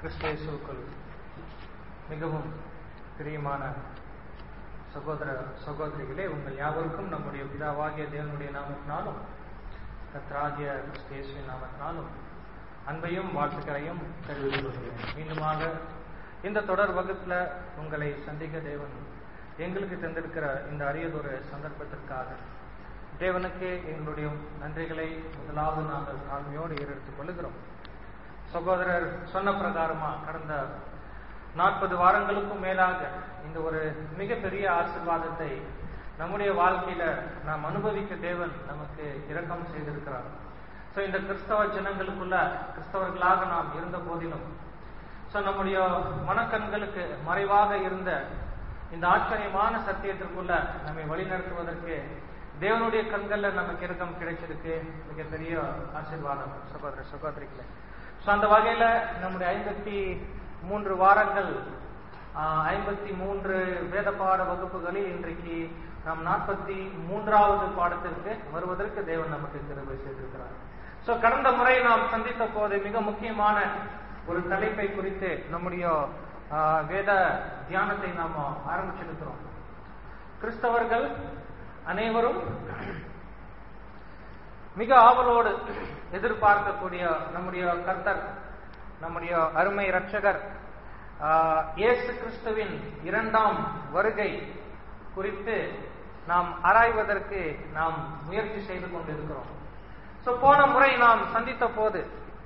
கிறிஸ்தேசுக்குள் மிகவும் பிரியமான சகோதர சகோதரிகளே உங்கள் யாவருக்கும் நம்முடைய பிதாவாகிய தேவனுடைய நாமத்தினாலும் கத்ராகிய கிறிஸ்தேசுவின் நாமத்தினாலும் அன்பையும் வாழ்த்துக்களையும் தெரிவித்துக் கொள்கிறேன் மீண்டுமாக இந்த தொடர் வகுப்புல உங்களை சந்திக்க தேவன் எங்களுக்கு தந்திருக்கிற இந்த அரியதொரு சந்தர்ப்பத்திற்காக தேவனுக்கு எங்களுடைய நன்றிகளை முதலாவது நாங்கள் தாழ்மையோடு ஏறெடுத்துக் கொள்கிறோம் சகோதரர் சொன்ன பிரகாரமா கடந்த நாற்பது வாரங்களுக்கும் மேலாக இந்த ஒரு மிகப்பெரிய ஆசிர்வாதத்தை நம்முடைய வாழ்க்கையில நாம் அனுபவிக்க தேவன் நமக்கு இரக்கம் செய்திருக்கிறார் சோ இந்த கிறிஸ்தவ ஜனங்களுக்குள்ள கிறிஸ்தவர்களாக நாம் இருந்த போதிலும் சோ நம்முடைய மனக்கண்களுக்கு மறைவாக இருந்த இந்த ஆச்சரியமான சத்தியத்திற்குள்ள நம்மை வழிநடத்துவதற்கு தேவனுடைய கண்கள்ல நமக்கு இரக்கம் கிடைச்சிருக்கு மிகப்பெரிய ஆசீர்வாதம் சகோதர சகோதரிகளே ஸோ அந்த வகையில நம்முடைய ஐம்பத்தி மூன்று வாரங்கள் ஐம்பத்தி மூன்று வேத பாட வகுப்புகளில் இன்றைக்கு நாம் நாற்பத்தி மூன்றாவது பாடத்திற்கு வருவதற்கு தேவன் நமக்கு கிருபை செய்திருக்கிறார் ஸோ கடந்த முறை நாம் சந்தித்த போது மிக முக்கியமான ஒரு தலைப்பை குறித்து நம்முடைய வேத தியானத்தை நாம் ஆரம்பிச்சிருக்கிறோம் கிறிஸ்தவர்கள் அனைவரும் மிக ஆவலோடு எதிர்பார்க்கக்கூடிய நம்முடைய கர்த்தர் நம்முடைய அருமை ரட்சகர் இயேசு கிறிஸ்துவின் இரண்டாம் வருகை குறித்து நாம் ஆராய்வதற்கு நாம் முயற்சி செய்து கொண்டிருக்கிறோம் சோ போன முறை நாம் சந்தித்த போது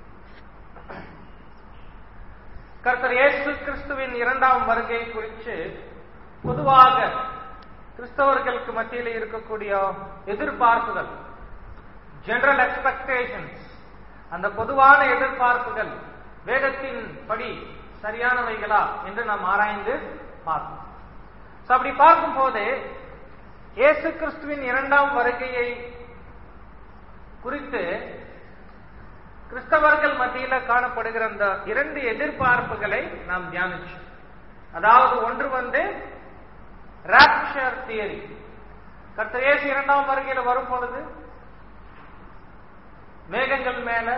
கர்த்தர் இயேசு கிறிஸ்துவின் இரண்டாம் வருகை குறித்து பொதுவாக கிறிஸ்தவர்களுக்கு மத்தியில் இருக்கக்கூடிய எதிர்பார்ப்புகள் ஜெனரல் எக்ஸ்பெக்டேஷன்ஸ் அந்த பொதுவான எதிர்பார்ப்புகள் வேதத்தின் படி சரியானவைகளா என்று நாம் ஆராய்ந்து பார்ப்போம் அப்படி பார்க்கும் போது இயேசு கிறிஸ்துவின் இரண்டாம் வருகையை குறித்து கிறிஸ்தவர்கள் மத்தியில காணப்படுகிற அந்த இரண்டு எதிர்பார்ப்புகளை நாம் தியானிச்சோம் அதாவது ஒன்று வந்து ராப்சர் தியரி கர்த்தர் இயேசு இரண்டாம் வருகையில வரும் பொழுது மேகங்கள் மேல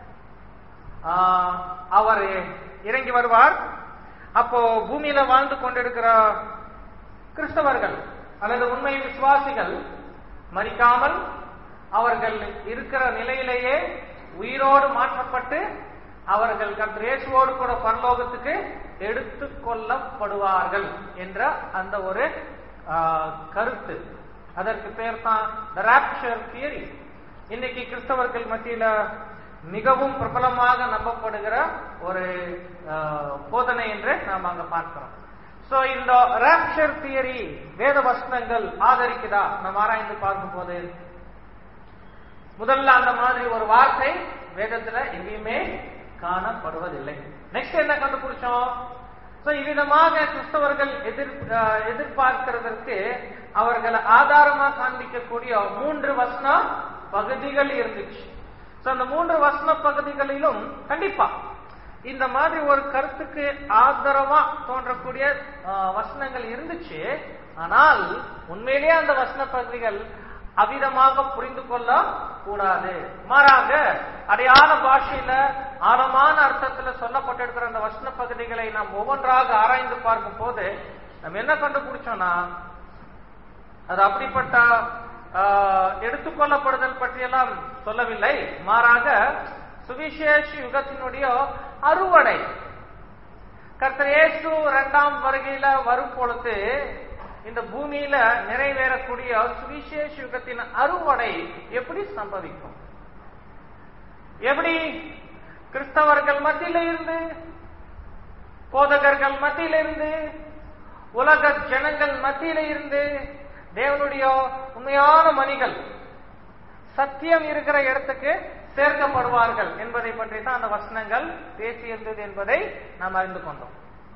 அவர் இறங்கி வருவார் அப்போ பூமியில வாழ்ந்து கொண்டிருக்கிற கிறிஸ்தவர்கள் அல்லது உண்மை விசுவாசிகள் மறிக்காமல் அவர்கள் இருக்கிற நிலையிலேயே உயிரோடு மாற்றப்பட்டு அவர்கள் கர்த்தரேசுவோடு கூட பரலோகத்துக்கு எடுத்து கொள்ளப்படுவார்கள் என்ற அந்த ஒரு கருத்து அதற்கு பேர் தான் ராப்சர் தியரி இன்னைக்கு கிறிஸ்தவர்கள் மத்தியில மிகவும் பிரபலமாக நம்பப்படுகிற ஒரு போதனை என்று நாம் அங்க பார்க்கிறோம் சோ இந்த ராப்சர் தியரி வேத வசனங்கள் ஆதரிக்குதா நாம் ஆராய்ந்து பார்க்கும் போது முதல்ல அந்த மாதிரி ஒரு வார்த்தை வேதத்துல எங்கேயுமே காணப்படுவதில்லை நெக்ஸ்ட் என்ன கண்டுபிடிச்சோம் சோ இவ்விதமாக கிறிஸ்தவர்கள் எதிர் எதிர்பார்க்கிறதற்கு அவர்கள் ஆதாரமா காண்பிக்கக்கூடிய மூன்று வசன பகுதிகள் இருந்துச்சு சோ அந்த மூன்று வசன பகுதிகளிலும் கண்டிப்பா இந்த மாதிரி ஒரு கருத்துக்கு ஆதரவா தோன்றக்கூடிய வசனங்கள் இருந்துச்சு ஆனால் உண்மையிலேயே அந்த வசன பகுதிகள் அவிதமாக புரிந்து கொள்ள கூடாது மாறாக அடையாள பாஷையில ஆழமான அர்த்தத்துல சொல்லப்பட்டிருக்கிற அந்த வசன பகுதிகளை நாம் ஒவ்வொன்றாக ஆராய்ந்து பார்க்கும் போது நம்ம என்ன கண்டுபிடிச்சோம்னா அது அப்படிப்பட்ட எடுத்துக்கொள்ளப்படுதல் பற்றியெல்லாம் சொல்லவில்லை மாறாக சுவிசேஷ யுகத்தினுடைய அறுவடை கர்த்தர் இயேசு இரண்டாம் வருகையில வரும் பொழுது இந்த பூமியில நிறைவேறக்கூடிய சுவிசேஷ யுகத்தின் அறுவடை எப்படி சம்பவிக்கும் எப்படி கிறிஸ்தவர்கள் மத்தியில இருந்து போதகர்கள் மத்தியில இருந்து உலக ஜனங்கள் மத்தியில இருந்து தேவனுடைய உண்மையான மணிகள் சத்தியம் இருக்கிற இடத்துக்கு சேர்க்கப்படுவார்கள் என்பதை பற்றி தான் அந்த வசனங்கள் பேசியிருந்தது என்பதை நாம் அறிந்து கொண்டோம்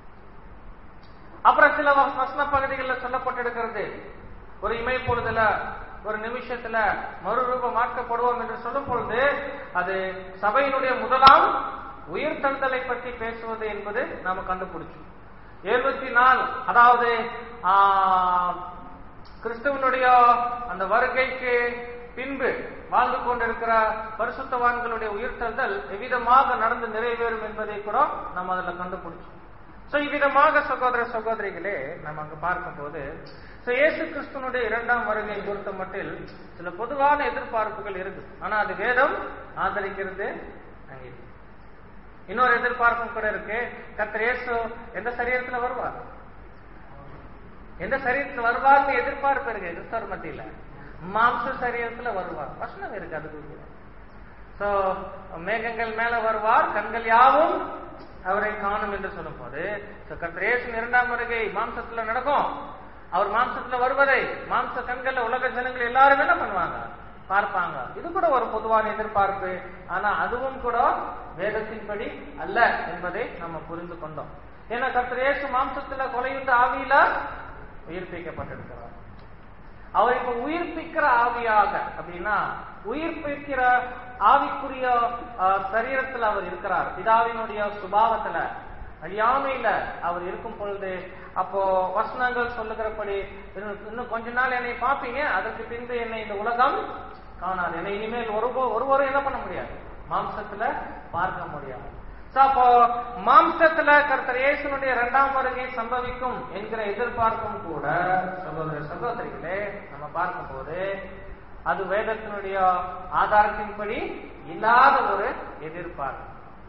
அப்புறம் சில வசன பகுதிகளில் சொல்லப்பட்டிருக்கிறது ஒரு இமை பொழுதுல ஒரு நிமிஷத்துல மறுரூபமாக்கப்படுவோம் என்று சொல்லும் பொழுது அது சபையினுடைய முதலாம் உயிர்த்தெழுதலை பற்றி பேசுவது என்பது நாம கண்டுபிடிச்சோம் எழுபத்தி நாலு அதாவது கிறிஸ்துவனுடைய அந்த வருகைக்கு பின்பு வாழ்ந்து கொண்டிருக்கிற பரிசுத்தவான்களுடைய உயிர்த்தெழுதல் எவ்விதமாக நடந்து நிறைவேறும் என்பதை கூட நம்ம அதுல கண்டுபிடிச்சோம் சோ இவ்விதமாக சகோதர சகோதரிகளே நம்ம அங்க பார்க்கும்போது சோ இயேசு கிறிஸ்துவனுடைய இரண்டாம் வருகை பொறுத்த மட்டில் சில பொதுவான எதிர்பார்ப்புகள் இருக்கு ஆனா அது வேதம் ஆதரிக்கிறது அங்கே இல்லை. இன்னொரு எதிர்பார்ப்பும் கூட இருக்கு கர்த்தர் இயேசு எந்த சரீரத்துல வருவார் எந்த சரீரத்துல வருவார்னு எதிர்பார்ப்பு இருக்கு கிறிஸ்தவர் மத்தியில மாம்ச சரீரத்துல வருவார் வசனம் இருக்கு அதுக்கு சோ மேகங்கள் மேல வருவார் கண்கள் யாவும் அவரை காணும் என்று சொல்லும் போது கர்த்தர் இயேசுவின் இரண்டாம் வருகை மாம்சத்துல நடக்கும் அவர் மாம்சத்துல வருவதை மாம்ச கண்கள்ல உலக ஜனங்கள் எல்லாரும் என்ன பண்ணுவாங்க பார்ப்பாங்க இது கூட ஒரு பொதுவான எதிர்பார்ப்பு ஆனா அதுவும் கூட வேதத்தின்படி அல்ல என்பதை நம்ம புரிந்து கொண்டோம் ஏன்னா கர்த்தர் இயேசு மாம்சத்துல கொலையுண்ட ஆவியில உயிர்ப்பிக்கப்பட்டிருக்கிறார் அவர் இப்ப உயிர்ப்பிக்கிற ஆவியாக அப்படின்னா உயிர்ப்பிக்கிற ஆவிக்குரிய அஹ், சரீரத்துல அவர் இருக்கிறார் பிதாவினுடைய சுபாவத்துல அழியாமையில அவர் இருக்கும் பொழுது அப்போ வசனங்கள் சொல்லுகிறபடி இன்னும் இன்னும் கொஞ்ச நாள் என்னை பார்ப்பீங்க அதற்கு பின்பு என்னை இந்த உலகம் காணாது என்னை இனிமேல் ஒரு ஒருவரும் என்ன பண்ண முடியாது மாம்சத்துல பார்க்க முடியாது So, அப்போ மாம்சத்துல கர்த்தர் இயேசுனுடைய இரண்டாம் வருகை சம்பவிக்கும் என்கிற எதிர்பார்ப்பும் கூட சகோதர சகோதரிகளே நம்ம பார்க்கும்போது அது வேதத்தினுடைய ஆதாரத்தின்படி இல்லாத ஒரு எதிர்பார்ப்பு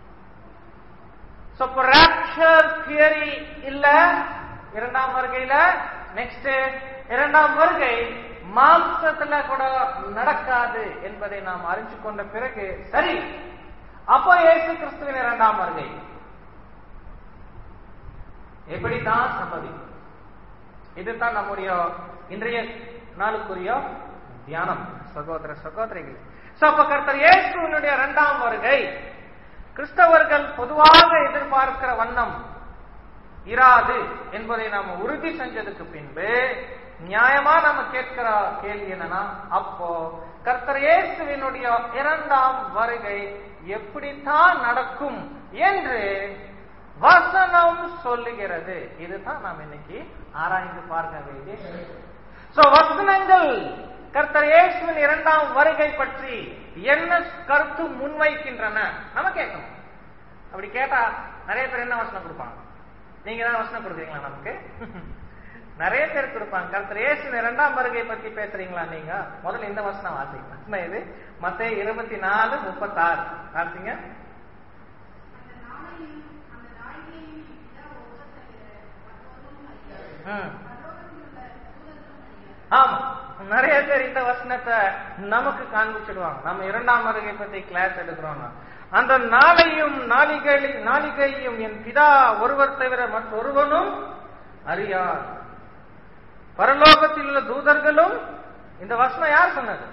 So, இப்போ rapture theory இல்ல இரண்டாம் வருகையில நெக்ஸ்ட் இரண்டாம் வருகை மாம்சத்துல கூட நடக்காது என்பதை நாம் அறிஞ்சு கொண்ட பிறகு சரி அப்போ இயேசு கிறிஸ்துவின் இரண்டாம் வருகை எப்படித்தான் சம்பவிக்கும் இதுதான் நம்முடைய இன்றைய நாளுக்குரிய தியானம் சகோதர சகோதரிகள் சோ அப்ப கர்த்தர் இயேசுவினுடைய இரண்டாம் வருகை கிறிஸ்தவர்கள் பொதுவாக எதிர்பார்க்கிற வண்ணம் இராது என்பதை நாம உறுதி செஞ்சதுக்கு பின்பு நியாயமா நம்ம கேட்கிற கேள்வி என்னன்னா அப்போ கர்த்தர் இயேசுவினுடைய இரண்டாம் வருகை எப்படித்தான் நடக்கும் என்று வசனம் சொல்லுகிறது இதுதான் நாம் இன்னைக்கு ஆராய்ந்து பார்க்க வேண்டிய சோ வசனங்கள் கர்த்தர் இயேசுவின் இரண்டாம் வருகை பற்றி என்ன கருத்து முன்வைக்கின்றன நம்ம கேட்கணும் அப்படி கேட்டா நிறைய பேர் என்ன வசனம் கொடுப்பாங்க நீங்க தான் வசனம் கொடுக்குறீங்களா நமக்கு நிறைய பேர் கொடுப்பாங்க கர்த்தர் இயேசுவின் இரண்டாம் வருகை பத்தி பேசுறீங்களா நீங்க முதல்ல இந்த வசனம் வாசிங்க வசனம் இது மத்த இருபத்தி நாலு முப்பத்தாறு வாசிங்க ம். ஆமா நிறைய பேர் இந்த வசனத்தை நமக்கு காண்பிச்சிடுவாங்க நம்ம இரண்டாம் வருகை பத்தி கிளாஸ் எடுக்கிறோம்னா அந்த நாளையும் நாளிகை நாளிகையும் என் பிதா ஒருவர் தவிர மற்றொருவனும் அறியார் பரலோகத்தில் உள்ள தூதர்களும் இந்த வசனம் யார் சொன்னது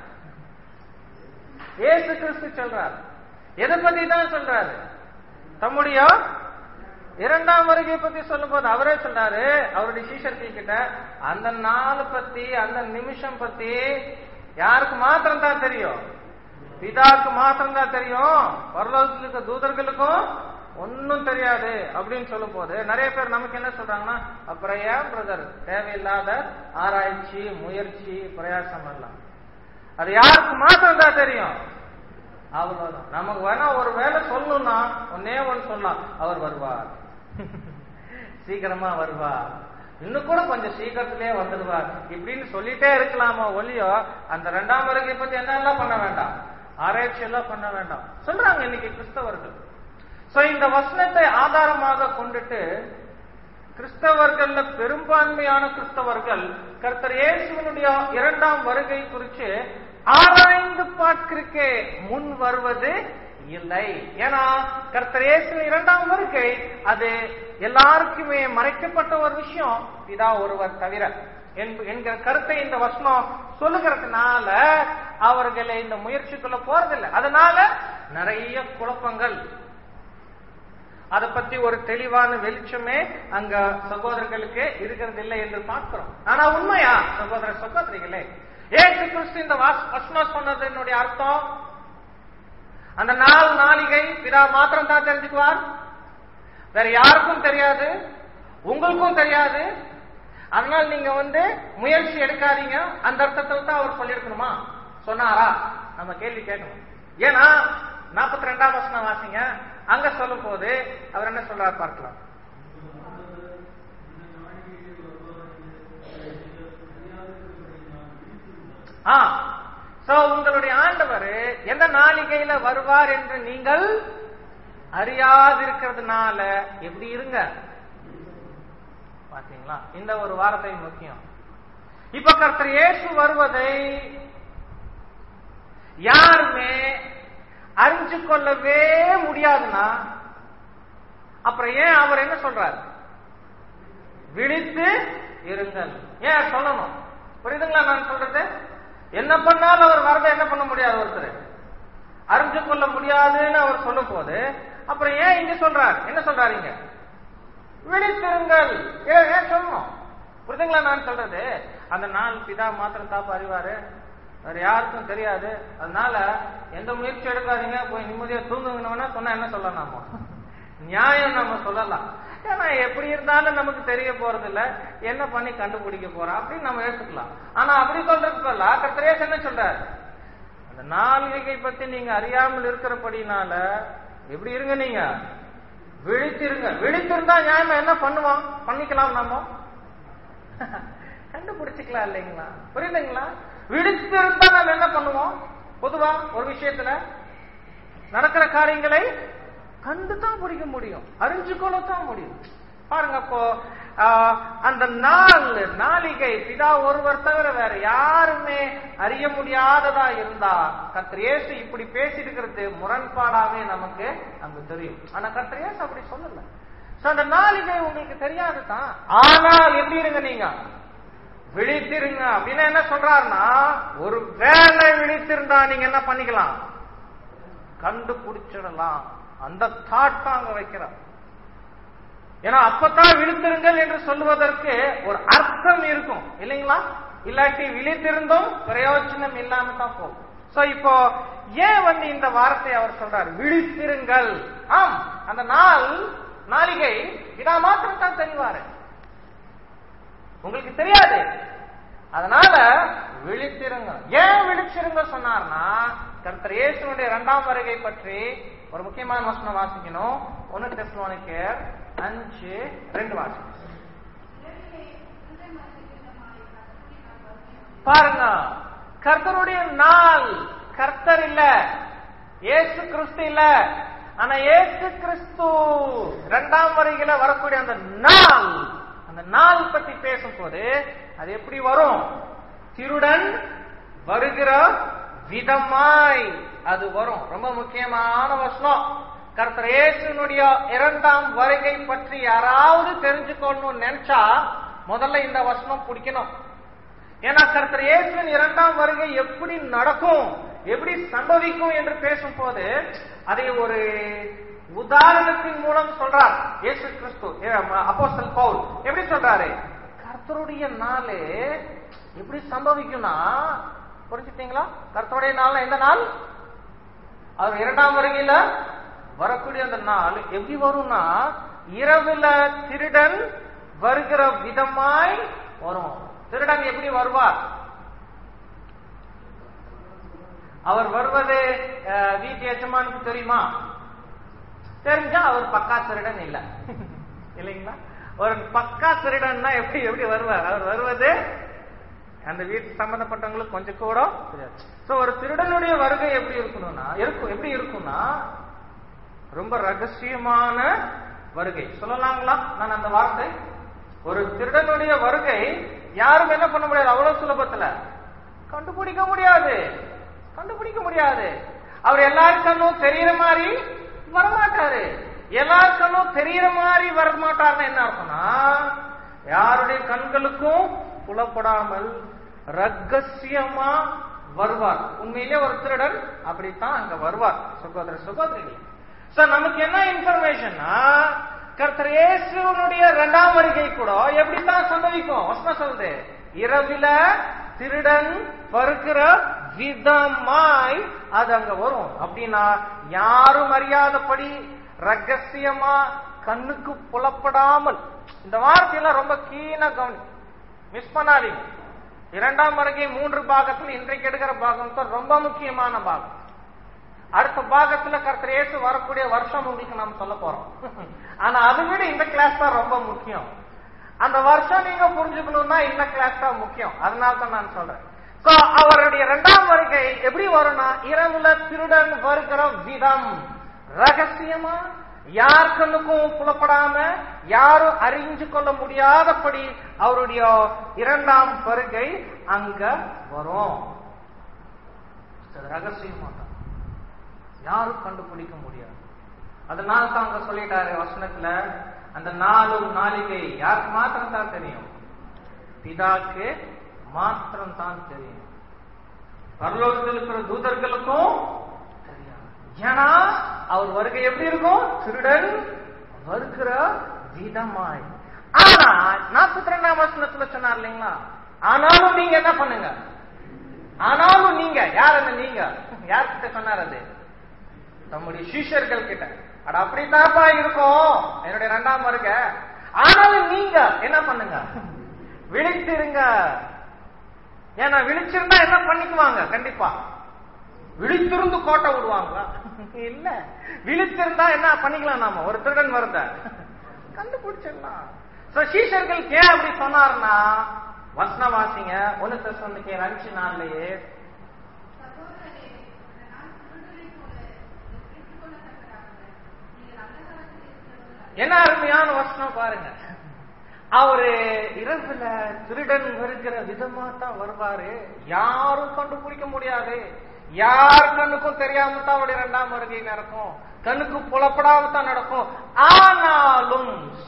ஏசு கிறிஸ்து சொல்றார் எதை பத்தி தான் சொல்றாரு தம்முடைய இரண்டாம் வருகை பத்தி சொல்லும் போது அவரே சொல்றாரு அவருடைய சீஷர்த்தி கிட்ட அந்த நாள் பத்தி அந்த நிமிஷம் பத்தி யாருக்கு மாத்திரம் தான் தெரியும் பிதாக்கு மாத்திரம் தான் தெரியும் பரலோகத்தில் இருக்க தூதர்களுக்கும் ஒன்னும் தெரியாது அப்படின்னு சொல்லும் போது நிறைய பேர் நமக்கு என்ன சொல்றாங்கன்னா அப்புறம் ஏன் பிரதர் தேவையில்லாத ஆராய்ச்சி முயற்சி பிரயாசம் எல்லாம் அது யாருக்கு மாத்திரம் தான் தெரியும் அவ்வளவுதான் நமக்கு வேணா ஒரு வேலை சொல்லணும்னா ஒன்னே ஒன்னு சொல்லலாம் அவர் வருவார் சீக்கிரமா வருவார் இன்னும் கூட கொஞ்சம் சீக்கிரத்திலே வந்துடுவார் இப்படின்னு சொல்லிட்டே இருக்கலாமா ஒலியோ அந்த ரெண்டாம் வருகை பத்தி என்னெல்லாம் பண்ண வேண்டாம் ஆராய்ச்சி எல்லாம் பண்ண வேண்டாம் சொல்றாங்க இன்னைக்கு கிறிஸ்தவர்கள் சோ இந்த வசனத்தை ஆதாரமாக கொண்டுட்டு கிறிஸ்தவர்கள்ல பெரும்பான்மையான கிறிஸ்தவர்கள் கர்த்தர் இயேசுவனுடைய இரண்டாம் வருகை குறித்து ஆராய்ந்து பார்க்கிறக்கே முன் வருவது இல்லை ஏன்னா கர்த்தர் இயேசுவின் இரண்டாம் வருகை அது எல்லாருக்குமே மறைக்கப்பட்ட ஒரு விஷயம் இதா ஒருவர் தவிர என்ப- என்கிற கருத்தை இந்த வசனம் சொல்லுகிறதுனால அவர்களை இந்த முயற்சிக்குள்ள போறதில்லை அதனால நிறைய குழப்பங்கள் அதை பத்தி ஒரு தெளிவான வெளிச்சமே அங்க சகோதரர்களுக்கு இருக்கிறது இல்லை என்று பார்க்கிறோம் ஆனா உண்மையா சகோதர சகோதரிகளே ஏசு கிறிஸ்து இந்த வாஸ்- வசனம் சொன்னதனுடைய அர்த்தம் அந்த நாள் நாளிகை பிதா மாத்திரம் தான் தெரிஞ்சுக்குவார் வேற யாருக்கும் தெரியாது உங்களுக்கும் தெரியாது அதனால் நீங்க வந்து முயற்சி எடுக்காதீங்க அந்த அர்த்தத்தில் தான் அவர் சொல்லியிருக்கணுமா சொன்னாரா நம்ம கேள்வி கேட்கணும் ஏன்னா நாற்பத்தி ரெண்டாம் வசனம் வாசிங்க அங்க சொல்லும் போது அவர் என்ன சொல்றாரு பார்க்கலாம் ஆ சோ உங்களுடைய ஆண்டவர் எந்த நாளிகையில வருவார் என்று நீங்கள் அறியாதிருக்கிறதுனால எப்படி இருங்க பாத்தீங்களா இந்த ஒரு வார்த்தை முக்கியம் இப்ப கர்த்தர் இயேசு வருவதை யாருமே அறிஞ்சு கொள்ளவே முடியாதுன்னா அப்புறம் ஏன் அவர் என்ன சொல்றார் விழித்து இருங்கள் ஏன் சொல்லணும் புரியுதுங்களா நான் சொல்றது என்ன பண்ணாலும் அவர் வரதை என்ன பண்ண முடியாது ஒருத்தர் அறிஞ்சு கொள்ள முடியாதுன்னு அவர் சொல்லும் போது அப்புறம் ஏன் இங்க சொல்றார் என்ன சொல்றாரு இங்க விழித்திருங்கள் ஏன் ஏன் சொல்லணும் புரியுதுங்களா நான் சொல்றது அந்த நாள் பிதா மாத்திரம் தாப்பு அறிவாரு வேற யாருக்கும் தெரியாது அதனால எந்த முயற்சி எடுக்காதீங்க போய் நிம்மதியா தூங்குங்கன்னு சொன்னா என்ன சொல்லலாம் நாம நியாயம் நம்ம சொல்லலாம் ஏன்னா எப்படி இருந்தாலும் நமக்கு தெரிய போறது இல்ல என்ன பண்ணி கண்டுபிடிக்க போறோம் அப்படின்னு நம்ம எடுத்துக்கலாம் ஆனா அப்படி சொல்றதுக்கு பதிலா கர்த்தரே என்ன சொல்றாரு அந்த நாளிகை பத்தி நீங்க அறியாமல் இருக்கிறபடினால எப்படி இருங்க நீங்க விழித்திருங்க விழித்திருந்தா நியாயமா என்ன பண்ணுவோம் பண்ணிக்கலாம் நம்ம கண்டுபிடிச்சுக்கலாம் இல்லைங்களா புரியுதுங்களா விழித்திருந்தா நம்ம என்ன பண்ணுவோம் பொதுவா ஒரு விஷயத்துல நடக்கிற காரியங்களை கண்டு தான் பிடிக்க முடியும் அறிஞ்சுக்கொள்ளத்தான் முடியும் பாருங்க அப்போ ஆஹ், அந்த நாள் நாளிகை பிதா ஒருவர் தவிர வேற யாருமே அறிய முடியாததா இருந்தா கர்த்தர் இயேசு இப்படி பேசியிருக்கிறது முரண்பாடாவே நமக்கு அங்க தெரியும் ஆனா கர்த்தர் இயேசு அப்படி சொல்லல So, அந்த நாளிகை உங்களுக்கு தெரியாது தான் ஆனால் எப்படி இருங்க நீங்க விழித்திருங்க அப்படின்னா என்ன சொல்றாருன்னா ஒரு வேலை விழித்திருந்தா நீங்க என்ன பண்ணிக்கலாம் கண்டுபிடிச்சிடலாம் அந்த தாட் தான் அங்க வைக்கிறார் ஏன்னா அப்பதான் விழித்திருங்கள் என்று சொல்லுவதற்கு ஒரு அர்த்தம் இருக்கும் இல்லைங்களா இல்லாட்டி விழித்திருந்தும் பிரயோஜனம் இல்லாம தான் போகும் சோ இப்போ ஏன் வந்து இந்த வார்த்தை அவர் சொல்றாரு விழித்திருங்கள் ஆம் அந்த நாள் நாளிகை இதா மாத்திரம் தான் தெரிவாரு உங்களுக்கு தெரியாது அதனால விழித்திருங்க ஏன் விழிச்சிருங்க சொன்னார்னா கர்த்தர் இயேசுனுடைய இரண்டாம் வருகை பற்றி ஒரு முக்கியமான வசனம் வாசிக்கணும் ஒன்னு டெஸ்லோனிக்கு அஞ்சு ரெண்டு வாசனம் பாருங்க கர்த்தருடைய நாள் கர்த்தர் இல்ல இயேசு கிறிஸ்து இல்ல ஆனா இயேசு கிறிஸ்து இரண்டாம் வருகையில வரக்கூடிய அந்த நாள் அந்த நாள் பத்தி பேசும்போது அது எப்படி வரும் திருடன் வருகிற விதமாய் அது வரும் ரொம்ப முக்கியமான வசனம் கர்த்தர் இயேசுனுடைய இரண்டாம் வருகை பற்றி யாராவது தெரிஞ்சுக்கணும்னு நினைச்சா முதல்ல இந்த வசனம் பிடிக்கணும் ஏன்னா கர்த்தர் இயேசுவின் இரண்டாம் வருகை எப்படி நடக்கும் எப்படி சம்பவிக்கும் என்று பேசும்போது அதை ஒரு உதாரணத்தின் மூலம் சொல்றார் இயேசு கிறிஸ்து அப்போஸ்தல் பவுல் எப்படி சொல்றாரு கர்த்தருடைய நாளே எப்படி சம்பவிக்கும்னா புரிஞ்சுட்டீங்களா கர்த்தருடைய நாள் எந்த நாள் அவர் இரண்டாம் வருகையில வரக்கூடிய அந்த நாள் எப்படி வரும்னா இரவுல திருடன் வருகிற விதமாய் வரும் திருடன் எப்படி வருவார் அவர் வருவது அஹ், வீட்டு எஜமானுக்கு தெரியுமா தெரிஞ்சா அவர் பக்கா திருடன் இல்ல இல்லைங்களா ஒரு பக்கா திருடன்னா எப்படி எப்படி வருவார் அவர் வருவது அந்த வீட்டு சம்பந்தப்பட்டவங்களுக்கு கொஞ்சம் கூட தெரியாது சோ ஒரு திருடனுடைய வருகை எப்படி இருக்கணும்னா இருக்கும் எப்படி இருக்கும்னா ரொம்ப ரகசியமான வருகை சொல்லலாங்களா நான் அந்த வார்த்தை ஒரு திருடனுடைய வருகை யாரும் என்ன பண்ண முடியாது அவ்வளவு சுலபத்துல கண்டுபிடிக்க முடியாது கண்டுபிடிக்க முடியாது அவர் எல்லாருக்கண்ணும் தெரியற மாதிரி வரமாட்டாரு எல்லாருக்கண்ணும் தெரியற மாதிரி வரமாட்டாருன்னு என்ன அர்த்தம்னா யாருடைய கண்களுக்கும் புலப்படாமல் ரகசியமா வருவார் உண்மையிலே ஒரு திருடன் அப்படித்தான் அங்க வருவார் சகோதர சகோதரிகள் சோ நமக்கு என்ன இன்ஃபர்மேஷன்னா கர்த்தர் இயேசுனுடைய இரண்டாம் வருகை கூட எப்படித்தான் சம்பவிக்கும் வசனம் சொல்லுது இரவில திருடன் வருகிற விதமாய் அது அங்க வரும் அப்படின்னா யாரும் அறியாதபடி ரகசியமா கண்ணுக்கு புலப்படாமல் இந்த வார்த்தையெல்லாம் ரொம்ப கீழ கவனி மிஸ் பண்ணாதீங்க இரண்டாம் வருகை மூன்று பாகத்துல இன்றைக்கு எடுக்கிற பாகம் தான் ரொம்ப முக்கியமான பாகம் அடுத்த பாகத்துல கர்த்தர் இயேசு வரக்கூடிய வருஷம் உங்களுக்கு நாம் சொல்ல போறோம் ஆனா அதை விட இந்த கிளாஸ் தான் ரொம்ப முக்கியம் அந்த வருஷம் நீங்க புரிஞ்சுக்கணும்னா இந்த கிளாஸ் தான் முக்கியம் அதனால தான் நான் சொல்றேன் So, அவருடைய இரண்டாம் வருகை எப்படி வரும்னா இரவுல திருடன் வருகிற விதம் ரகசியமா யார் கண்ணுக்கும் புலப்படாம யாரும் அறிஞ்சு கொள்ள முடியாதபடி அவருடைய இரண்டாம் வருகை அங்க வரும் அது ரகசியமா தான் யாரும் கண்டுபிடிக்க முடியாது அதனால தான் அங்க சொல்லிட்டாரு வசனத்துல அந்த நாளும் நாளிகை யாருக்கு மாத்திரம் தான் தெரியும் பிதாக்கு மாத்திரம் தான் தெரியும் பரலோகத்தில் இருக்கிற தூதர்களுக்கும் தெரியாது ஏன்னா அவர் வருகை எப்படி இருக்கும் திருடன் வருகிற விதமாய் ஆனா நாற்பத்தி ரெண்டாம் வசனத்துல சொன்னார் இல்லைங்களா ஆனாலும் நீங்க என்ன பண்ணுங்க ஆனாலும் நீங்க யார் அந்த நீங்க யார்கிட்ட சொன்னார் அது நம்முடைய சிஷ்யர்கள் கிட்ட அட அப்படித்தாப்பா இருக்கும் என்னுடைய இரண்டாம் வருக ஆனாலும் நீங்க என்ன பண்ணுங்க விழித்திருங்க ஏன்னா விழிச்சிருந்தா என்ன பண்ணிக்குவாங்க கண்டிப்பா விழித்திருந்து கோட்டை விடுவாங்களா இல்ல விழித்திருந்தா என்ன பண்ணிக்கலாம் நாம ஒரு திருடன் வருத கண்டுபிடிச்சிடலாம் So, சீஷர்களுக்கு ஏன் அப்படி சொன்னார்னா வசனவாசிங்க ஒன்னு தசனுக்கு அஞ்சு நாள்லயே என்ன அருமையான வசனம் பாருங்க அவரு இரவுல திருடன் வருகிற விதமா தான் வருவாரு யாரும் கண்டுபிடிக்க முடியாது யார் கண்ணுக்கும் தெரியாம தான் அவருடைய இரண்டாம் வருகை நடக்கும் கண்ணுக்கு புலப்படாம தான் நடக்கும் ஆனாலும்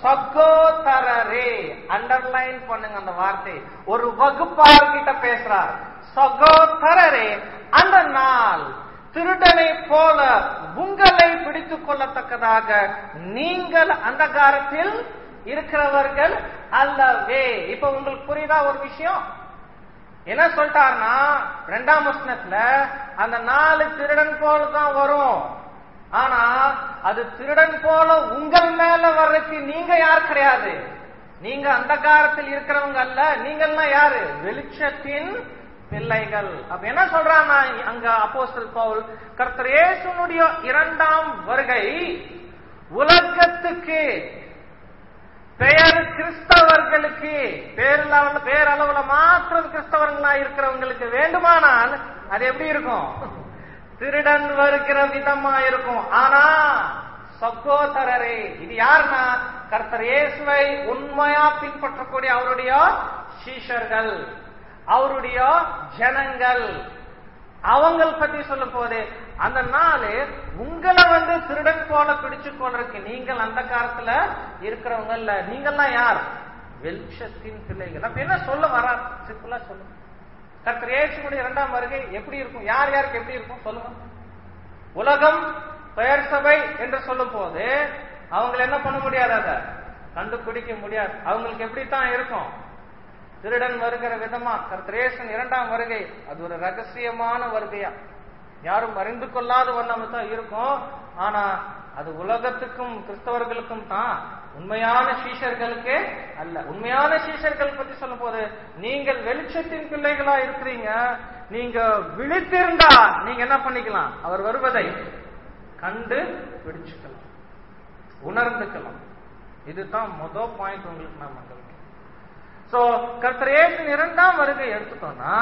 சகோதரரே அண்டர்லைன் பண்ணுங்க அந்த வார்த்தை ஒரு வகுப்பார்கிட்ட பேசுறார் சகோதரரே அந்த நாள் திருடனை போல உங்களை பிடித்துக் கொள்ளத்தக்கதாக நீங்கள் அந்தகாரத்தில் இருக்கிறவர்கள் அல்லவே இப்ப உங்களுக்கு புரியுதா ஒரு விஷயம் என்ன சொல்லிட்டாருன்னா ரெண்டாம் வசனத்துல அந்த நாலு திருடன் போல தான் வரும் ஆனா அது திருடன் போல உங்கள் மேல வர்றதுக்கு நீங்க யார் கிடையாது நீங்க அந்த காலத்தில் இருக்கிறவங்க அல்ல நீங்கள்லாம் யாரு வெளிச்சத்தின் பிள்ளைகள் அப்ப என்ன சொல்றாங்க அங்க அப்போஸ்தல் பவுல் கர்த்தர் இயேசுனுடைய இரண்டாம் வருகை உலகத்துக்கு பெயர் கிறிஸ்தவர்களுக்கு பேரளவுல பேரளவுல மாத்திரம் கிறிஸ்தவர்களா இருக்கிறவங்களுக்கு வேண்டுமானால் அது எப்படி இருக்கும் திருடன் வருகிற விதமா இருக்கும் ஆனா சகோதரரே இது யாருன்னா கர்த்தர் இயேசுவை உண்மையா பின்பற்றக்கூடிய அவருடைய சீஷர்கள் அவருடைய ஜனங்கள் அவங்கள் பத்தி சொல்லும் போது அந்த நாள் உங்களை வந்து திருடன் போல பிடிச்சு கொள்றதுக்கு நீங்கள் அந்த காலத்துல இருக்கிறவங்க இல்ல நீங்கெல்லாம் யார் வெளிச்சத்தின் பிள்ளைகள் அப்ப என்ன சொல்ல வரா சிம்பிளா சொல்லுங்க கர்த்தர் இயேசுடைய இரண்டாம் வருகை எப்படி இருக்கும் யார் யாருக்கு எப்படி இருக்கும் சொல்லுங்க உலகம் பெயர் சபை என்று சொல்லும் போது அவங்க என்ன பண்ண முடியாது அதை கண்டுபிடிக்க முடியாது அவங்களுக்கு எப்படித்தான் இருக்கும் திருடன் வருகிற விதமா கர்த்தரேசன் இரண்டாம் வருகை அது ஒரு ரகசியமான வருகையா யாரும் அறிந்து கொள்ளாத வண்ணம் தான் இருக்கும் ஆனா அது உலகத்துக்கும் கிறிஸ்தவர்களுக்கும் தான் உண்மையான சீஷர்களுக்கு அல்ல உண்மையான சீஷர்கள் பத்தி சொல்லும் போது நீங்கள் வெளிச்சத்தின் பிள்ளைகளா இருக்கிறீங்க நீங்க விழித்திருந்தா நீங்க என்ன பண்ணிக்கலாம் அவர் வருவதை கண்டு பிடிச்சுக்கலாம் உணர்ந்துக்கலாம் இதுதான் முதல் பாயிண்ட் உங்களுக்கு நான் மங்களுக்கு சோ கர்த்தர் இயேசுவின் இரண்டாம் வருகை எடுத்துட்டோம்னா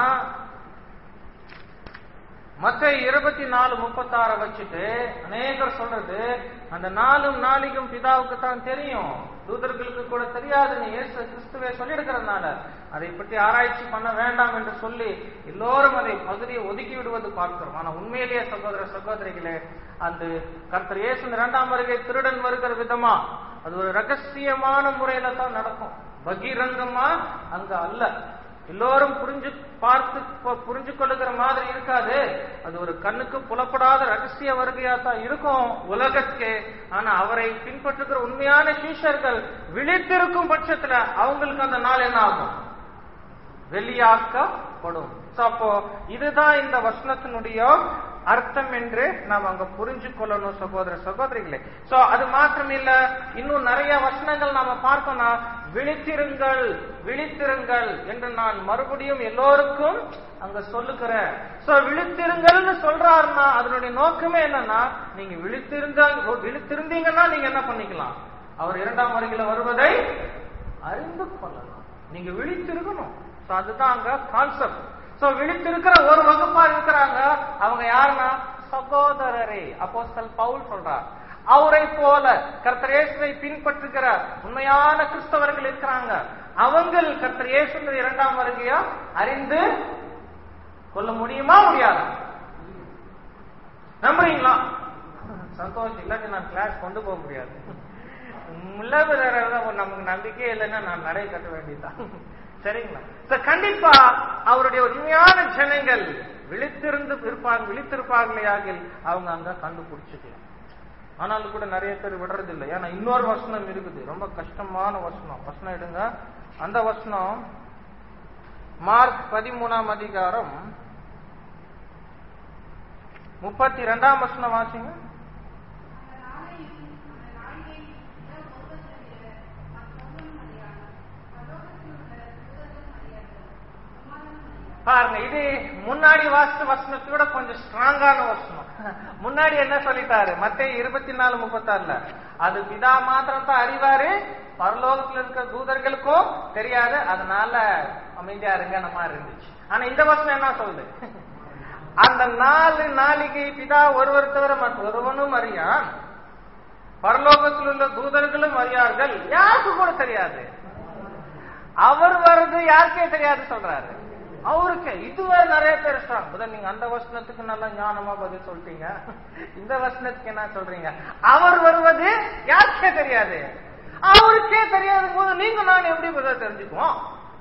மற்ற இருபத்தி நாலு முப்பத்தாறு வச்சுட்டு அநேகர் சொல்றது அந்த நாலும் நாளிகும் பிதாவுக்கு தான் தெரியும் தூதர்களுக்கு கூட தெரியாதுன்னு இயேசு கிறிஸ்துவே சொல்லியிருக்கிறதுனால அதை பற்றி ஆராய்ச்சி பண்ண வேண்டாம் என்று சொல்லி எல்லோரும் அதை பகுதியை ஒதுக்கி விடுவது பார்க்கிறோம் ஆனா உண்மையிலேயே சகோதர சகோதரிகளே அந்த கர்த்தர் இயேசு இரண்டாம் வருகை திருடன் வருகிற விதமா அது ஒரு ரகசியமான முறையில தான் நடக்கும் பகிரங்கமா அங்க அல்ல எல்லோரும் புரிஞ்சு பார்த்து ப- புரிஞ்சு கொள்ளுகிற மாதிரி இருக்காது அது ஒரு கண்ணுக்கு புலப்படாத ரகசிய வருகையா தான் இருக்கும் உலகத்துக்கு ஆனா அவரை பின்பற்றுகிற உண்மையான சீஷர்கள் விழித்திருக்கும் பட்சத்துல அவங்களுக்கு அந்த நாள் என்ன ஆகும் வெளியாக்கப்படும் So, அப்போ இதுதான் இந்த வசனத்தினுடைய அர்த்தம் என்று நாம் அங்க புரிஞ்சு கொள்ளணும் சகோதர சகோதரிகளே சோ அது மாத்திரம் இல்ல இன்னும் நிறைய வசனங்கள் நாம பார்த்தோம்னா விழித்திருங்கள் விழித்திருங்கள் என்று நான் மறுபடியும் எல்லோருக்கும் அங்க சொல்லுகிறேன் சோ விழித்திருங்கள்னு சொல்றாருன்னா அதனுடைய நோக்கமே என்னன்னா நீங்க விழித்திருங்க விழித்திருந்தீங்கன்னா நீங்க என்ன பண்ணிக்கலாம் அவர் இரண்டாம் வருகையில வருவதை அறிந்து கொள்ளலாம் நீங்க விழித்திருக்கணும் சோ அதுதான் அங்க கான்செப்ட் சோ விழித்திருக்கிற ஒரு வகுப்பா இருக்கிறாங்க அவங்க யாருன்னா சகோதரரே அப்போஸ்தல் பவுல் சொல்றார் அவரை போல கர்த்தர் இயேசுவை பின்பற்றுகிற உண்மையான கிறிஸ்தவர்கள் இருக்கிறாங்க அவங்கள் கர்த்தர் இயேசு இரண்டாம் வருகையா அறிந்து கொள்ள முடியுமா முடியாதா நம்புறீங்களா சந்தோஷம் இல்லாட்டி நான் கிளாஸ் கொண்டு போக முடியாது முல்லபிரர் நமக்கு நம்பிக்கை இல்லைன்னா நான் நடை கட்ட வேண்டியதுதான் சரிங்களா So, கண்டிப்பா அவருடைய உண்மையான ஜனங்கள் விழித்திருந்து இருப்பாங்க விழித்திருப்பார்களே ஆகில் அவங்க அங்க கண்டுபிடிச்சுக்கலாம் ஆனாலும் கூட நிறைய பேர் விடுறது இல்லை ஏன்னா இன்னொரு வசனம் இருக்குது ரொம்ப கஷ்டமான வசனம் வசனம் எடுங்க அந்த வசனம் மார்க் பதிமூணாம் அதிகாரம் முப்பத்தி ரெண்டாம் வசனம் வாசிங்க பாருங்க இது முன்னாடி வாசித்த வசனத்தோட கொஞ்சம் ஸ்ட்ராங்கான வசனம் முன்னாடி என்ன சொல்லிட்டாரு மத்திய இருபத்தி நாலு முப்பத்தாறுல அது பிதா மாத்திரம் தான் அறிவாரு பரலோகத்துல இருக்கிற தூதர்களுக்கும் தெரியாது அதனால அமைதியா இருங்க நம்ம இருந்துச்சு ஆனா இந்த வசனம் என்ன சொல்லுது அந்த நாலு நாளிகை பிதா ஒருவர் தவிர மற்ற ஒருவனும் அறியான் பரலோகத்தில் உள்ள தூதர்களும் அறியார்கள் யாருக்கு கூட தெரியாது அவர் வர்றது யாருக்கே தெரியாது சொல்றாரு அவருக்கு இதுவரை நிறைய பேர் சொல்றாங்க முதல் நீங்க அந்த வசனத்துக்கு நல்லா ஞானமா பதில் சொல்லிட்டீங்க இந்த வசனத்துக்கு என்ன சொல்றீங்க அவர் வருவது யாருக்கே தெரியாது அவருக்கே தெரியாத போது நீங்க நான் எப்படி பதில் தெரிஞ்சுக்குவோம்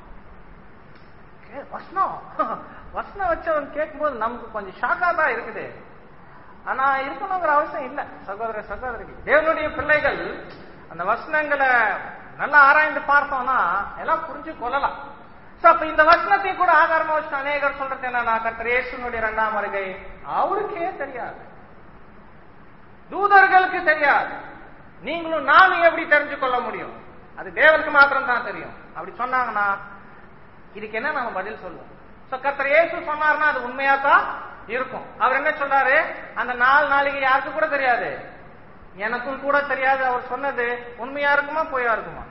கே- வசனம் வசனம் வச்சவன் கேட்கும்போது நமக்கு கொஞ்சம் ஷாக்கா தான் இருக்குது ஆனா இருக்கணுங்கிற அவசியம் இல்ல சகோதர சகோதரிகள் தேவனுடைய பிள்ளைகள் அந்த வசனங்களை நல்லா ஆராய்ந்து பார்த்தோம்னா எல்லாம் புரிஞ்சு கொள்ளலாம் சோ அப்ப இந்த வசனத்தை கூட ஆதாரமா வச்சு அநேகர் சொல்றது என்னன்னா கர்த்தர் இயேசுனுடைய இரண்டாம் வருகை அவருக்கே தெரியாது தூதர்களுக்கு தெரியாது நீங்களும் நானும் எப்படி தெரிஞ்சு கொள்ள முடியும் அது தேவனுக்கு மாத்திரம் தான் தெரியும் அப்படி சொன்னாங்கன்னா இதுக்கு என்ன நம்ம பதில் சொல்லுவோம் சோ கர்த்தர் இயேசு சொன்னார்னா அது உண்மையா தான் இருக்கும் அவர் என்ன சொல்றாரு அந்த நாலு நாளைக்கு யாருக்கும் கூட தெரியாது எனக்கும் கூட தெரியாது அவர் சொன்னது உண்மையா இருக்குமா பொய்யா இருக்குமா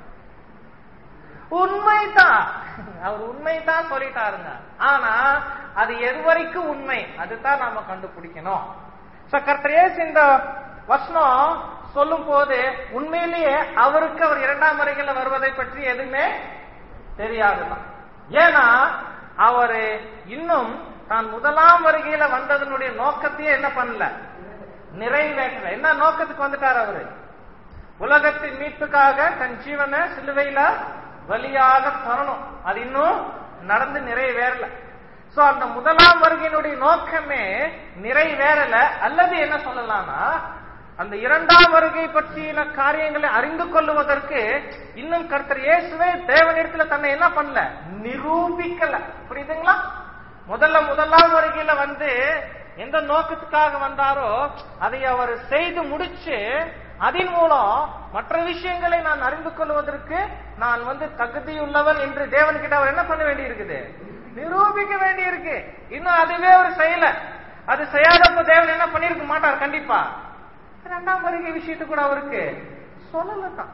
உண்மைதான் அவர் உண்மைதான் சொல்லிட்டாருங்க ஆனா அது எது வரைக்கும் உண்மை அதுதான் நாம கண்டுபிடிக்கணும் சோ கர்த்தர் இயேசு இந்த வசனம் சொல்லும் போது உண்மையிலேயே அவருக்கு அவர் இரண்டாம் முறைகளில் வருவதை பற்றி எதுவுமே தெரியாதுதான் ஏன்னா அவரு இன்னும் தான் முதலாம் வருகையில வந்ததனுடைய நோக்கத்தையே என்ன பண்ணல நிறைவேற்றல என்ன நோக்கத்துக்கு வந்துட்டார் அவரு உலகத்தின் மீட்புக்காக தன் ஜீவனை சிலுவையில பலியாக தரணும் அது இன்னும் நடந்து நிறைவேறல சோ அந்த முதலாம் வருகையினுடைய நோக்கமே நிறைவேறல அல்லது என்ன சொல்லலாம்னா அந்த இரண்டாம் வருகை பற்றின காரியங்களை அறிந்து கொள்ளுவதற்கு இன்னும் கர்த்தர் இயேசுவே தேவனிடத்துல தன்னை என்ன பண்ணல நிரூபிக்கல புரியுதுங்களா முதல்ல முதலாம் வருகையில வந்து எந்த நோக்கத்துக்காக வந்தாரோ அதை அவர் செய்து முடிச்சு அதன் மூலம் மற்ற விஷயங்களை நான் அறிந்து கொள்வதற்கு நான் வந்து தகுதியுள்ளவன் என்று தேவன்கிட்ட அவர் என்ன பண்ண வேண்டி இருக்குது நிரூபிக்க வேண்டி இருக்கு இன்னும் அதுவே அவர் செய்யல அது செய்யாதப்ப தேவன் என்ன பண்ணிருக்க மாட்டார் கண்டிப்பா இரண்டாம் வருகை விஷயத்தை கூட அவருக்கு சொல்லலதான்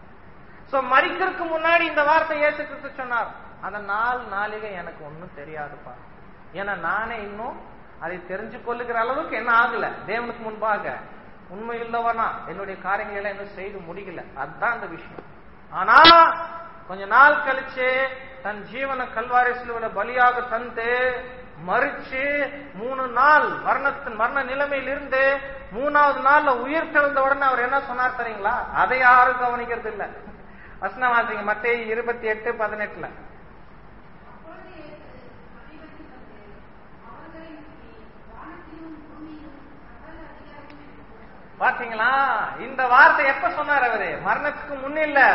சோ மறிக்கிறதுக்கு முன்னாடி இந்த வார்த்தை இயேசு கிறிஸ்து சொன்னார் அந்த நாள் நாளிகை எனக்கு ஒன்னும் தெரியாதுப்பா ஏன்னா நானே இன்னும் அதை தெரிஞ்சு கொள்ளுகிற அளவுக்கு என்ன ஆகல தேவனுக்கு முன்பாக உண்மையுள்ளவனா என்னுடைய காரியங்களை இன்னும் செய்து முடியல அதுதான் அந்த விஷயம் ஆனா கொஞ்ச நாள் கழிச்சு தன் ஜீவன கல்வாரி சிலுவையில பலியாக தந்து மறிச்சு மூணு நாள் மரணத்தின் மரண நிலைமையில் இருந்து மூணாவது நாள்ல உயிர் தெழுந்த உடனே அவர் என்ன சொன்னார் தெரியுங்களா அதை யாரும் கவனிக்கிறது இல்ல வசனம் வாசிங்க மத்திய இருபத்தி எட்டு பதினெட்டுல அப்பொழுது இயேசு சமீபத்தில் வந்து அவர்களை நோக்கி வானத்திலும் பூமியிலும் சகல அதிகாரமும் எனக்கு கொடுக்கப்பட்டது. பாத்தீங்களா இந்த வார்த்தை எப்ப சொன்னார் அவரு மரணத்துக்கு முன்ன இல்ல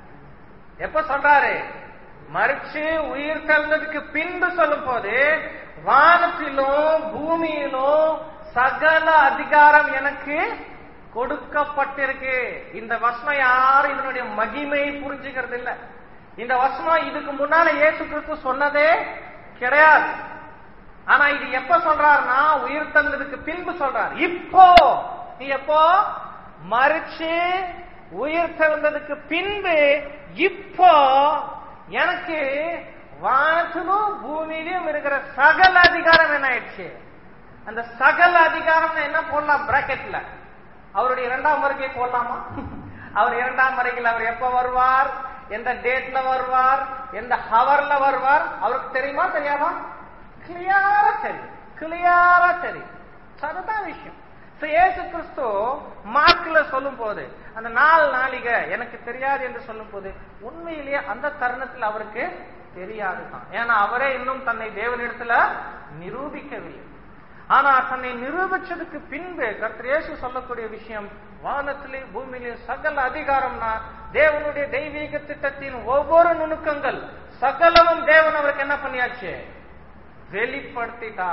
எப்ப சொல்றாரு மறிச்சு உயிர் தெழுந்ததுக்கு பின்பு சொல்லும் போது வானத்திலும் பூமியிலும் சகல அதிகாரம் எனக்கு கொடுக்கப்பட்டிருக்கு இந்த வசனம் யாரும் இதனுடைய மகிமையை புரிஞ்சுக்கிறது இல்ல இந்த வசனம் இதுக்கு முன்னால இயேசு கிறிஸ்து சொன்னதே கிடையாது ஆனா இது எப்ப சொல்றாருன்னா உயிர் தந்ததுக்கு பின்பு சொல்றாரு இப்போ நீ எப்போ மறிச்சு உயிர் தெழுந்ததுக்கு பின்பு இப்போ எனக்கு வானத்திலும் பூமியிலும் இருக்கிற சகல அதிகாரம் என்ன ஆயிடுச்சு அந்த சகல அதிகாரம் என்ன போடலாம் பிராக்கெட்ல அவருடைய இரண்டாம் வருகை போடலாமா அவர் இரண்டாம் வருகையில் அவர் எப்ப வருவார் எந்த டேட்ல வருவார் எந்த ஹவர்ல வருவார் அவருக்கு தெரியுமா தெரியாமா கிளியாரா தெரியும் கிளியாரா தெரியும் So, அதுதான் விஷயம் So, இயேசு கிறிஸ்து மார்க்ல சொல்லும் போது அந்த நாலு நாளிகை எனக்கு தெரியாது என்று சொல்லும் போது உண்மையிலேயே அந்த தருணத்தில் அவருக்கு தெரியாதுதான் ஏன்னா அவரே இன்னும் தன்னை தேவனிடத்துல நிரூபிக்கவில்லை ஆனா தன்னை நிரூபிச்சதுக்கு பின்பு கர்த்தர் இயேசு சொல்லக்கூடிய விஷயம் வானத்திலே பூமியிலே சகல அதிகாரம்னா தேவனுடைய தெய்வீக திட்டத்தின் ஒவ்வொரு நுணுக்கங்கள் சகலமும் தேவன் அவருக்கு என்ன பண்ணியாச்சு வெளிப்படுத்திட்டா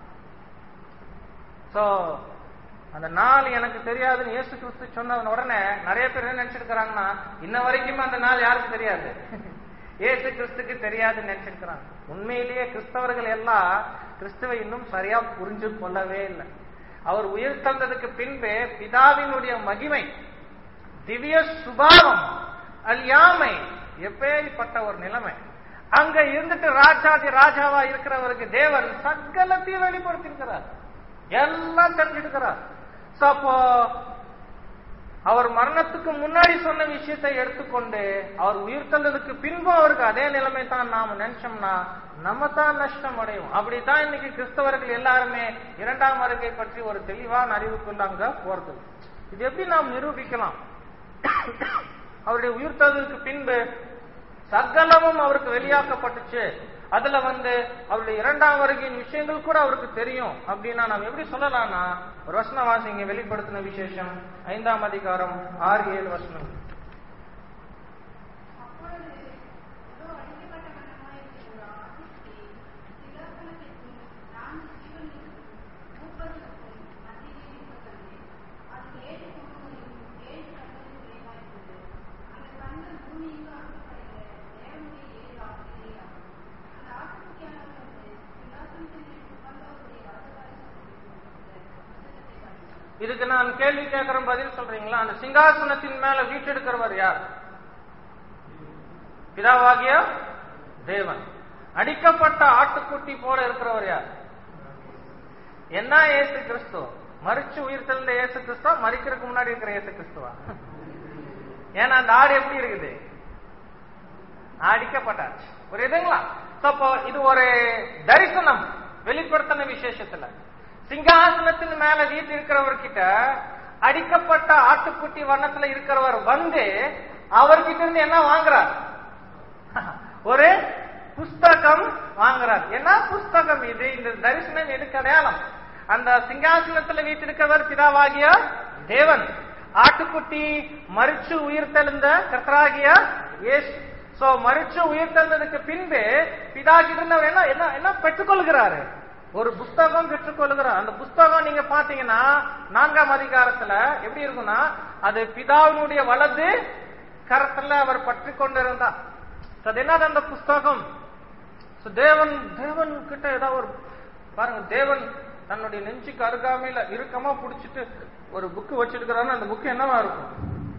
சோ அந்த நாள் எனக்கு தெரியாதுன்னு இயேசு கிறிஸ்து சொன்ன உடனே நிறைய பேர் என்ன நினைச்சிருக்கிறாங்கன்னா இன்ன வரைக்கும் அந்த நாள் யாருக்கு தெரியாது இயேசு கிறிஸ்துக்கு தெரியாதுன்னு நினைச்சிருக்கிறாங்க உண்மையிலேயே கிறிஸ்தவர்கள் எல்லாம் கிறிஸ்துவை இன்னும் சரியா புரிஞ்சு கொள்ளவே இல்லை அவர் உயிர் தந்ததுக்கு பின்பு பிதாவினுடைய மகிமை திவ்ய சுபாவம் அழியாமை எப்பேற்பட்ட ஒரு நிலைமை அங்க இருந்துட்டு ராஜாதி ராஜாவா இருக்கிறவருக்கு தேவன் சகலத்தையும் வெளிப்படுத்தியிருக்கிறார் எல்லாம் தெரிஞ்சிருக்கிறார் So, அப்போ அவர் மரணத்துக்கு முன்னாடி சொன்ன விஷயத்தை எடுத்துக்கொண்டு அவர் உயிர் தந்ததுக்கு பின்பு அவருக்கு அதே நிலைமை தான் நாம நினைச்சோம்னா நம்ம தான் நஷ்டம் அடையும் அப்படித்தான் இன்னைக்கு கிறிஸ்தவர்கள் எல்லாருமே இரண்டாம் வருகை பற்றி ஒரு தெளிவான அறிவுக்குள்ளாங்க போறது இது எப்படி நாம் நிரூபிக்கலாம் அவருடைய உயிர் தந்ததுக்கு பின்பு சகலமும் அவருக்கு வெளியாக்கப்பட்டுச்சு அதுல வந்து அவருடைய இரண்டாம் வருகையின் விஷயங்கள் கூட அவருக்கு தெரியும் அப்படின்னா நாம் எப்படி சொல்லலாம்னா ஒரு வசன வாசிங்க வெளிப்படுத்தின விசேஷம் ஐந்தாம் அதிகாரம் ஆறு ஏழு வசனம் அப்பொழுது இதோ அடிக்கப்பட்ட வண்ணமாயிருக்கிற ஒரு ஆட்டுக்குட்டி சிலாசனத்திற்கும் நான்கு ஜீவன்களுக்கும் மூப்பர்களுக்கும் மத்தியிலே நிற்பதற்கு அது ஏழு கொம்புகளையும் ஏழு கண்களையும் உடையதாயிருந்தது. அந்த கண்கள் பூமியிற்கு அனுப்பப்படுகிற தேவனுடைய ஏழு ஆவிகளேயாகும். அந்த ஆட்டுக்குட்டியானவர் வந்து சிலாசனத்தில் உட்கார்ந்தவருடைய வலதுகரத்தில் புத்தகத்தை காட்டினார். இதுக்கு நான் கேள்வி கேட்கிறேன் பதில் சொல்றீங்களா அந்த சிங்காசனத்தின் மேல வீட்டெடுக்கிறவர் யார் பிதாவாகிய தேவன் அடிக்கப்பட்ட ஆட்டுக்குட்டி போல இருக்கிறவர் யார் என்ன இயேசு கிறிஸ்து மறிச்சு உயிர் தெழுந்த இயேசு கிறிஸ்துவா மறிக்கிறதுக்கு முன்னாடி இருக்கிற இயேசு கிறிஸ்துவா ஏன்னா அந்த ஆடு எப்படி இருக்குது அடிக்கப்பட்டாச்சு ஒரு இதுங்களா So, அப்போ இது ஒரு தரிசனம் வெளிப்படுத்தின விசேஷத்துல சிங்காசனத்தின் மேல வீட்டு இருக்கிறவர்கிட்ட அடிக்கப்பட்ட ஆட்டுக்குட்டி வண்ணத்துல இருக்கிறவர் வந்து அவர்கிட்ட இருந்து என்ன வாங்குறார் ஒரு புஸ்தகம் வாங்குறார் என்ன புஸ்தகம் இது இந்த தரிசனம் எதுக்கு அடையாளம் அந்த சிங்காசனத்துல வீட்டிருக்கிறவர் பிதாவாகிய தேவன் ஆட்டுக்குட்டி மறிச்சு உயிர் தெழுந்த கர்த்தராகிய இயேசு சோ மறிச்சு உயிர் தெழுந்ததுக்கு பின்பு பிதா கிட்ட இருந்து அவர் என்ன என்ன என்ன பெற்றுக்கொள்கிறாரு ஒரு புஸ்தகம் பெற்றுக்கொள்கிறார் அந்த புஸ்தகம் நீங்க பாத்தீங்கன்னா நான்காம் அதிகாரத்துல எப்படி இருக்கும்னா அது பிதாவினுடைய வலது கரத்துல அவர் பற்றி கொண்டிருந்தார் So, அது என்னது அந்த புஸ்தகம் So, தேவன் தேவன் கிட்ட ஏதாவது ஒரு பாருங்க தேவன் தன்னுடைய நெஞ்சுக்கு அருகாமையில இறுக்கமா புடிச்சிட்டு ஒரு புக்கு வச்சிருக்கிறான்னு அந்த புக்கு என்னவா இருக்கும்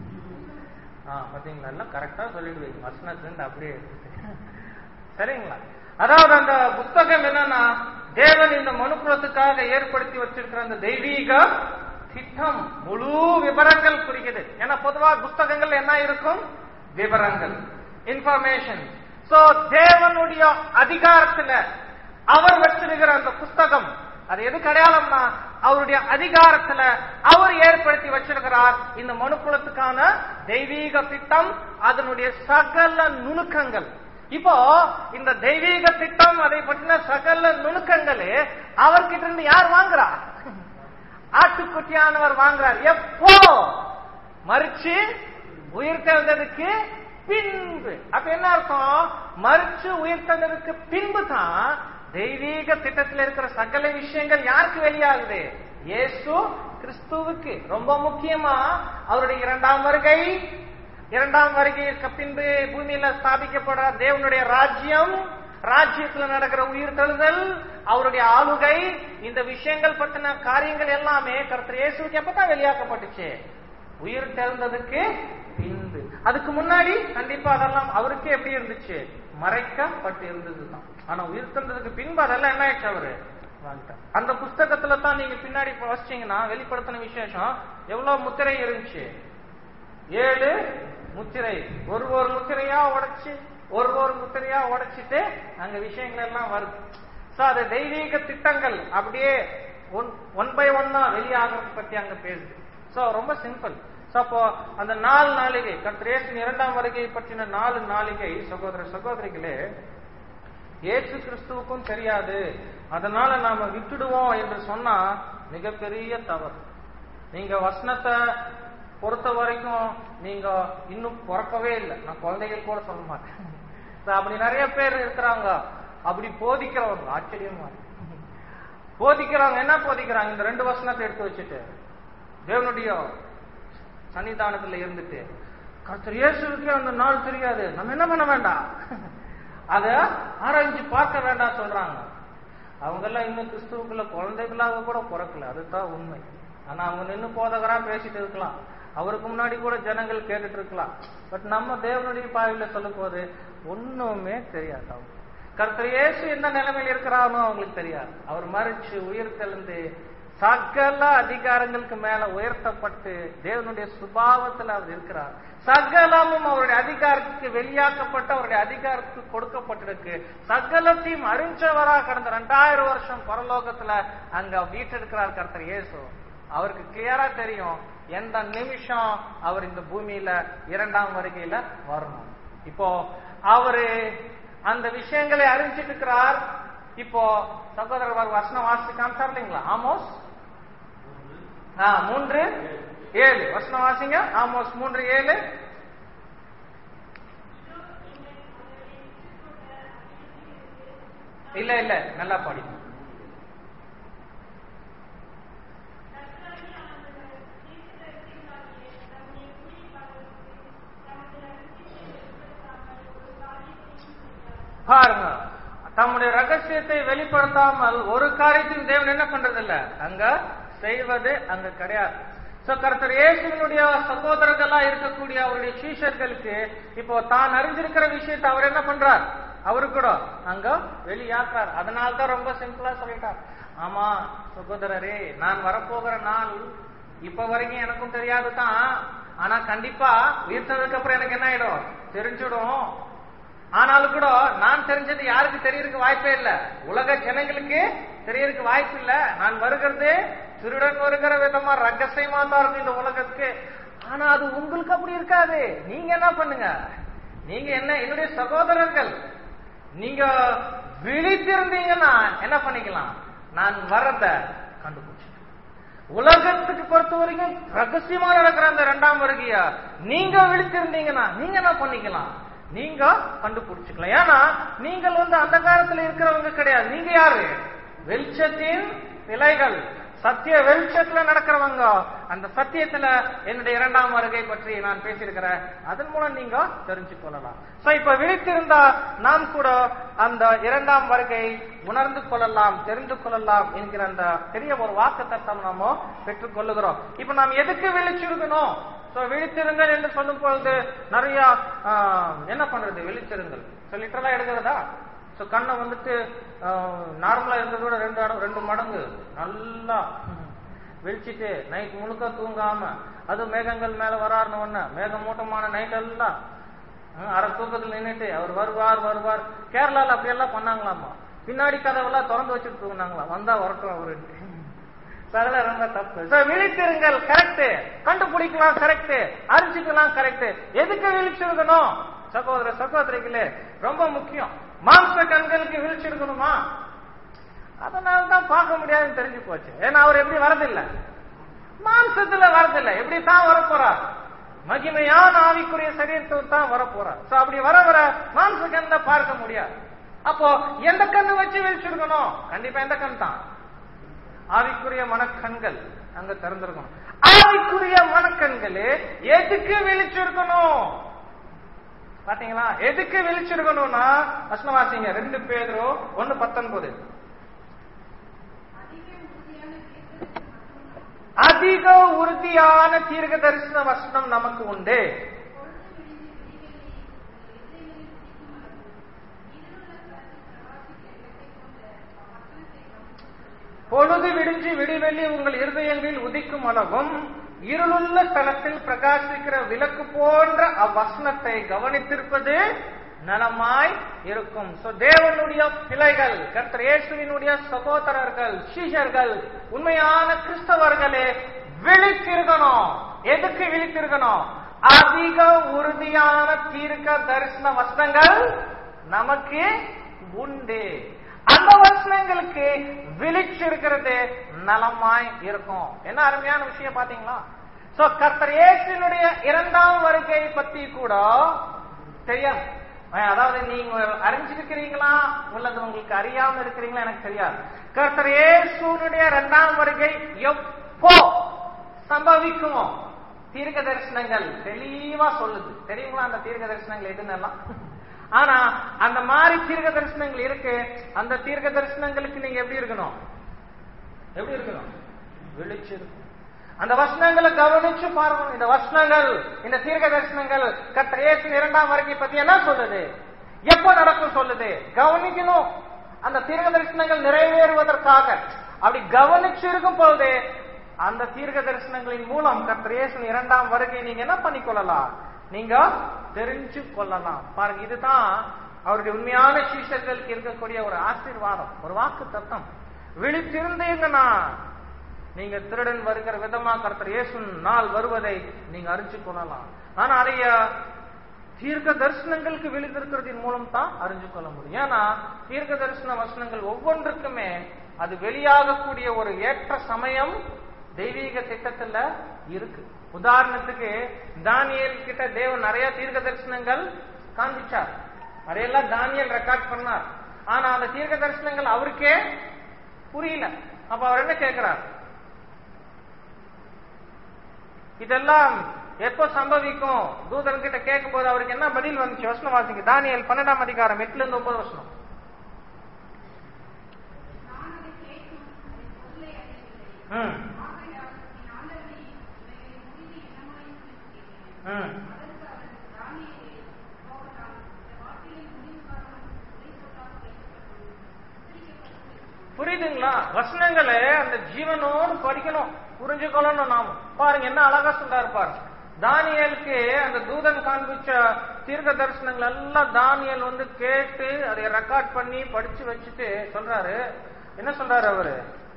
ஆ பாத்தீங்களா எல்லாம் கரெக்டா சொல்லிடுவீங்க வசனத்துல இருந்து அப்படியே எடுத்துட்டு. சரிங்களா அதாவது அந்த புஸ்தகம் என்னன்னா தேவன் இந்த மனுக்குலத்துக்காக ஏற்படுத்தி வச்சிருக்கிற அந்த தெய்வீக திட்டம் முழு விவரங்கள் குறிக்குது ஏன்னா பொதுவா புஸ்தகங்கள் என்ன இருக்கும் விவரங்கள் இன்ஃபர்மேஷன் சோ தேவனுடைய அதிகாரத்துல அவர் வச்சிருக்கிற அந்த புஸ்தகம் அது எதுக்கு அடையாளம்னா அவருடைய அதிகாரத்துல அவர் ஏற்படுத்தி வச்சிருக்கிறார் இந்த மனுக்குலத்துக்கான தெய்வீக திட்டம் அதனுடைய சகல நுணுக்கங்கள் இப்போ இந்த தெய்வீக திட்டம் அதை பற்றின சகல நுணுக்கங்களே அவர்கிட்ட இருந்து யார் வாங்குறா ஆட்டுக்குட்டியானவர் வாங்குறார் எப்போ மறிச்சு உயிர் தெழுந்ததுக்கு பின்பு அப்ப என்ன அர்த்தம் மறிச்சு உயிர் தந்ததுக்கு பின்பு தான் தெய்வீக திட்டத்தில் இருக்கிற சகல விஷயங்கள் யாருக்கு வெளியாகுது இயேசு கிறிஸ்துவுக்கு ரொம்ப முக்கியமா அவருடைய இரண்டாம் வருகை இரண்டாம் வருகைக்கு பின்பு பூமியில ஸ்தாபிக்கப்படுற தேவனுடைய ராஜ்யம் ராஜ்யத்துல நடக்கிற உயிர்த்தெழுதல் அவருடைய ஆளுகை இந்த விஷயங்கள் பத்தின காரியங்கள் எல்லாமே கர்த்தர் இயேசுக்கு எப்பதான் வெளியாக்கப்பட்டுச்சு உயிர் தெழுந்ததுக்கு பின்பு அதுக்கு முன்னாடி கண்டிப்பா அதெல்லாம் அவருக்கு எப்படி இருந்துச்சு மறைக்கப்பட்டு இருந்ததுதான் ஆனா உயிர் தெழுந்ததுக்கு பின்பு அதெல்லாம் என்ன ஆயிடுச்சு அவரு வாழ்ந்தார். அந்த புஸ்தகத்துல தான் நீங்க பின்னாடி இப்ப வாசிச்சீங்கன்னா வெளிப்படுத்தின விசேஷம் எவ்வளவு முத்திரை இருந்துச்சு ஏழு முத்திரை ஒரு ஒரு முத்திரையா உடைச்சு ஒரு ஒரு முத்திரையா உடைச்சிட்டு அங்க விஷயங்கள் எல்லாம் வருது சோ அது தெய்வீக திட்டங்கள் அப்படியே ஒன் பை ஒன்னா வெளியாகிறது பத்தி அங்க பேசுது சோ ரொம்ப சிம்பிள் சோ அப்போ அந்த நாலு நாளிகை கத்திரேசன் இரண்டாம் வருகை பற்றின நாலு நாளிகை சகோதர சகோதரிகளே இயேசு கிறிஸ்துவுக்கும் தெரியாது அதனால நாம விட்டுடுவோம் என்று சொன்னா மிகப்பெரிய தவறு நீங்க வசனத்தை பொறுத்த வரைக்கும் நீங்க இன்னும் பிறக்கவே இல்லை நான் குழந்தைகள் கூட சொல்ல மாட்டேன் So, அப்படி நிறைய பேர் இருக்கிறாங்க அப்படி போதிக்கிறவங்க ஆச்சரியமா இருக்கு. போதிக்கிறவங்க என்ன போதிக்கிறாங்க இந்த ரெண்டு வசனத்தை எடுத்து வச்சுட்டு தேவனுடைய சன்னிதானத்துல இருந்துட்டு கர்த்தர் இயேசுவுக்கே அந்த நாள் தெரியாது நம்ம என்ன பண்ண வேண்டாம் அத ஆராய்ஞ்சு பார்க்க வேண்டாம் சொல்றாங்க அவங்க எல்லாம் இன்னும் கிறிஸ்துவுக்குள்ள குழந்தைகளாக கூட பிறக்கல அதுதான் உண்மை ஆனா அவங்க நின்னு போதகரா பேசிட்டு இருக்கலாம் அவருக்கு முன்னாடி கூட ஜனங்கள் கேட்டுட்டு இருக்கலாம் பட் நம்ம தேவனுடைய பாவில சொல்லும் போது ஒண்ணுமே தெரியாது அவங்க கர்த்தர் இயேசு என்ன நிலைமையில் இருக்கிறாரோ அவங்களுக்கு தெரியாது அவர் மறிச்சு உயிர் தெளிந்து சகல அதிகாரங்களுக்கு மேல உயர்த்தப்பட்டு தேவனுடைய சுபாவத்தில் அவர் இருக்கிறார் சகலமும் அவருடைய அதிகாரத்துக்கு வெளியாக்கப்பட்டு அவருடைய அதிகாரத்துக்கு கொடுக்கப்பட்டிருக்கு சகலத்தையும் அறிஞ்சவரா கடந்த ரெண்டாயிரம் வருஷம் பரலோகத்துல அங்க வீட்டிருக்கிறார் கர்த்தர் இயேசு அவருக்கு கிளியரா தெரியும் எந்த நிமிஷம் அவர் இந்த பூமியில இரண்டாம் வருகையில வரணும் இப்போ அவரு அந்த விஷயங்களை அறிஞ்சிட்டு இருக்கிறார் இப்போ சகோதரர் வசனம் வாசிச்சு காமிச்சார் இல்லைங்களா ஆமோஸ் ஆ, மூன்று ஏழு வசனம் வாசிங்க ஆமோஸ் மூன்று ஏழு இல்ல இல்ல நல்லா படி பாருங்க தம்முடைய ரகசியத்தை வெளிப்படுத்தாமல் ஒரு காரியத்தையும் தேவன் என்ன பண்றது இல்ல அங்க செய்வது அங்க கிடையாது சோ கர்த்தர் இயேசுவினுடைய சகோதரர்களா இருக்கக்கூடிய அவருடைய சீஷர்களுக்கு இப்போ தான் அறிஞ்சிருக்கிற விஷயத்தை அவர் என்ன பண்றார் அவரு கூட அங்க வெளியாக்குறார் அதனால தான் ரொம்ப சிம்பிளா சொல்லிட்டார் ஆமா சகோதரரே நான் வரப்போகிற நாள் இப்ப வரைக்கும் எனக்கும் தெரியாது தான் ஆனா கண்டிப்பா உயிர்த்ததுக்கு அப்புறம் எனக்கு என்ன ஆயிடும் தெரிஞ்சிடும் ஆனாலும் கூட நான் தெரிஞ்சது யாருக்கு தெரியறதுக்கு வாய்ப்பே இல்ல உலக ஜனங்களுக்கு தெரியறதுக்கு வாய்ப்பு இல்ல நான் வருகிறது திருடன் வருகிற விதமா ரகசியமா தான் இருக்கும் இந்த உலகத்துக்கு ஆனா அது உங்களுக்கு அப்படி இருக்காது நீங்க என்ன பண்ணுங்க நீங்க என்ன என்னுடைய சகோதரர்கள் நீங்க விழித்திருந்தீங்கன்னா என்ன பண்ணிக்கலாம் நான் வரத கண்டுபிடிச்சு உலகத்துக்கு பொறுத்த வரைக்கும் ரகசியமா நடக்கிற அந்த இரண்டாம் வருகையா நீங்க விழித்திருந்தீங்கன்னா நீங்க என்ன பண்ணிக்கலாம் நீங்க கண்டுபிடிச்சுக்கலாம் ஏன்னா நீங்கள் வந்து அந்த காலத்துல இருக்கிறவங்க கிடையாது நீங்க யாரு வெளிச்சத்தின் பிழைகள் சத்திய வெளிச்சத்துல நடக்கிறவங்க அந்த சத்தியத்துல என்னுடைய இரண்டாம் வருகை பற்றி நான் பேசியிருக்கிறேன் அதன் மூலம் நீங்க தெரிஞ்சு கொள்ளலாம் சோ இப்ப விழித்திருந்தா நாம் கூட அந்த இரண்டாம் வருகை உணர்ந்து கொள்ளலாம் தெரிந்து கொள்ளலாம் என்கிற அந்த பெரிய ஒரு வாக்கு தத்தம் நாம பெற்றுக் கொள்ளுகிறோம் இப்ப நாம் எதுக்கு விழிச்சிருக்கணும் சோ விழித்திருங்கள் என்று சொல்லும் பொழுது நிறைய ஆஹ், என்ன பண்றது விழித்திருங்கள் சோ லிட்டரலா எடுக்கிறதா சோ கண்ணை வந்துட்டு நார்மலா இருந்ததை விட ரெண்டு அட- ரெண்டு மடங்கு நல்லா வெளிச்சிட்டு நைட் முழுக்க தூங்காம அது மேகங்கள் மேல வராருன்னு ஒண்ணு மேகமூட்டமான நைட் எல்லாம் ஹம், அரை தூக்கத்துல நின்னுட்டு அவர் வருவார் வருவார் கேரளால அப்படி எல்லாம் பண்ணாங்களாமா பின்னாடி கதவெல்லாம் திறந்து வச்சுட்டு தூங்கினாங்களாம் வந்தா வரட்டும் அவரு அதெல்லாம் ரொம்ப தப்பு So, விழித்திருங்கள் கரெக்ட் கண்டுபிடிக்கலாம் கரெக்ட் அறிஞ்சிக்கலாம் கரெக்ட் எதுக்கு விழிச்சிருக்கணும் சகோதர சகோதரிகளே ரொம்ப முக்கியம் மாம்ச கண்களுக்கு விழிச்சிருக்கணுமா அதனால தான் பார்க்க முடியாதுன்னு தெரிஞ்சு போச்சு ஏன்னா அவர் எப்படி வரதில்லை மாம்சத்துல வரதில்லை எப்படி தான் வரப்போறார் மகிமையான ஆவிக்குரிய சரீரத்தில் தான் வரப்போறார் சோ அப்படி வர வர மாம்ச கண்ணில் பார்க்க முடியாது அப்போ எந்த கண்ணு வச்சு விழிச்சிருக்கணும் கண்டிப்பா எந்த கண் தான் ஆவிக்குரிய மனக்கண்கள் அங்க திறந்திருக்கணும் ஆவிக்குரிய மனக்கண்கள் எதுக்கு விழிச்சிருக்கணும் பாத்தீங்களா எதுக்கு விழிச்சிருக்கணும்னா வசனம் வாசிங்க ரெண்டு பேரும் ஒன்னு பத்தொன்பது அதிக உறுதியான தீர்க்க தரிசன வசனம் நமக்கு உண்டு. அதிக உறுதியான தீர்க்க தரிசன வசனம் நமக்கு உண்டு பொழுது விடிந்து விடிவெள்ளி உங்கள் இருதயங்களில் உதிக்கும் அளவும் இருளுள்ள ஸ்தலத்தில் பிரகாசிக்கிற விளக்கு போன்ற அவ்வசனத்தை கவனித்திருப்பது நலமாய் இருக்கும் சோ தேவனுடைய பிள்ளைகள் கர்த்தர் இயேசுவினுடைய சகோதரர்கள் சீஷர்கள் உண்மையான கிறிஸ்தவர்களே விழித்திருக்கணும் எதுக்கு விழித்திருக்கணும் அதிக உறுதியான தீர்க்க தரிசன வசனங்கள் நமக்கு உண்டு அந்த வசனங்களுக்கு விழிச்சிருக்கிறது நலமாய் இருக்கும் என்ன அருமையான விஷயம் பாத்தீங்களா சோ கர்த்தர் இயேசுனுடைய இரண்டாம் வருகை பத்தி கூட தெரியும் அஹ் அதாவது நீங்க அறிஞ்சிருக்கிறீங்களா உள்ளது உங்களுக்கு அறியாம இருக்கிறீங்களா எனக்கு தெரியாது கர்த்தர் இயேசுனுடைய இரண்டாம் வருகை எப்போ சம்பவிக்குமோ தீர்க்க தரிசனங்கள் தெளிவா சொல்லுது தெரியுங்களா அந்த தீர்க்க தரிசனங்கள் எதுன்னெல்லாம் ஆனா அந்த மாதிரி தீர்க்க தரிசனங்கள் இருக்கு அந்த தீர்க்க தரிசனங்களுக்கு நீங்க எப்படி இருக்கணும் எப்படி இருக்கணும் விழிச்சிருக்கணும் அந்த வசனங்களை கவனிச்சு பாருங்க இந்த வசனங்கள் இந்த தீர்க்க தரிசனங்கள் கர்த்தர் இயேசு இரண்டாம் வருகை பத்தி என்ன சொல்லுது எப்ப நடக்கும் சொல்லுது கவனிக்கணும் அந்த தீர்க்க தரிசனங்கள் நிறைவேறுவதற்காக அப்படி கவனிச்சிருக்கும் பொழுது அந்த தீர்க்க தரிசனங்களின் மூலம் கர்த்தர் இயேசு இரண்டாம் வருகை நீங்க என்ன பண்ணிக்கொள்ளலாம் நீங்க தெரிஞ்சு கொள்ளலாம் பாருங்க இதுதான் அவருடைய உண்மையான சீஷர்களுக்கு இருக்கக்கூடிய ஒரு ஆசீர்வாதம் ஒரு வாக்கு தத்தம் விழித்திருந்தீங்கன்னா நீங்க திருடன் வருகிற விதமா கர்த்தர் இயேசு நாள் வருவதை நீங்க அறிஞ்சு கொள்ளலாம் ஆனா அதைய தீர்க்க தரிசனங்களுக்கு விழித்திருக்கிறதின் மூலம் தான் அறிஞ்சு கொள்ள முடியும் ஏன்னா தீர்க்க தரிசன வசனங்கள் ஒவ்வொன்றுக்குமே அது வெளியாகக்கூடிய ஒரு ஏற்ற சமயம் தெய்வீக திட்டத்துல இருக்கு உதாரணத்துக்கு தானியல் கிட்ட தேவன் நிறைய தீர்க்க தரிசனங்கள் காண்பிச்சார் அதையெல்லாம் தானியல் ரெக்கார்ட் பண்ணார் ஆனா அந்த தீர்க்க தரிசனங்கள் அவருக்கே புரியல அப்ப அவர் என்ன கேட்கிறார் இதெல்லாம் எப்போ சம்பவிக்கும் தூதன் கிட்ட கேட்கும் போது அவருக்கு என்ன பதில் வந்துச்சு வசனம் வாசிங்க தானியல் பன்னெண்டாம் அதிகாரம் எட்டுல இருந்து ஒன்பது வசனம் நான் அதை கேட்டும் அதை பொருளை அறியவில்லை ம், ஆகையால் என் ஆண்டவனே இவைகளின் முடிவு என்னமாயிருக்கும் என்று கேட்டேன் ம். அதற்கு அவர் தானியேலே போகலாம் இந்த வார்த்தையின் முடிவு காரணம் உரை சொல்லாக வைக்கப்பட்டு உச்சரிக்கப்பட்டு புரியுதுங்களா வசனங்களை அந்த ஜீவனோடு படிக்கணும் புரிஞ்சுக்கணும்னு நாம பாருங்க என்ன அழகா சொல்றாரு பாருங்க தானியலுக்கு அந்த தூதன் காண்பிச்ச தீர்க்க தரிசனங்கள் எல்லாம் தானியல் வந்து கேட்டு அதை ரெக்கார்ட் பண்ணி படிச்சு வச்சுட்டு சொல்றாரு என்ன சொல்றாரு அவரு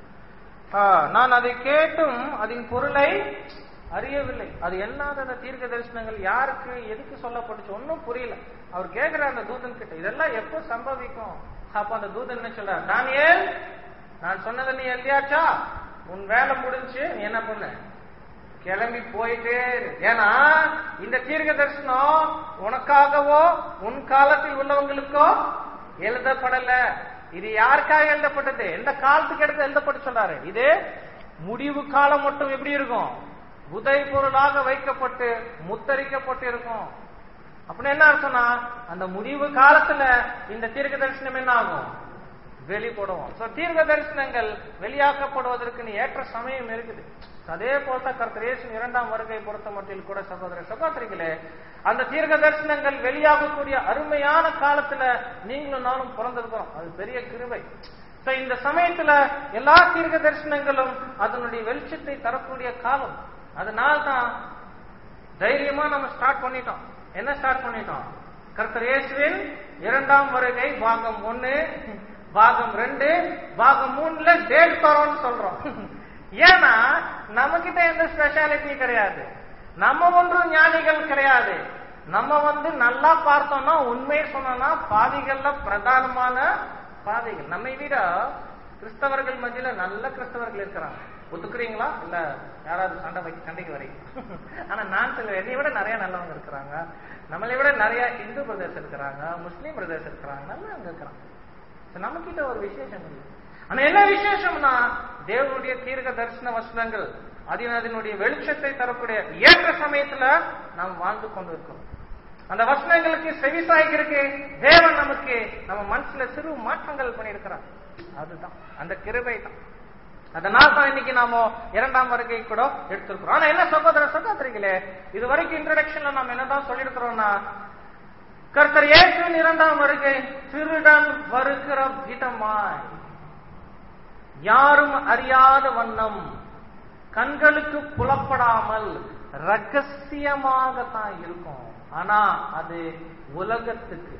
ஆ, நான் அதை கேட்டும் அதன் பொருளை அறியவில்லை அது என்னது அந்த தீர்க்க தரிசனங்கள் யாருக்கு எதுக்கு சொல்லப்பட்டுச்சு ஒன்னும் புரியல அவர் கேட்கிற அந்த தூதன் கிட்ட இதெல்லாம் எப்போ சம்பவிக்கும் அப்ப அந்த தூதன் என்ன சொல்றார் தானியேல் நான் சொன்னதை நீ எழுதியாச்சா உன் வேலை முடிஞ்சு நீ என்ன பண்ண கிளம்பி போயிட்டே இரு. ஏன்னா இந்த தீர்க்க தரிசனம் உனக்காகவோ உன் காலத்தில் உள்ளவங்களுக்கோ எழுதப்படல இது யாருக்காக எழுதப்பட்டது எந்த காலத்துக்கு எடுத்து எழுதப்பட்டு சொல்றாரு இது முடிவு காலம் மட்டும் எப்படி இருக்கும் புதை பொருளாக வைக்கப்பட்டு முத்தரிக்கப்பட்டு இருக்கும் அப்படின்னு என்ன அர்த்தம்னா அந்த முடிவு காலத்துல இந்த தீர்க்க தரிசனம் என்ன ஆகும் வெளிப்படும் சோ தீர்க்க தரிசனங்கள் வெளியாக்கப்படுவதற்கு ஏற்ற சமயம் இருக்குது அதே போல கர்த்தர் இயேசு இரண்டாம் வருகை பொறுத்த மட்டில் கூட சகோதர சகோதரிகளே அந்த தீர்க்க தரிசனங்கள் வெளியாகக்கூடிய அருமையான காலத்துல நீங்களும் நானும் பிறந்திருக்கிறோம் அது பெரிய கிருபை So, இந்த சமயத்துல எல்லா தீர்க்க தரிசனங்களும் அதனுடைய வெளிச்சத்தை தரக்கூடிய காலம் அதனால தான் தைரியமா நம்ம ஸ்டார்ட் பண்ணிட்டோம் என்ன ஸ்டார்ட் பண்ணிட்டோம் கர்த்தர் இயேசுவின் இரண்டாம் வருகை பாகம் ஒண்ணு பாகம் ரெண்டு பாகம் மூணுல டேட் தரோம்னு சொல்றோம் ஏன்னா நம்மகிட்ட எந்த ஸ்பெஷாலிட்டி கிடையாது நம்ம ஒன்றும் ஞானிகள் கிடையாது நம்ம வந்து நல்லா பார்த்தோம்னா உண்மையை சொன்னோம்னா பாதிகள்ல பிரதானமான பாதைகள் நம்மை விட கிறிஸ்தவர்கள் மத்தியில நல்ல கிறிஸ்தவர்கள் இருக்கிறாங்க ஒத்துக்கிறீங்களா இல்ல யாராவது சண்டை வை சண்டைக்கு வரீங்க ஆனா நான் சொல்ல என்னை விட நிறைய நல்லவங்க இருக்கிறாங்க நம்மளை விட நிறைய இந்து பிரதேசம் இருக்கிறாங்க முஸ்லீம் பிரதேசம் இருக்கிறாங்க நல்லவங்க இருக்கிறாங்க நம்ம கிட்ட ஒரு விசேஷம் இல்லை ஆனா என்ன விசேஷம்னா தேவனுடைய தீர்க்க தரிசன வசனங்கள் அதன் அதனுடைய வெளிச்சத்தை தரக்கூடிய ஏற்ற சமயத்துல நாம் வாழ்ந்து கொண்டு இருக்கோம் அந்த வசனங்களுக்கு செவிசாய்க்கிறதுக்கு தேவன் நமக்கு நம்ம மனசுல சிறு மாற்றங்கள் பண்ணியிருக்கிறார் அதுதான் அந்த கிருபை தான் அதனால தான் இன்னைக்கு நாம இரண்டாம் வருகை கூட எடுத்திருக்கிறோம் ஆனா என்ன சகோதர சகோதரிகளே இது வரைக்கும் இன்ட்ரடக்ஷன்ல நாம என்னதான் சொல்லியிருக்கிறோம்னா கர்த்தர் இயேசுவின் இரண்டாம் வருகை திருடன் வருகிற விதமாய் யாரும் அறியாத வண்ணம் கண்களுக்கு புலப்படாமல் ரகசியமாக தான் இருக்கும் ஆனா அது உலகத்துக்கு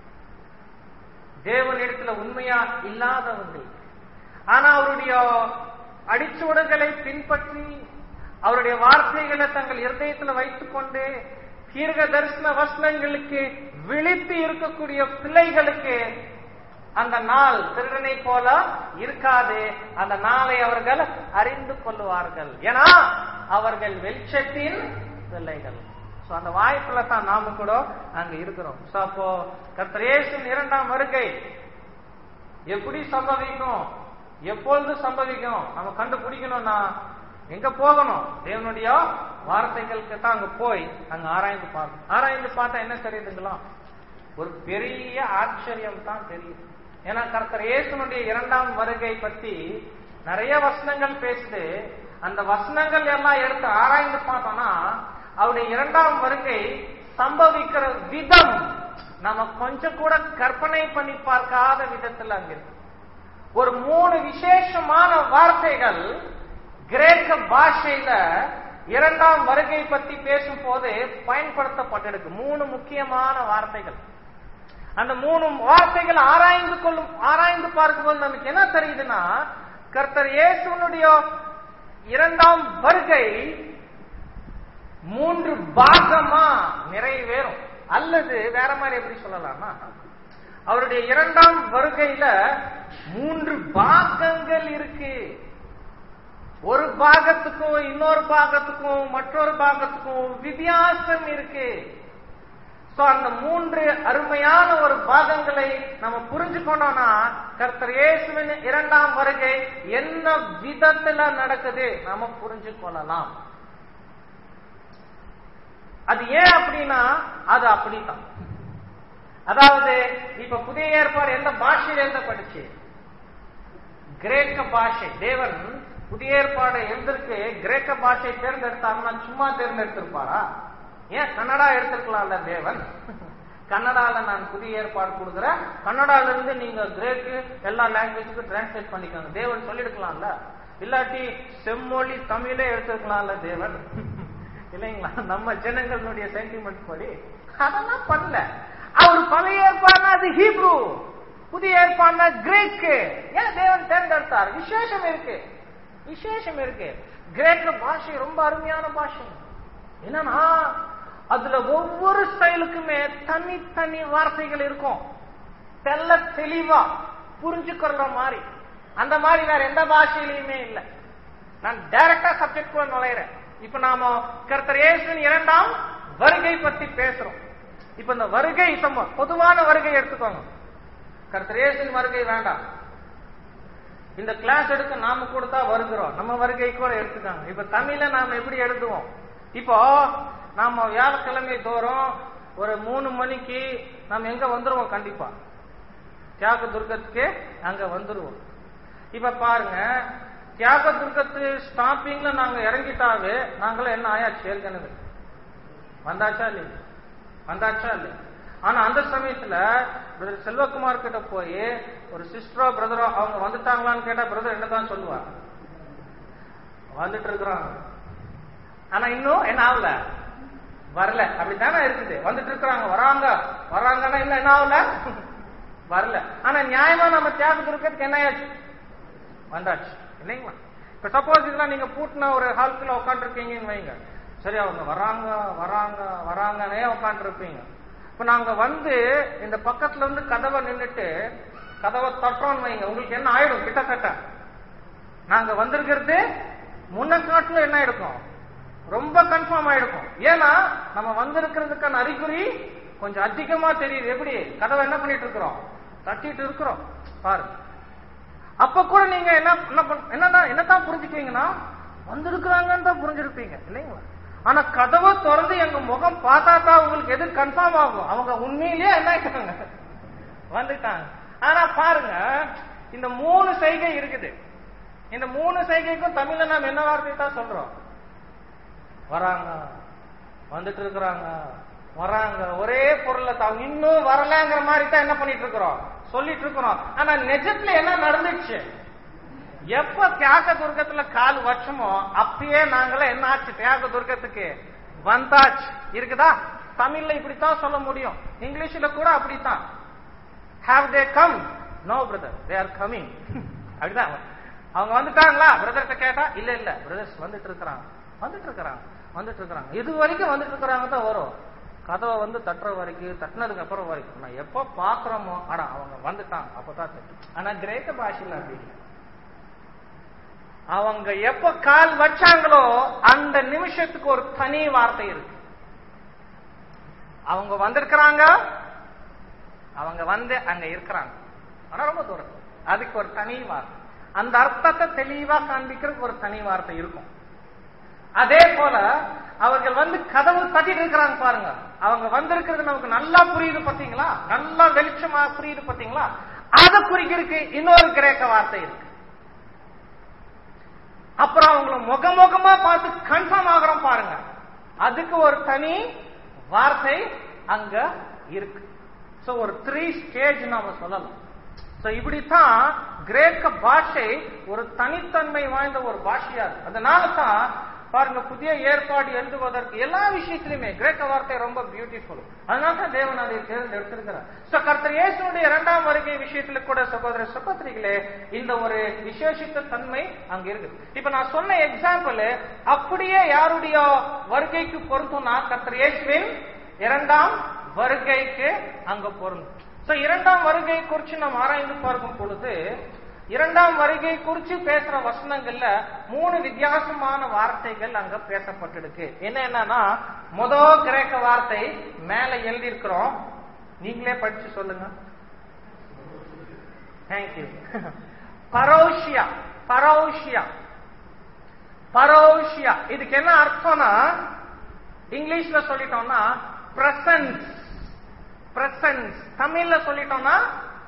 தேவனிடத்துல உண்மையா இல்லாதவங்களுக்கு ஆனா அவருடைய அடிச்சுவடுகளை பின்பற்றி அவருடைய வார்த்தைகளை தங்கள் இருதயத்துல வைத்துக் கொண்டு தீர்க்க தரிசன வசனங்களுக்கு விழித்து இருக்கக்கூடிய பிள்ளைகளுக்கு அந்த நாள் திருடனை போல இருக்காது அந்த நாளை அவர்கள் அறிந்து கொள்ளுவார்கள் ஏன்னா அவர்கள் வெளிச்சத்தின் பிள்ளைகள் சோ அந்த வாய்ப்புல தான் நாம கூட அங்க இருக்கிறோம் சோ அப்போ கத்திரேசன் இரண்டாம் வருகை எப்படி சம்பவிக்கும் எப்பொழுது சம்பவிக்கும் நம்ம கண்டுபிடிக்கணும்னா எங்க போகணும் தேவனுடைய வார்த்தைகளுக்கு தான் அங்க போய் அங்க ஆராய்ந்து பார்க்கணும் ஆராய்ந்து பார்த்தா என்ன தெரியுதுங்களா ஒரு பெரிய ஆச்சரியம் தான் தெரியுது ஏன்னா கர்த்தர் இயேசுனுடைய இரண்டாம் வருகை பத்தி நிறைய வசனங்கள் பேசுது அந்த வசனங்கள் எல்லாம் எடுத்து ஆராய்ந்து பார்த்தோம்னா அவருடைய இரண்டாம் வருகை சம்பவிக்கிற விதம் நம்ம கொஞ்சம் கூட கற்பனை பண்ணி பார்க்காத விதத்துல அங்க இருக்கு ஒரு மூணு விசேஷமான வார்த்தைகள் கிரேக்க பாஷையில இரண்டாம் வருகை பத்தி பேசும் போது பயன்படுத்தப்பட்டிருக்கு மூணு முக்கியமான வார்த்தைகள் அந்த மூணு வார்த்தைகள் ஆராய்ந்து கொள்ளும் ஆராய்ந்து பார்க்கும்போது நமக்கு என்ன தெரியுதுன்னா கர்த்தர் இயேசுனுடைய இரண்டாம் வருகை மூன்று பாகமா நிறைவேறும் அல்லது வேற மாதிரி எப்படி சொல்லலாம்னா அவருடைய இரண்டாம் வருகையில மூன்று பாகங்கள் இருக்கு ஒரு பாகத்துக்கும் இன்னொரு பாகத்துக்கும் மற்றொரு பாகத்துக்கும் வித்தியாசம் இருக்கு சோ அந்த மூன்று அருமையான ஒரு பாகங்களை நம்ம புரிஞ்சுக்கொண்டோம்னா கர்த்தர் இயேசுவின் இரண்டாம் வருகை என்ன விதத்துல நடக்குது நாம புரிஞ்சு கொள்ளலாம் அது ஏன் அப்படின்னா அது அப்படித்தான் அதாவது இப்ப புதிய ஏற்பாடு எந்த பாஷையில எழுதப்பட்டுச்சு கிரேக்க பாஷை தேவன் புதிய ஏற்பாடு எழுந்திருக்கு கிரேக்க பாஷை தேர்ந்தெடுத்தாங்கன்னா சும்மா தேர்ந்தெடுத்திருப்பாரா ஏன் கன்னடா எடுத்திருக்கலாம்ல தேவன் கன்னடால நான் புதிய ஏற்பாடு கொடுக்குறேன் கன்னடால இருந்து நீங்க கிரேக்கு எல்லா லாங்குவேஜுக்கும் டிரான்ஸ்லேட் பண்ணிக்கோங்க தேவன் சொல்லிருக்கலாம்ல இல்லாட்டி செம்மொழி தமிழே எடுத்திருக்கலாம்ல தேவன் இல்லைங்களா நம்ம ஜனங்களுடைய சென்டிமெண்ட் படி அதெல்லாம் பண்ணல அவர் பழைய ஏற்பாடுனா அது ஹீப்ரு புதிய ஏற்பாடுனா கிரேக்கு ஏன் தேவன் தேர்ந்தெடுத்தார் விசேஷம் இருக்கு விசேஷம் இருக்கு கிரேக்க பாஷை ரொம்ப அருமையான பாஷை என்னன்னா அதுல ஒவ்வொரு ஸ்டைலுக்குமே தனித்தனி வார்த்தைகள் இருக்கும் தெல்ல தெளிவா புரிஞ்சுக்கிற மாதிரி அந்த மாதிரி வேற எந்த பாஷையிலையுமே இல்லை நான் டைரக்டா சப்ஜெக்ட் கூட நுழையிறேன் இப்ப நாம கர்த்தர் இயேசுவின் இரண்டாம் வருகை பத்தி பேசுறோம் இப்ப இந்த வருகை சம்ம பொதுவான வருகை எடுத்துக்கோங்க கர்த்தர் இயேசுவின் வருகை வேண்டாம் இந்த கிளாஸ் எடுக்க நாம கூட தான் வருகிறோம் நம்ம வருகை கூட எடுத்துக்காங்க இப்ப தமிழ்ல நாம எப்படி எழுதுவோம் இப்போ நாம வியாழக்கிழமை தோறும் ஒரு மூணு மணிக்கு நாம எங்க வந்துருவோம் கண்டிப்பா தியாக துர்கத்துக்கு அங்க வந்துருவோம் இப்ப பாருங்க தியாக துர்கத்து ஸ்டாப்பிங்ல நாங்க இறங்கிட்டாவே நாங்களும் என்ன ஆயாச்சு ஏற்கனவே வந்தாச்சா இல்லையா வந்தாச்சா இல்லையா ஆனா அந்த சமயத்துல பிரதர் செல்வகுமார் கிட்ட போய் ஒரு சிஸ்டரோ பிரதரோ அவங்க வந்துட்டாங்களான்னு கேட்டா பிரதர் என்னதான் சொல்லுவார் வந்துட்டு இருக்கிறாங்க ஆனா இன்னும் என்ன ஆகல வரல அப்படித்தானே இருக்குது வந்துட்டு இருக்கிறாங்க வராங்க வராங்கன்னா இல்ல என்ன ஆகல வரல ஆனா நியாயமா நம்ம தியாகம் இருக்கிறதுக்கு என்ன ஆச்சு வந்தாச்சு இல்லைங்களா இப்ப சப்போஸ் இதெல்லாம் நீங்க பூட்டின ஒரு ஹால்குள்ள உட்காந்துருக்கீங்கன்னு வைங்க சரி அவங்க வராங்க வராங்க வராங்கன்னே உட்காந்துருப்பீங்க இப்ப நாங்க வந்து இந்த பக்கத்துல இருந்து கதவை நின்னுட்டு கதவை தட்டுறோம்னு வைங்க உங்களுக்கு என்ன ஆயிடும் கிட்டத்தட்ட நாங்க வந்திருக்கிறது முன்ன காட்டுல என்ன இருக்கும் ரொம்ப கன்ஃபார்ம் ஆயிடுக்கும் ஏன்னா நம்ம வந்திருக்கிறதுக்கான அறிகுறி கொஞ்சம் அதிகமா தெரியுது எப்படி கதவை என்ன பண்ணிட்டு இருக்கிறோம் தட்டிட்டு இருக்கிறோம் பாருங்க அப்ப கூட நீங்க என்ன என்ன பண்ண- என்னன்னா என்னதான் புரிஞ்சுக்குவீங்கன்னா வந்திருக்கிறாங்கன்னு தான் புரிஞ்சிருப்பீங்க இல்லைங்களா ஆனா கதவை திறந்து எங்க முகம் பார்த்தா தான் உங்களுக்கு எது கன்ஃபார்ம் ஆகும் அவங்க உண்மையிலேயே என்ன ஆயிட்டாங்க வந்துட்டாங்க ஆனா பாருங்க இந்த மூணு செய்கை இருக்குது இந்த மூணு செய்கைக்கும் தமிழ்ல நாம் என்ன வார்த்தை தான் சொல்றோம் வராங்க வந்துட்டு இருக்கிறாங்க வராங்க ஒரே பொருளை தான் அவங்க இன்னும் வரலங்கிற மாதிரி தான் என்ன பண்ணிட்டு இருக்கிறோம் சொல்லிட்டு இருக்கிறோம் ஆனா நிஜத்துல என்ன நடந்துச்சு எப்ப தியாக துர்க்கத்துல கால் வச்சோமோ அப்பயே நாங்களே என்ன ஆச்சு தியாக துர்க்கத்துக்கு வந்தாச்சு இருக்குதா தமிழ்ல இப்படித்தான் சொல்ல முடியும் இங்கிலீஷ்ல கூட அப்படித்தான் have they come no brother they are coming அப்படிதான் அவங்க வந்துட்டாங்களா பிரதர்கிட்ட கேட்டா இல்ல இல்ல பிரதர்ஸ் வந்துட்டு இருக்கிறாங்க வந்துட்டு இருக்கிறாங்க வந்துட்டு இருக்கிறாங்க இது வரைக்கும் வந்துட்டு இருக்கிறாங்க தான் வரும் கதவை வந்து தட்டுற வரைக்கும் தட்டினதுக்கு அப்புறம் வரைக்கும் நான் எப்போ பாக்குறோமோ ஆனா அவங்க வந்துட்டாங்க அப்பதான் தட்டு ஆனா கிரேக்க பாஷையில அப்படி இல்லை அவங்க எப்ப கால் வச்சாங்களோ அந்த நிமிஷத்துக்கு ஒரு தனி வார்த்தை இருக்கு அவங்க வந்திருக்கிறாங்க அவங்க வந்து அங்க இருக்கிறாங்க ஆனா ரொம்ப தூரம் அதுக்கு ஒரு தனி வார்த்தை அந்த அர்த்தத்தை தெளிவா காண்பிக்கிறதுக்கு ஒரு தனி வார்த்தை இருக்கும் அதே போல அவர்கள் வந்து கதவு தட்டிட்டு இருக்கிறாங்க பாருங்க அவங்க வந்திருக்கிறது நமக்கு நல்லா புரியுது பாத்தீங்களா நல்லா வெளிச்சமா புரியுது பாத்தீங்களா அதை குறிக்கிறதுக்கு இன்னொரு கிரேக்க வார்த்தை இருக்கு அப்புறம் அவங்கள முகமுகமா பார்த்து கன்ஃபார்ம் ஆகுறோம் பாருங்க அதுக்கு ஒரு தனி வார்த்தை அங்க இருக்கு சோ ஒரு த்ரீ ஸ்டேஜ் நாம சொல்லலாம் சோ இப்படித்தான் கிரேக்க பாஷை ஒரு தனித்தன்மை வாய்ந்த ஒரு பாஷையா இருக்கு அதனால தான் பாருங்க புதிய ஏற்பாடு எழுதுவதற்கு எல்லா விஷயத்திலுமே கிரேக்க வார்த்தை ரொம்ப பியூட்டிஃபுல் அதனால தான் தேவன் அதை தேர்ந்தெடுத்திருக்கிறார் சோ கர்த்தர் இயேசுடைய இரண்டாம் வருகை விஷயத்துல கூட சகோதர சகோதரிகளே இந்த ஒரு விசேஷித்த தன்மை அங்க இருக்கு இப்ப நான் சொன்ன எக்ஸாம்பிள் அப்படியே யாருடைய வருகைக்கு பொருந்தும்னா கர்த்தர் இயேசுவின் இரண்டாம் வருகைக்கு அங்க பொருந்தும் சோ இரண்டாம் வருகை குறித்து நாம் ஆராய்ந்து பார்க்கும் பொழுது இரண்டாம் வருகை குறித்து பேசுற வசனங்கள்ல மூணு வித்தியாசமான வார்த்தைகள் அங்க பேசப்பட்டிருக்கு என்ன என்னன்னா முதல் கிரேக்க வார்த்தை மேல எழுதி இருக்கிறோம் நீங்களே படிச்சு சொல்லுங்க தேங்க்யூ பரோஷியா பரோஷியா பரோஷியா இதுக்கு என்ன அர்த்தம்னா இங்கிலீஷ்ல சொல்லிட்டோம்னா பிரசன்ஸ் பிரசன்ஸ் தமிழ்ல சொல்லிட்டோம்னா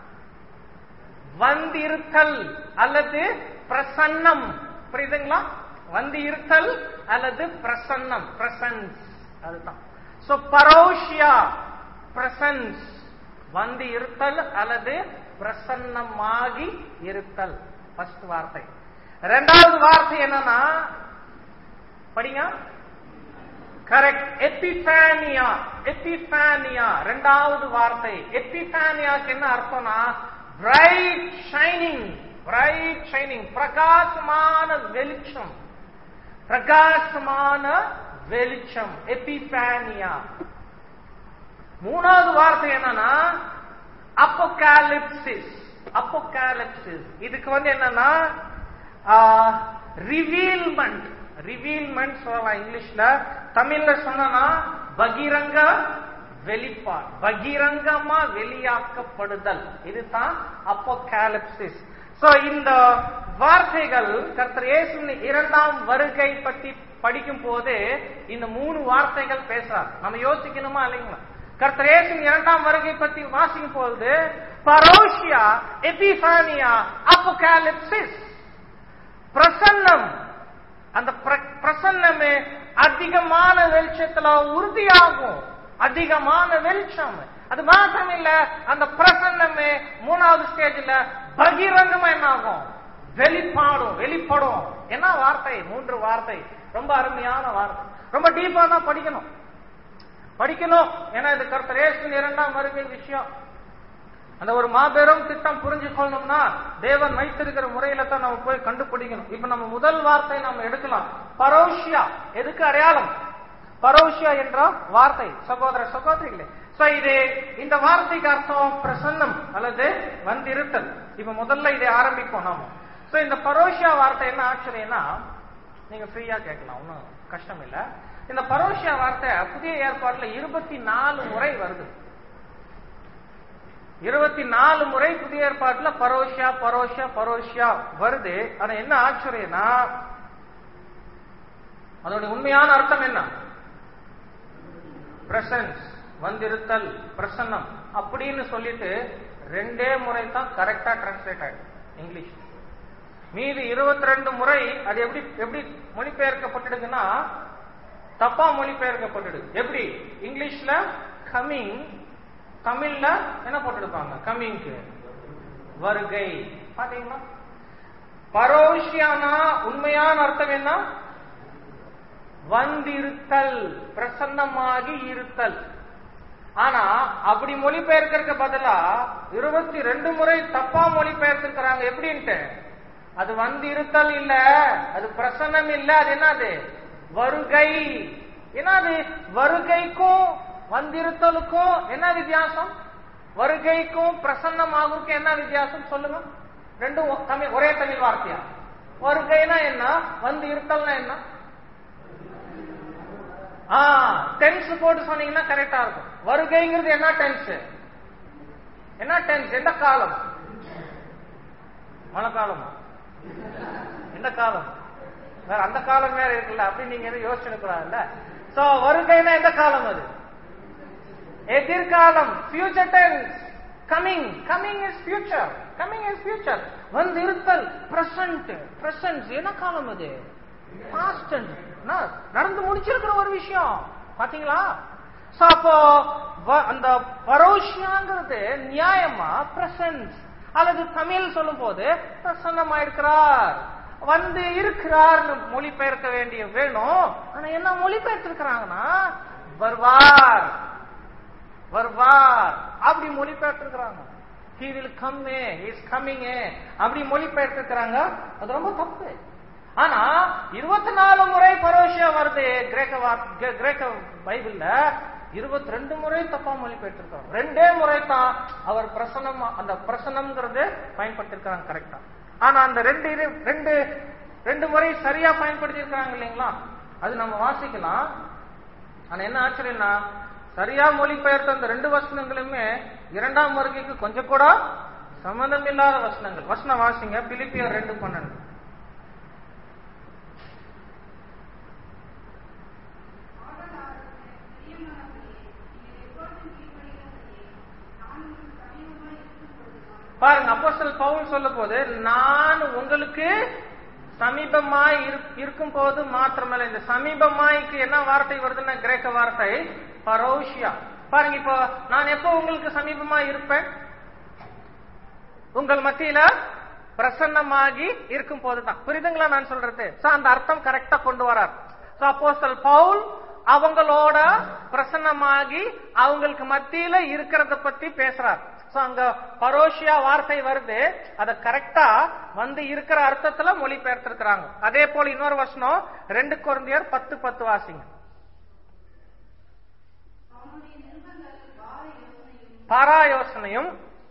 வந்திருத்தல் அல்லது பிரசன்னம் புரியுதுங்களா வந்து இருத்தல் அல்லது பிரசன்னம் பிரசன்ஸ் அதுதான் சோ பரோஷியா பிரசன்ஸ் வந்து இருத்தல் அல்லது பிரசன்னமாகி இருத்தல் ஃபர்ஸ்ட் வார்த்தை ரெண்டாவது வார்த்தை என்னன்னா படிங்க கரெக்ட் எபிபானியா எபிபானியா ரெண்டாவது வார்த்தை எபிபானியாக்கு என்ன அர்த்தம்னா பிரைட் ஷைனிங் பிரைட் ஷைனிங் பிரகாசமான வெளிச்சம் பிரகாசமான வெளிச்சம் எபிபானியா மூணாவது வார்த்தை என்னன்னா அப்போகாலிப்சிஸ் அப்போகாலிப்சிஸ் இதுக்கு வந்து என்னன்னா ரிவீல்மெண்ட் ரிவீல்மெண்ட் சொல்லலாம் இங்கிலீஷ்ல தமிழ்ல சொன்னா பகிரங்க வெளிப்பாடு பகிரங்கமா வெளியாக்கப்படுதல் இதுதான் அப்போகாலிப்சிஸ் சோ இந்த வார்த்தைகள் கர்த்தர் இயேசுவின் இரண்டாம் வருகை பற்றி படிக்கும் போது இந்த மூணு வார்த்தைகள் பேசுறார் நம்ம யோசிக்கணுமா இல்லைங்களா கர்த்தர் இயேசுவின் இரண்டாம் வருகை பற்றி வாசிக்கும் பொழுது பரோஷியா எபிஃபானியா அப்போகாலிப்சிஸ் பிரசன்னம் அந்த பிரசன்னமே அதிகமான வெளிச்சத்துல உறுதியாகும் அதிகமான வெளிச்சம் அது மாத்திரம் இல்ல அந்த பிரசன்னமே மூணாவது ஸ்டேஜ்ல பகிரங்கமா என்ன ஆகும் வெளிப்பாடும் வெளிப்படும் என்ன வார்த்தை மூன்று வார்த்தை ரொம்ப அருமையான வார்த்தை ரொம்ப டீப்பா தான் படிக்கணும் படிக்கணும் ஏன்னா இது கர்த்தரேசன் இரண்டாம் வருகை விஷயம் அந்த ஒரு மாபெரும் திட்டம் புரிஞ்சு கொள்ளணும்னா தேவன் வைத்திருக்கிற முறையில தான் நம்ம போய் கண்டுபிடிக்கணும் இப்ப நம்ம முதல் வார்த்தை நம்ம எடுக்கலாம் பரோஷியா எதுக்கு அடையாளம் பரோஷியா என்ற வார்த்தை சகோதர சகோதரிகளே சோ இது இந்த வார்த்தைக்கு அர்த்தம் பிரசன்னம் அல்லது வந்திருத்தல் இப்ப முதல்ல இதை ஆரம்பிப்போம் நாம சோ இந்த பரோஷியா வார்த்தை என்ன ஆச்சரியம்னா நீங்க ஃப்ரீயா கேட்கலாம் ஒன்றும் கஷ்டம் இல்ல இந்த பரோஷியா வார்த்தை புதிய ஏற்பாடுல இருபத்தி நாலு முறை வருது இருபத்தி நாலு முறை புதிய ஏற்பாட்டுல பரோஷியா பரோஷியா பரோஷியா வருது ஆனா என்ன ஆச்சரியம்னா அதோட உண்மையான அர்த்தம் என்ன பிரசன்ஸ் வந்திருத்தல் பிரசன்னம் அப்படின்னு சொல்லிட்டு ரெண்டே முறை தான் கரெக்டா டிரான்ஸ்லேட் ஆயிடும் இங்கிலீஷ் மீதி இருபத்தி ரெண்டு முறை அது எப்படி எப்படி மொழிபெயர்க்கப்பட்டுடுதுன்னா தப்பா மொழிபெயர்க்கப்பட்டுடுது எப்படி இங்கிலீஷ்ல கமிங் தமிழ்ல என்ன போட்டுடுப்பாங்க கம்மிங்க்கு வருகை பாத்தீங்களா பரோஷியானா உண்மையான அர்த்தம் என்ன வந்திருத்தல் பிரசன்னமாகி இருத்தல் ஆனா அப்படி மொழிபெயர்க்கிறதுக்கு பதிலா இருபத்தி ரெண்டு முறை தப்பா மொழிபெயர்த்திருக்கிறாங்க எப்படின்ட்டு அது வந்திருத்தல் இல்ல அது பிரசன்னம் இல்ல அது என்னது வருகை என்னது வருகைக்கும் வந்திருத்தலுக்கும் என்ன வித்தியாசம் வருகைக்கும் பிரசன்னமாகும் என்ன வித்தியாசம் சொல்லுங்க ரெண்டும் ஒ- தமிழ் ஒரே தமிழ் வார்த்தையா வருகைனா என்ன வந்து இருத்தல்னா என்ன ஆ டென்ஸ் போட்டு சொன்னீங்கன்னா கரெக்டா இருக்கும் வருகைங்கிறது என்ன டென்ஸ் என்ன டென்ஸ் எந்த காலம் மழை காலமா எந்த காலம் வேற அந்த காலம் வேற இருக்குல்ல அப்படி நீங்க எதுவும் யோசிச்சு கூடாதுல்ல சோ வருகைனா எந்த காலம் அது எதிர்காலம் future tense coming coming is future coming is future வந்து இருத்தல் பிரசன்ட் பிரசன்ட் என்ன காலம் அது பாஸ்ட் நடந்து முடிச்சிருக்கிற ஒரு விஷயம் பாத்தீங்களா சோ அப்போ வ- அந்த பரோஷியாங்கிறது நியாயமா பிரசன்ஸ் அல்லது தமிழ் சொல்லும் போது பிரசன்னமாயிருக்கிறார் வந்து இருக்கிறார்னு மொழிபெயர்க்க வேண்டிய வேணும் ஆனா என்ன மொழிபெயர்த்திருக்கிறாங்கன்னா வருவார் வருவார் அப்படி மொழிபெயர்த்திருக்கிறாங்க he will come he is coming அப்படி மொழிபெயர்த்திருக்கிறாங்க அது ரொம்ப தப்பு ஆனா இருபத்தி நாலு முறை பரோஷியா வருது கிரேக்க வார்- கிரே- கிரேக்க பைபிள்ல இருபத்தி ரெண்டு முறை தப்பா மொழிபெயர்த்திருக்காங்க ரெண்டே முறை தான் அவர் பிரசனம் அந்த பிரசனம்ங்கிறது பயன்படுத்திருக்காங்க கரெக்டா ஆனா அந்த ரெண்டு இரு- ரெண்டு ரெண்டு முறை சரியா பயன்படுத்தி இருக்காங்க இல்லைங்களா அது நம்ம வாசிக்கலாம் ஆனா என்ன ஆச்சரியம்னா சரியா மொழிபெயர்த்த அந்த ரெண்டு வசனங்களுமே இரண்டாம் வருகைக்கு கொஞ்சம் கூட சம்பந்தம் இல்லாத வசனங்கள் வசனம் வாசிங்க பிலிப்பியர் ரெண்டு பன்னெண்டு ஆதலால் பிரியமானவர்களே, நீங்கள் எப்பொழுதும் கீழ்ப்படிகிறபடியே, நான் உங்களுக்கு சமீபமாய் இருக்கும்பொழுதுதான் பாருங்க அப்போஸ்தலர் பவுல் சொல்ல போது நான் உங்களுக்கு சமீபமாய் இருக்கும் போது மாத்திரமல்ல இந்த சமீபமாய்க்கு என்ன வார்த்தை வருதுன்னா கிரேக்க வார்த்தை பரோஷியா பாருங்க இப்போ நான் எப்போ உங்களுக்கு சமீபமாய் இருப்பேன் உங்கள் மத்தியில பிரசன்னமாகி இருக்கும் போதுதான் புரியுதுங்களா நான் சொல்றது சோ அந்த அர்த்தம் கரெக்டா கொண்டு வரார் சோ அப்போஸ்தல் பவுல் அவங்களோட பிரசன்னமாகி அவங்களுக்கு மத்தியில இருக்கிறத பத்தி பேசுறார் சோ அங்க பரோஷியா வார்த்தை வருது அத கரெக்டா வந்து இருக்கிற அர்த்தத்துல மொழிபெயர்த்திருக்கிறாங்க அதே போல இன்னொரு வசனம் ரெண்டு குழந்தையர் பத்து பத்து வாசிங்க அவனுடைய நிருபங்கள் வார யோசனையும் பாரா யோசனையும்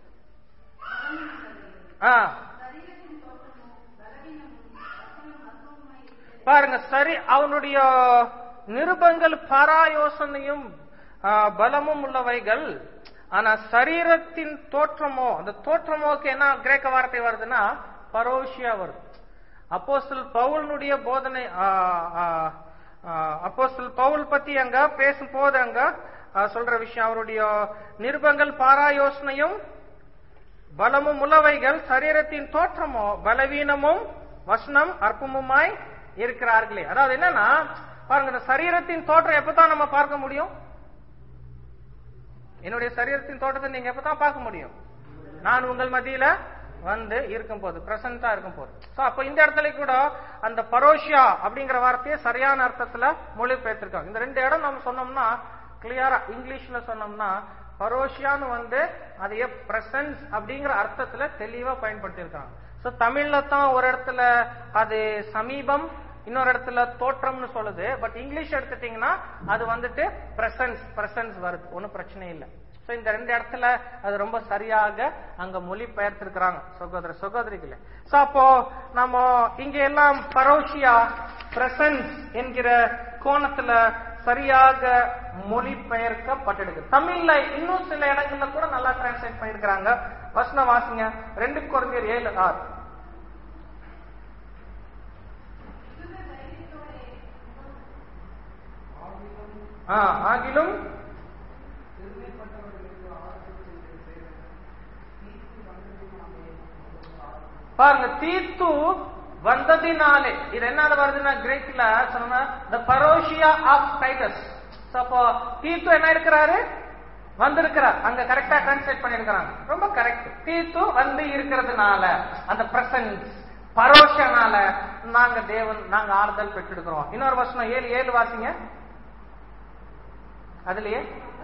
ஆ சரீரத்தின் தோற்றமும் பலவீனமும் வசனம் அற்பமுமாய் இருக்கிறது பாருங்க சரி அவனுடைய நிருபங்கள் பராயோசனையும் ஆ, பலமும் உள்ளவைகள் ஆனா சரீரத்தின் தோற்றமோ அந்த தோற்றமோக்கு என்ன கிரேக்க வார்த்தை வருதுன்னா பரோஷியா வருது அப்போஸ்தல் பவுலனுடைய போதனை அப்போஸ்தல் பவுல் பத்தி அங்க பேசும்போது அங்க ஆ, சொல்ற விஷயம் அவருடைய நிருபங்கள் பாராயோசனையும் பலமும் உள்ளவைகள் சரீரத்தின் தோற்றமோ பலவீனமும் வசனம் அற்பமுமாய் இருக்கிறார்களே அதாவது என்னன்னா பாருங்க இந்த சரீரத்தின் தோற்றம் எப்பதான் நம்ம பார்க்க முடியும் என்னுடைய சரீரத்தின் தோற்றத்தை நீங்க எப்பதான் பார்க்க முடியும் நான் உங்கள் மத்தியில வந்து இருக்கும் போது பிரசன்டா இருக்கும் போது சோ அப்ப இந்த இடத்துல கூட அந்த பரோஷியா அப்படிங்கிற வார்த்தையை சரியான அர்த்தத்துல மொழிபெயர்த்திருக்காங்க இந்த ரெண்டு இடம் நம்ம சொன்னோம்னா கிளியரா இங்கிலீஷ்ல சொன்னோம்னா பரோஷியான்னு வந்து அது பிரசன்ஸ் அப்படிங்கிற அர்த்தத்துல தெளிவா பயன்படுத்தியிருக்காங்க சோ தமிழ்ல தான் ஒரு இடத்துல அது சமீபம் இன்னொரு இடத்துல தோற்றம்னு சொல்லுது பட் இங்கிலீஷ் எடுத்துட்டீங்கன்னா அது வந்துட்டு பிரசன்ஸ் பிரசன்ஸ் வருது ஒன்றும் பிரச்சனை இல்லை சோ இந்த ரெண்டு இடத்துல அது ரொம்ப சரியாக அங்க மொழி பெயர்த்திருக்கிறாங்க சகோதர சகோதரிகளே சோ அப்போ நம்ம இங்க எல்லாம் பரோஷியா பிரசன்ஸ் என்கிற கோணத்துல சரியாக மொழிபெயர்க்கப்பட்டிருக்கு தமிழ்ல இன்னும் சில இடங்கள்ல கூட நல்லா டிரான்ஸ்லேட் பண்ணிருக்கிறாங்க வசனம் வாசிங்க ரெண்டு குறைஞ்சர் ஏழு ஆறு மிகுந்த தைரியத்தோடே ஆ, ஆகிலும் பாருங்க தீத்து வந்ததினாலே இது என்ன வருதுன்னா கிரேக்ல சொன்னா த பரோஷியா ஆஃப் டைட்டஸ் அப்போ தீத்து என்ன இருக்கிறாரு வந்திருக்கிறார் அங்க கரெக்டா டிரான்ஸ்லேட் பண்ணிருக்கிறாங்க ரொம்ப கரெக்ட் தீத்து வந்து இருக்கிறதுனால அந்த பிரசன்ஸ் பரோஷனால நாங்க தேவன் நாங்க ஆறுதல் பெற்றெடுக்கிறோம் இன்னொரு வருஷம் ஏழு ஏழு வாசிங்க அதுலயே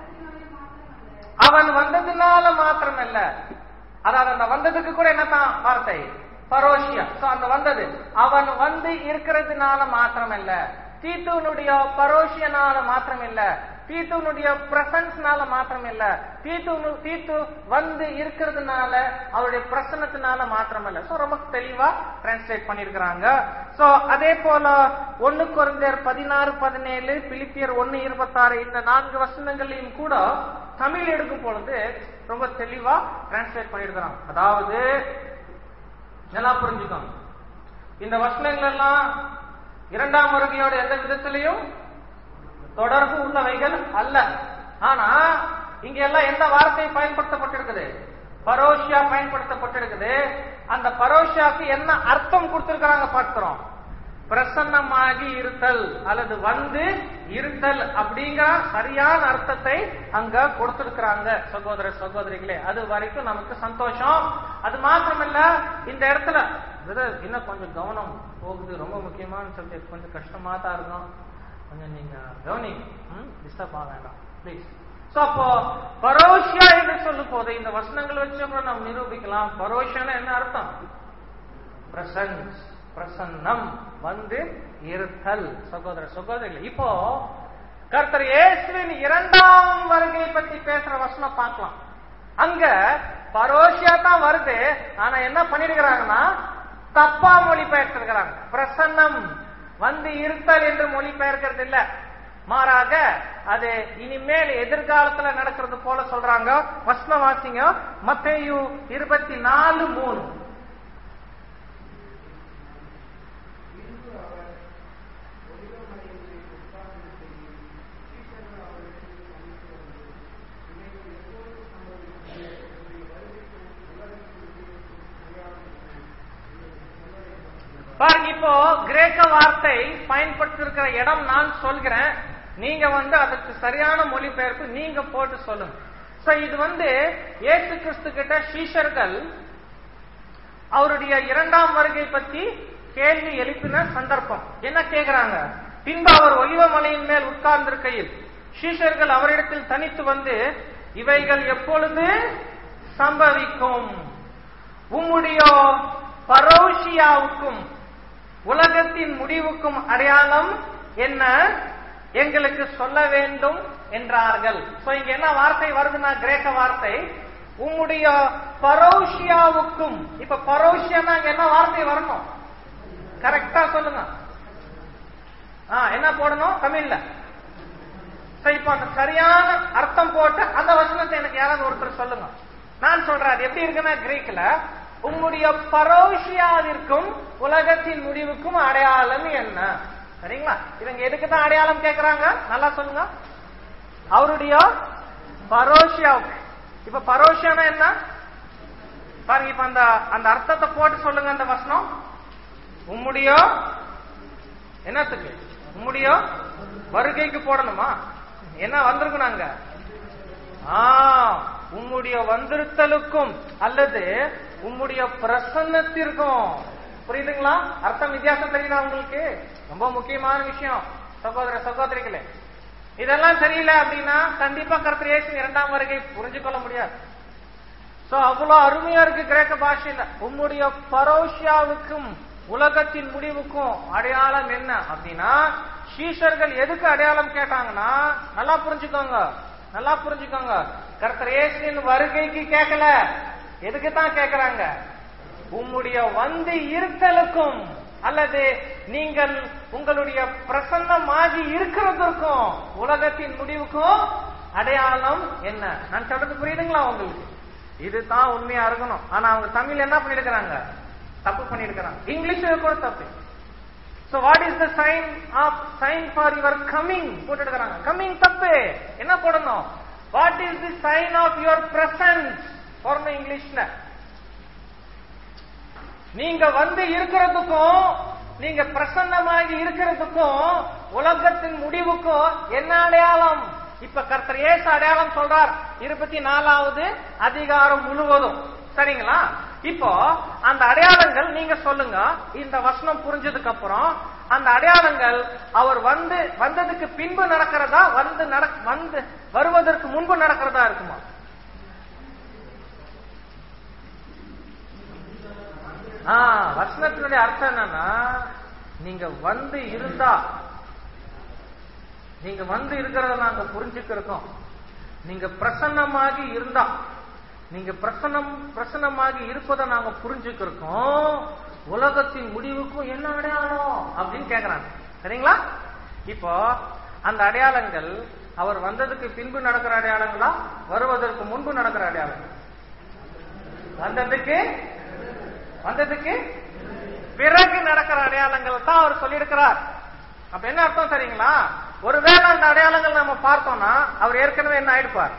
அவன் வந்ததுனால மாத்திரமல்ல அதாவது அந்த வந்ததுக்கு கூட என்னதான் வார்த்தை பரோஷியா சோ அந்த வந்தது அவன் வந்து இருக்கிறதுனால மாத்திரமல்ல தீத்துனுடைய பரோஷியனால மாத்திரமில்ல தீத்துனுடைய பிரசன்ஸ்னால மாத்திரமில்ல தீத்து தீத்து வந்து இருக்கிறதுனால அவருடைய பிரசன்னத்தினால மாத்திரமல்ல சோ ரொம்ப தெளிவா டிரான்ஸ்லேட் பண்ணிருக்கிறாங்க சோ அதே போல ஒன்னு குறைந்தர் பதினாறு பதினேழு பிலிப்பியர் ஒன்னு இருபத்தாறு இந்த நான்கு வசனங்களையும் கூட தமிழ் எடுக்கும் பொழுது ரொம்ப தெளிவா டிரான்ஸ்லேட் பண்ணிருக்கிறாங்க அதாவது நல்லா புரிஞ்சுக்கோங்க இந்த வசனங்கள் எல்லாம் இரண்டாம் வருகையோட எந்த விதத்திலையும் தொடர்பு உள்ளவைகள் அல்ல ஆனா இங்க எல்லாம் எந்த வார்த்தை பயன்படுத்தப்பட்டிருக்குது பரோஷியா பயன்படுத்தப்பட்டிருக்குது அந்த பரோஷியாக்கு என்ன அர்த்தம் கொடுத்திருக்கிறாங்க பார்க்கிறோம் பிரசன்னமாகி இருத்தல் அல்லது வந்து இருத்தல் அப்படிங்கிற சரியான அர்த்தத்தை அங்க கொடுத்திருக்கிறாங்க சகோதர சகோதரிகளே அது வரைக்கும் நமக்கு சந்தோஷம் அது மாத்திரமல்ல இந்த இடத்துல பிரதர் இன்னும் கொஞ்சம் கவனம் போகுது ரொம்ப முக்கியமான சப்ஜெக்ட் கொஞ்சம் கஷ்டமா தான் இருக்கும் கொஞ்சம் நீங்க கவனி டிஸ்டர்ப் ஆக வேண்டாம் ப்ளீஸ் சோ அப்போ பரோஷியா என்று சொல்லும் போது இந்த வசனங்கள் வச்சு கூட நாம் நிரூபிக்கலாம் பரோஷியான என்ன அர்த்தம் பிரசன்ஸ் பிரசன்னம் வந்து இருத்தல் சகோதர சகோதரிகள் இப்போ கர்த்தர் இயேசுவின் இரண்டாம் வருகை பத்தி பேசுற வசனம் பார்க்கலாம் அங்க பரோஷியா தான் வருது ஆனா என்ன பண்ணிருக்கிறாங்கன்னா தப்பா மொழிபெயர்த்திருக்கிறாங்க பிரசன்னம் வந்து இருத்தல் என்று மொழிபெயர்க்கிறது இல்ல மாறாக அது இனிமேல் எதிர்காலத்துல நடக்கிறது போல சொல்றாங்க வசனம் வாசிங்க மத்தேயு இருபத்தி நாலு மூணு பாருங்க இப்போ கிரேக்க வார்த்தை பயன்படுத்திருக்கிற இடம் நான் சொல்கிறேன் நீங்க வந்து அதுக்கு சரியான மொழிபெயர்ப்பு நீங்க போட்டு சொல்லுங்க சோ இது வந்து இயேசு கிறிஸ்து கிட்ட சீஷர்கள் அவருடைய இரண்டாம் வருகை பத்தி கேள்வி எழுப்பின சந்தர்ப்பம் என்ன கேக்குறாங்க பின்பு அவர் ஒலிவ மலையின் மேல் உட்கார்ந்திருக்கையில் சீஷர்கள் அவரிடத்தில் தனித்து வந்து இவைகள் எப்பொழுது சம்பவிக்கும் உம்முடைய பரோஷியாவுக்கும் உலகத்தின் முடிவுக்கும் அடையாளம் என்ன எங்களுக்கு சொல்ல வேண்டும் என்றார்கள் சோ இங்க என்ன வார்த்தை வருதுன்னா கிரேக்க வார்த்தை உம்முடைய பரோஷியாவுக்கும் இப்ப பரோஷியானா இங்க என்ன வார்த்தை வரணும் கரெக்டா சொல்லுங்க ஆ என்ன போடணும் தமிழ்ல சோ இப்ப அந்த சரியான அர்த்தம் போட்டு அந்த வசனத்தை எனக்கு யாராவது ஒருத்தர் சொல்லுங்க நான் சொல்றேன் அது எப்படி இருக்குன்னா கிரீக்ல உம்முடைய பரோஷியாவிற்கும் உலகத்தின் முடிவுக்கும் அடையாளம் என்ன சரிங்களா இவங்க எதுக்கு தான் அடையாளம் கேக்குறாங்க நல்லா சொல்லுங்க அவருடைய பரோஷியாவுக்கு இப்ப பரோஷியானா என்ன பாருங்க இப்ப அந்த அந்த அர்த்தத்தை போட்டு சொல்லுங்க அந்த வசனம் உம்முடைய என்னத்துக்கு உம்முடைய வருகைக்கு போடணுமா என்ன வந்திருக்கணும் அங்க ஆ உம்முடைய வந்திருத்தலுக்கும் அல்லது உம்முடைய பிரசன்னத்திற்கும் புரியுதுங்களா அர்த்தம் வித்தியாசம் தெரியுதா உங்களுக்கு ரொம்ப முக்கியமான விஷயம் சகோதர சகோதரிகளே இதெல்லாம் தெரியல அப்படின்னா கண்டிப்பா கருத்து இயேசு இரண்டாம் வருகை புரிஞ்சு கொள்ள முடியாது சோ அவ்வளவு அருமையா இருக்கு கிரேக்க பாஷையில உம்முடைய பரோஷியாவுக்கும் உலகத்தின் முடிவுக்கும் அடையாளம் என்ன அப்படின்னா சீஷர்கள் எதுக்கு அடையாளம் கேட்டாங்கன்னா நல்லா புரிஞ்சுக்கோங்க நல்லா புரிஞ்சுக்கோங்க கர்த்தர் இயேசுவின் வருகைக்கு கேட்கல எதுக்கு தான் கேட்கறாங்க உம்முடைய வந்து இருத்தலுக்கும் அல்லது நீங்கள் உங்களுடைய பிரசன்னமாகி இருக்கிறதற்கும் உலகத்தின் முடிவுக்கும் அடையாளம் என்ன நான் சொல்றது புரியுதுங்களா உங்களுக்கு இதுதான் உண்மையா இருக்கணும் ஆனா அவங்க தமிழ் என்ன பண்ணிருக்கிறாங்க தப்பு பண்ணிருக்கிறாங்க இங்கிலீஷ்ல கூட தப்பு so what is the sign of sign for your coming போட்டுருக்காங்க கமிங் தப்பு என்ன போடணும் what is the sign of your presence போடணும் இங்கிலீஷ்ல நீங்க வந்து இருக்கிறதுக்கும் நீங்க பிரசன்னமாகி இருக்கிறதுக்கும் உலகத்தின் முடிவுக்கும் என்ன அடையாளம் இப்ப கர்த்தர் ஏசு அடையாளம் சொல்றார் இருபத்தி நாலாவது அதிகாரம் முழுவதும் சரிங்களா இப்போ அந்த அடையாளங்கள் நீங்க சொல்லுங்க இந்த வசனம் புரிஞ்சதுக்கு அப்புறம் அந்த அடையாளங்கள் அவர் வந்து வந்ததுக்கு பின்பு நடக்கிறதா வந்து நட- வந்து வருவதற்கு முன்பு நடக்கிறதா இருக்குமா ஆ வசனத்தினுடைய அர்த்தம் என்னன்னா நீங்க வந்து இருந்தா நீங்க வந்து இருக்கிறத நாங்க புரிஞ்சுக்கிறோம் நீங்க பிரசன்னமாகி இருந்தா நீங்க பிரசன்னம் பிரசன்னமாகி இருப்பதை நாங்க புரிஞ்சுக்கிறோம் உலகத்தின் முடிவுக்கும் என்ன அடையாளம் அப்படின்னு கேக்குறாங்க சரிங்களா இப்போ அந்த அடையாளங்கள் அவர் வந்ததுக்கு பின்பு நடக்கிற அடையாளங்களா வருவதற்கு முன்பு நடக்கிற அடையாளங்கள் வந்ததுக்கு வந்ததுக்கு பிறகு நடக்கிற அடையாளங்கள் தான் அவர் சொல்லியிருக்கிறார் அப்ப என்ன அர்த்தம் சரிங்களா ஒருவேளை அந்த அடையாளங்கள் நம்ம பார்த்தோம்னா அவர் ஏற்கனவே என்ன ஆயிடுப்பார்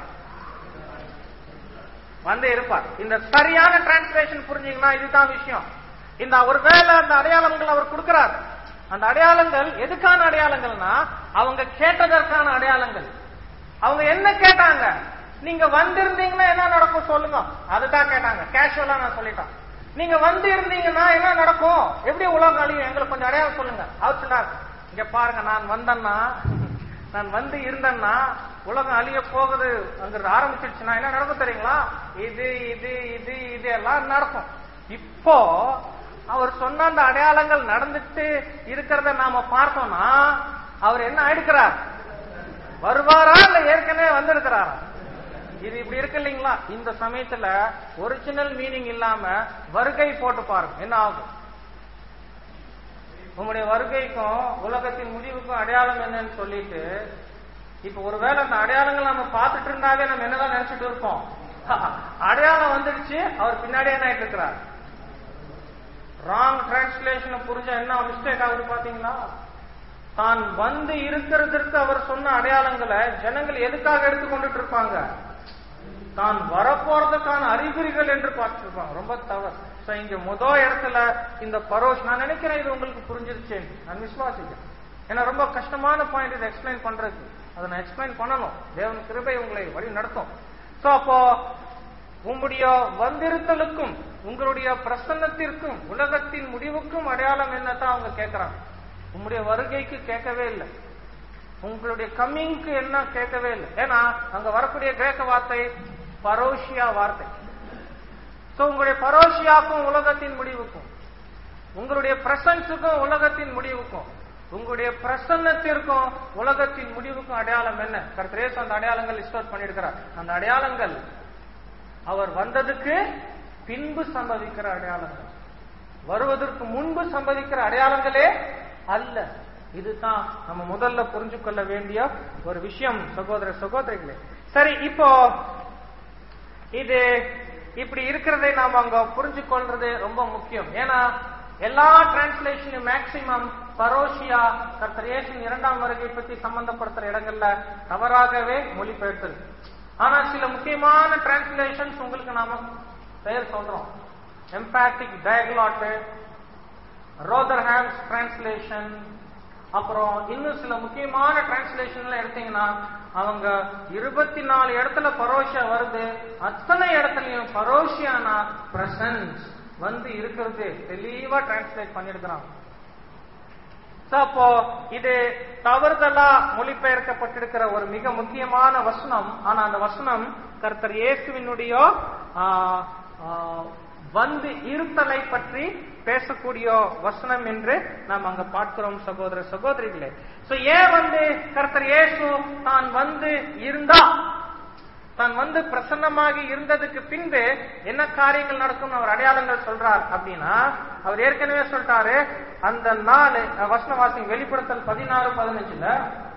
வந்து இருப்பார் இந்த சரியான டிரான்ஸ்லேஷன் புரிஞ்சீங்கன்னா இதுதான் விஷயம் இந்த ஒருவேளை அந்த அடையாளங்கள் அவர் கொடுக்கிறார் அந்த அடையாளங்கள் எதுக்கான அடையாளங்கள்னா அவங்க கேட்டதற்கான அடையாளங்கள் அவங்க என்ன கேட்டாங்க நீங்க வந்திருந்தீங்கன்னா என்ன நடக்கும் சொல்லுங்க அதுதான் கேட்டாங்க கேஷுவலா நான் சொல்லிட்டேன் நீங்க வந்து இருந்தீங்கன்னா என்ன நடக்கும் எப்படி உலகம் அழியும் எங்களுக்கு கொஞ்சம் அடையாளம் சொல்லுங்க அவர் சொன்னார் இங்க பாருங்க நான் வந்தேன்னா நான் வந்து இருந்தேன்னா உலகம் அழிய போகுது அங்க ஆரம்பிச்சிருச்சுன்னா என்ன நடக்கும் தெரியுங்களா இது இது இது இது எல்லாம் நடக்கும் இப்போ அவர் சொன்ன அந்த அடையாளங்கள் நடந்துட்டு இருக்கிறத நாம பார்த்தோம்னா அவர் என்ன ஆயிடுக்கிறார் வருவாரா இல்ல ஏற்கனவே வந்திருக்கிறாரா இது இப்படி இருக்கு இல்லைங்களா இந்த சமயத்துல ஒரிஜினல் மீனிங் இல்லாம வருகை போட்டு பாருங்க என்ன ஆகும் உங்களுடைய வருகைக்கும் உலகத்தின் முடிவுக்கும் அடையாளம் என்னன்னு சொல்லிட்டு இப்ப ஒருவேளை அந்த அடையாளங்கள் நம்ம பார்த்துட்டு இருந்தாவே நம்ம என்னதான் நினைச்சிட்டு இருப்போம் அடையாளம் வந்துடுச்சு அவர் பின்னாடியே என்ன ஆயிட்டு இருக்கிறார் ராங் டிரான்ஸ்லேஷன் புரிஞ்சா என்ன மிஸ்டேக் ஆகுது பாத்தீங்களா தான் வந்து இருக்கிறதற்கு அவர் சொன்ன அடையாளங்களை ஜனங்கள் எதுக்காக எடுத்துக்கொண்டுட்டு இருப்பாங்க தான் வரப்போறதுக்கான அறிகுறிகள் என்று பார்த்திருப்பாங்க ரொம்ப தவறு So, இங்க முத இடத்துல இந்த பரோஷ் நான் நினைக்கிறேன் இது உங்களுக்கு புரிஞ்சிருச்சு நான் விசுவாசிக்கிறேன் ஏன்னா ரொம்ப கஷ்டமான பாயிண்ட் இதை எக்ஸ்பிளைன் பண்றது அதை நான் எக்ஸ்பிளைன் பண்ணணும் தேவன் கிருபை உங்களை வழி நடத்தும் சோ அப்போ உங்களுடைய வந்திருத்தலுக்கும் உங்களுடைய பிரசன்னத்திற்கும் உலகத்தின் முடிவுக்கும் அடையாளம் என்னத்தான் அவங்க கேட்கறாங்க உங்களுடைய வருகைக்கு கேட்கவே இல்லை உங்களுடைய கம்மிங்க்கு என்ன கேட்கவே இல்லை ஏன்னா அங்க வரக்கூடிய கிரேக்க வார்த்தை பரோஷியா வார்த்தை சோ உங்களுடைய பரோஷியாக்கும் உலகத்தின் முடிவுக்கும் உங்களுடைய பிரசன்ஸுக்கும் உலகத்தின் முடிவுக்கும் உங்களுடைய பிரசன்னத்திற்கும் உலகத்தின் முடிவுக்கும் அடையாளம் என்ன கர்த்தரேசு அந்த அடையாளங்கள் லிஸ்ட் பண்ணியிருக்கிறார் அந்த அடையாளங்கள் அவர் வந்ததுக்கு பின்பு சம்பவிக்கிற அடையாளங்கள் வருவதற்கு முன்பு சம்பவிக்கிற அடையாளங்களே அல்ல இதுதான் நம்ம முதல்ல புரிஞ்சு கொள்ள வேண்டிய ஒரு விஷயம் சகோதர சகோதரிகளே சரி இப்போ இது இப்படி இருக்கிறதை நாம அங்க புரிஞ்சு கொள்றது ரொம்ப முக்கியம் ஏன்னா எல்லா டிரான்ஸ்லேஷனும் மேக்சிமம் பரோஷியா கர்த்தர் இயேசுவின் இரண்டாம் வருகை பத்தி சம்பந்தப்படுத்துற இடங்கள்ல தவறாகவே மொழிபெயர்த்திருக்கு ஆனா சில முக்கியமான டிரான்ஸ்லேஷன்ஸ் உங்களுக்கு நாம பெயர் சொல்றோம் எம்பாட்டிக் டயக்லாட்டு ரோதர்ஹாம்ஸ் டிரான்ஸ்லேஷன் அப்புறம் இன்னும் சில முக்கியமான டிரான்ஸ்லேஷன்ல எடுத்தீங்கன்னா அவங்க இருபத்தி நாலு இடத்துல பரோஷியா வருது அத்தனை இடத்துலயும் பரோஷியானா பிரசன்ஸ் வந்து இருக்கிறது தெளிவா டிரான்ஸ்லேட் பண்ணிருக்கிறாங்க So, அப்போ இது தவறுதலா மொழிபெயர்க்கப்பட்டிருக்கிற ஒரு மிக முக்கியமான வசனம் ஆனா அந்த வசனம் கர்த்தர் இயேசுவினுடைய ஆ, ஆ, வந்து இருத்தலை பற்றி பேசக்கூடிய வசனம் என்று நாம் அங்க பார்க்கிறோம் சகோதர சகோதரிகளே சோ ஏன் வந்து கர்த்தர் இயேசு தான் வந்து இருந்தா தான் வந்து பிரசன்னமாகி இருந்ததுக்கு பின்பு என்ன காரியங்கள் நடக்கும் அவர் அடையாளங்கள் சொல்றார் அப்படின்னா அவர் ஏற்கனவே சொல்லிட்டாரு அந்த நாள் வசனவாசி வெளிப்படுத்தல் பதினாறு பதினஞ்சுல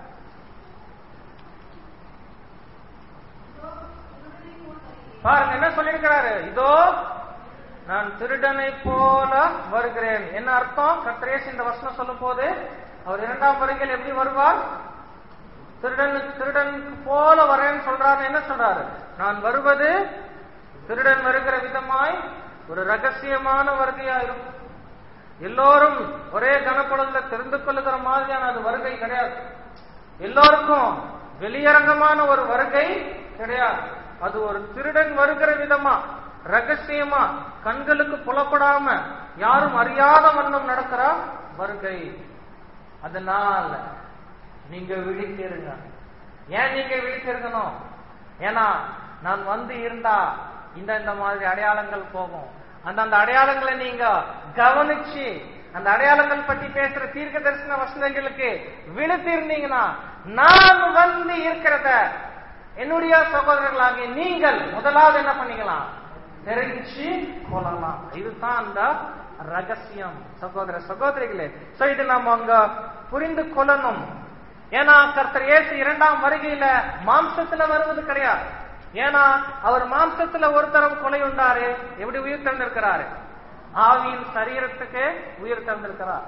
பாருங்க என்ன சொல்லியிருக்கிறாரு இதோ நான் திருடனை போல வருகிறேன் என்ன அர்த்தம் கத்திரேஸ் இந்த வசனம் சொல்லும் போது அவர் இரண்டாம் வருகையில் எப்படி வருவார் திருடன் திருடன் போல வரேன்னு சொல்றாரு என்ன சொல்றாரு நான் வருவது திருடன் வருகிற விதமாய் ஒரு ரகசியமான வருகையா இருக்கும் எல்லோரும் ஒரே கனப்படத்துல தெரிந்து கொள்ளுகிற மாதிரியான அது வருகை கிடையாது எல்லோருக்கும் வெளியரங்கமான ஒரு வருகை கிடையாது அது ஒரு திருடன் வருகிற விதமா ரகசியமா கண்களுக்கு புலப்படாம யாரும் அறியாத வண்ணம் நடக்கிற வருகை அதனால நீங்க விழித்திருங்க ஏன் நீங்க விழித்திருக்கணும் ஏன்னா நான் வந்து இருந்தா இந்த இந்த மாதிரி அடையாளங்கள் போகும் அந்த அந்த அடையாளங்களை நீங்க கவனிச்சு அந்த அடையாளங்கள் பற்றி பேசுற தீர்க்க தரிசன வசனங்களுக்கு விழுத்திருந்தீங்கன்னா நான் வந்து இருக்கிறத என்னுடைய சகோதரர்களாகிய நீங்கள் முதலாவது என்ன பண்ணிக்கலாம் தெரிஞ்சு கொள்ளலாம் இதுதான் அந்த ரகசியம் சகோதர சகோதரிகளே சோ இது நம்ம அங்க புரிந்து கொள்ளணும் ஏன்னா கர்த்தர் இயேசு இரண்டாம் வருகையில மாம்சத்துல வருவது கிடையாது ஏன்னா அவர் மாம்சத்துல ஒரு தரம் கொலை உண்டாரு எப்படி உயிர் தந்திருக்கிறாரு ஆவியின் சரீரத்துக்கு உயிர் தந்திருக்கிறார்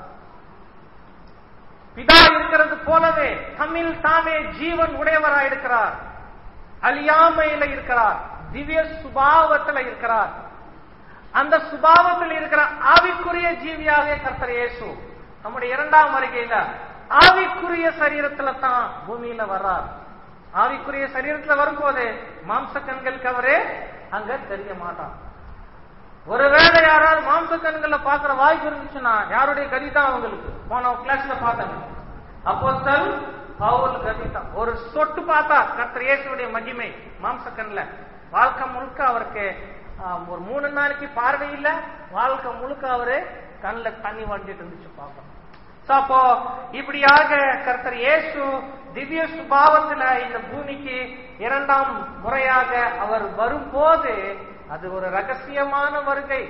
பிதா இருக்கிறது போலவே தம்மில் தாமே ஜீவன் உடையவராய் இருக்கிறார் அழியாமையில இருக்கிறார் திவ்ய சுபாவத்துல இருக்கிறார் அந்த சுபாவத்தில் இருக்கிற ஆவிக்குரிய ஜீவியாக கர்த்தர் இயேசு நம்முடைய இரண்டாம் வருகையில ஆவிக்குரிய சரீரத்துல தான் பூமியில வர்றார் ஆவிக்குரிய சரீரத்துல வரும்போது மாம்ச கண்களுக்கு அவரே அங்க தெரிய மாட்டான் ஒருவேளை யாராவது மாம்ச கண்கள்ல பாக்குற வாய்ப்பு இருந்துச்சுன்னா யாருடைய கதி தான் அவங்களுக்கு போன கிளாஸ்ல பார்த்தாங்க அப்போஸ்தல் பவுல் கதி தான் ஒரு சொட்டு பார்த்தா கர்த்தர் இயேசுடைய மகிமை மாம்ச கண்ல வாழ்க்கை முழுக்க அவருக்கு ஆஹ், ஒரு மூணு நாளைக்கு பார்வை இல்ல வாழ்க்கை முழுக்க அவரு கண்ணுல தண்ணி வண்டிட்டு இருந்துச்சு பார்க்கணும் So, அப்போ இப்படியாக கர்த்தர் இயேசு திவ்ய சுபாவத்துல இந்த பூமிக்கு இரண்டாம் முறையாக அவர் வரும்போது அது ஒரு ரகசியமான வருகை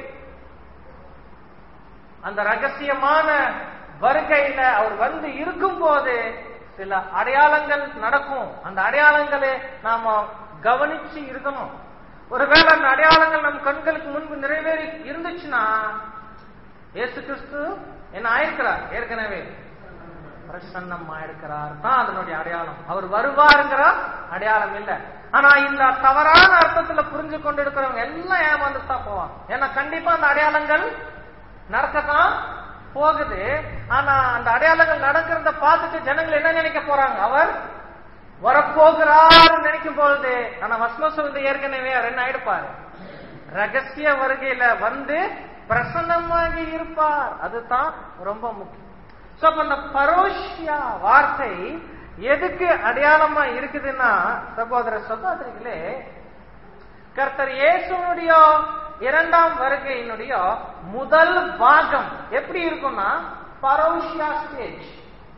அந்த ரகசியமான வருகையில அவர் வந்து இருக்கும் போது சில அடையாளங்கள் நடக்கும் அந்த அடையாளங்களை நாம கவனிச்சு இருக்கணும் ஒருவேளை அந்த அடையாளங்கள் நம் கண்களுக்கு முன்பு நிறைவேறி இருந்துச்சுன்னா இயேசு கிறிஸ்து என்ன ஆயிருக்கிறார் ஏற்கனவே பிரசன்னம் ஆயிருக்கிறார் தான் அதனுடைய அடையாளம் அவர் வருவாருங்கிற அடையாளம் இல்ல ஆனா இந்த தவறான அர்த்தத்துல புரிஞ்சு கொண்டு இருக்கிறவங்க எல்லாம் ஏமாந்து தான் போவாங்க ஏன்னா கண்டிப்பா அந்த அடையாளங்கள் நடக்கத்தான் போகுது ஆனா அந்த அடையாளங்கள் நடக்கிறத பார்த்துட்டு ஜனங்கள் என்ன நினைக்க போறாங்க அவர் வரப்போகிறார் நினைக்கும் பொழுது ஆனா வசனம் சொல்றது ஏற்கனவே அவர் என்ன ஆயிடுப்பாரு ரகசிய வருகையில வந்து பிரசன்னமாகி இருப்பார் அதுதான் ரொம்ப முக்கியம் சோ அப்ப அந்த பரோஷியா வார்த்தை எதுக்கு அடையாளமா இருக்குதுன்னா சகோதர சகோதரிகளே கர்த்தர் இயேசுனுடைய இரண்டாம் வருகையினுடைய முதல் பாகம் எப்படி இருக்கும்னா பரோஷியா ஸ்டேஜ்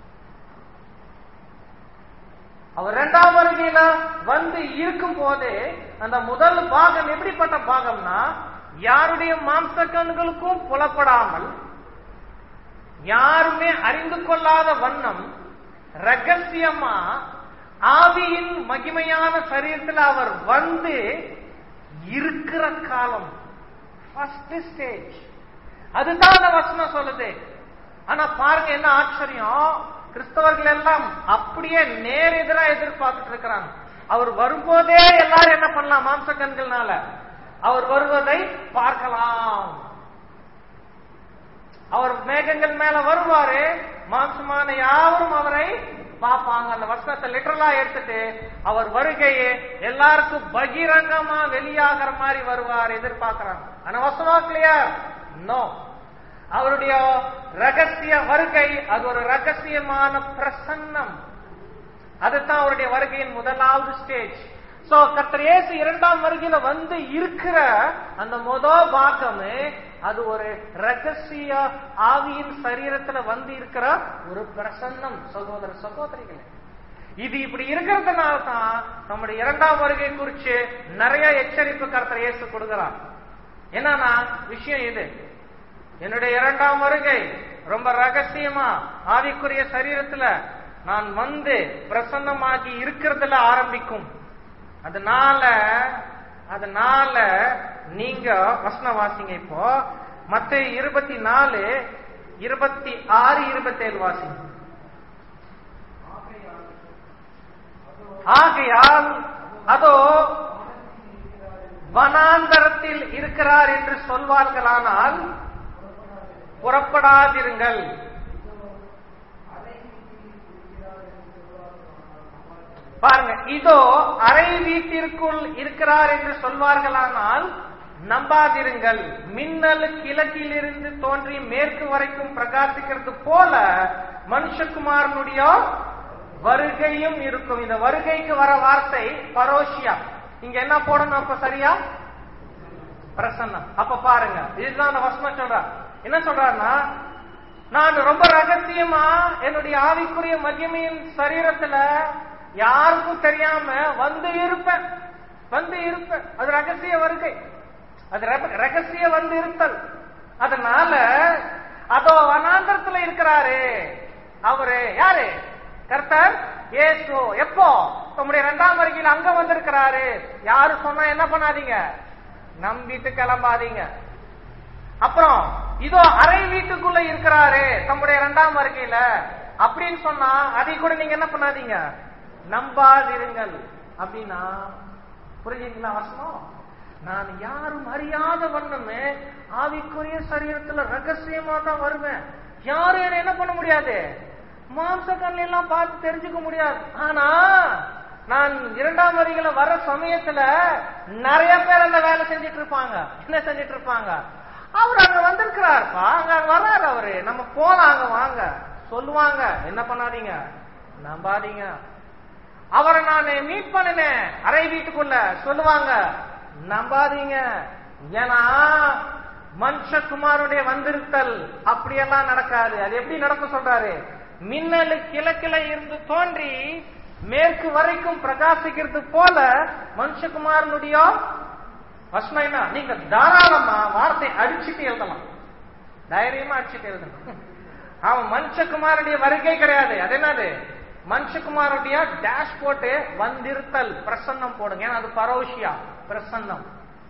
அவர் இரண்டாம் வருகையில வந்து இருக்கும் போதே அந்த முதல் பாகம் எப்படிப்பட்ட பாகம்னா யாருடைய மாம்ச கண்களுக்கும் புலப்படாமல் யாருமே அறிந்து கொள்ளாத வண்ணம் ரகசியமா ஆவியின் மகிமையான சரீரத்தில் அவர் வந்து இருக்கிற காலம் ஃபர்ஸ்ட் ஸ்டேஜ் அதுதான் அந்த வசனம் சொல்லுது ஆனா பாருங்க என்ன ஆச்சரியம் கிறிஸ்தவர்கள் எல்லாம் அப்படியே நேர் எதிரா எதிர்பார்த்துட்டு இருக்கிறாங்க அவர் வரும்போதே எல்லாரும் என்ன பண்ணலாம் மாம்ச கண்கள்னால அவர் வருவதை பார்க்கலாம் அவர் மேகங்கள் மேல வருவாரு மாம்சமான யாவரும் அவரை பார்ப்பாங்க அந்த வசனத்தை லிட்டரலா எடுத்துட்டு அவர் வருகையே எல்லாருக்கும் பகிரங்கமா வெளியாகிற மாதிரி வருவார் எதிர்பார்க்கிறாங்க ஆனா வசனம் கிளியர் நோ அவருடைய ரகசிய வருகை அது ஒரு ரகசியமான பிரசன்னம் அதுதான் அவருடைய வருகையின் முதலாவது ஸ்டேஜ் சோ கர்த்தர் இயேசு இரண்டாம் வருகையில வந்து இருக்கிற அந்த முதல் பாகமே அது ஒரு ரகசிய ஆவியின் சரீரத்துல வந்து இருக்கிற ஒரு பிரசன்னம் சகோதர சகோதரிகளே இது இப்படி இருக்கிறதுனால தான் நம்முடைய இரண்டாம் வருகை குறிச்சு நிறைய எச்சரிப்பு கருத்தர் இயேசு கொடுக்கிறார் என்னன்னா விஷயம் இது என்னுடைய இரண்டாம் வருகை ரொம்ப ரகசியமா ஆவிக்குரிய சரீரத்துல நான் வந்து பிரசன்னமாகி இருக்கிறதுல ஆரம்பிக்கும் அதனால அதனால நீங்க வசனம் வாசிங்க இப்போ மத்த இருபத்தி நாலு இருபத்தி ஆறு இருபத்தி ஏழு வாசிங்க ஆகையால் அதோ வனாந்தரத்தில் இருக்கிறார் என்று சொல்வார்களானால் புறப்படாதிருங்கள் பாருங்க இதோ அறை வீட்டிற்குள் இருக்கிறார் என்று சொல்வார்களானால் நம்பாதிருங்கள் மின்னல் கிழக்கிலிருந்து தோன்றி மேற்கு வரைக்கும் பிரகாசிக்கிறது போல மனுஷகுமாரனுடைய வருகையும் இருக்கும் இந்த வருகைக்கு வர வார்த்தை பரோஷியா இங்க என்ன போடணும் அப்ப சரியா பிரசன்னம் அப்ப பாருங்க இதுதான் அந்த வசனம் சொல்றார் என்ன சொல்றாருன்னா நான் ரொம்ப ரகசியமா என்னுடைய ஆவிக்குரிய மகிமையின் சரீரத்துல யாருக்கும் தெரியாம வந்து இருப்பேன் வந்து இருப்பேன் அது ரகசிய வருகை அது ரக- ரகசிய வந்து இருத்தல் அதனால அதோ வனாந்தரத்துல இருக்கிறாரு அவரு யாரு கர்த்தர் இயேசு எப்போ நம்முடைய இரண்டாம் வருகையில் அங்க வந்திருக்கிறாரு யாரு சொன்னா என்ன பண்ணாதீங்க நம்பிட்டு கிளம்பாதீங்க அப்புறம் இதோ அறை வீட்டுக்குள்ள இருக்கிறாரு தம்முடைய இரண்டாம் வருகையில அப்படின்னு சொன்னா அதை கூட நீங்க என்ன பண்ணாதீங்க நம்பாதிருங்கள் அப்படின்னா புரிஞ்சுங்களா வசனம் நான் யாரும் அறியாத வண்ணமே ஆவிக்குரிய சரீரத்துல ரகசியமா தான் வருவேன் யாரும் என்ன என்ன பண்ண முடியாது மாம்ச கண்ணு எல்லாம் பார்த்து தெரிஞ்சுக்க முடியாது ஆனா நான் இரண்டாம் வரிகள வர சமயத்துல நிறைய பேர் அந்த வேலை செஞ்சுட்டு இருப்பாங்க என்ன செஞ்சுட்டு இருப்பாங்க அவர் அங்க வந்திருக்கிறாருப்பா அங்க வர்றாரு அவரு நம்ம போலாம் அங்க வாங்க சொல்லுவாங்க என்ன பண்ணாதீங்க நம்பாதீங்க அவரை நான் மீட் பண்ணினேன் அறை வீட்டுக்குள்ள சொல்லுவாங்க நம்பாதீங்க ஏன்னா மனுஷகுமாருடைய வந்திருத்தல் அப்படியெல்லாம் நடக்காது அது எப்படி நடக்கும் சொல்றாரு மின்னலு கிழக்கில இருந்து தோன்றி மேற்கு வரைக்கும் பிரகாசிக்கிறது போல மனுஷகுமாரனுடைய வசனம் என்ன நீங்க தாராளமா வார்த்தை அடிச்சுட்டு எழுதலாம் தைரியமா அடிச்சுட்டு எழுதணும் அவன் மனுஷகுமாருடைய வருகை கிடையாது அது என்னது மனுஷகுமாருடைய டேஷ் போட்டு வந்திருத்தல் பிரசன்னம் போடுங்க ஏன்னா அது பரோஷியா பிரசன்னம்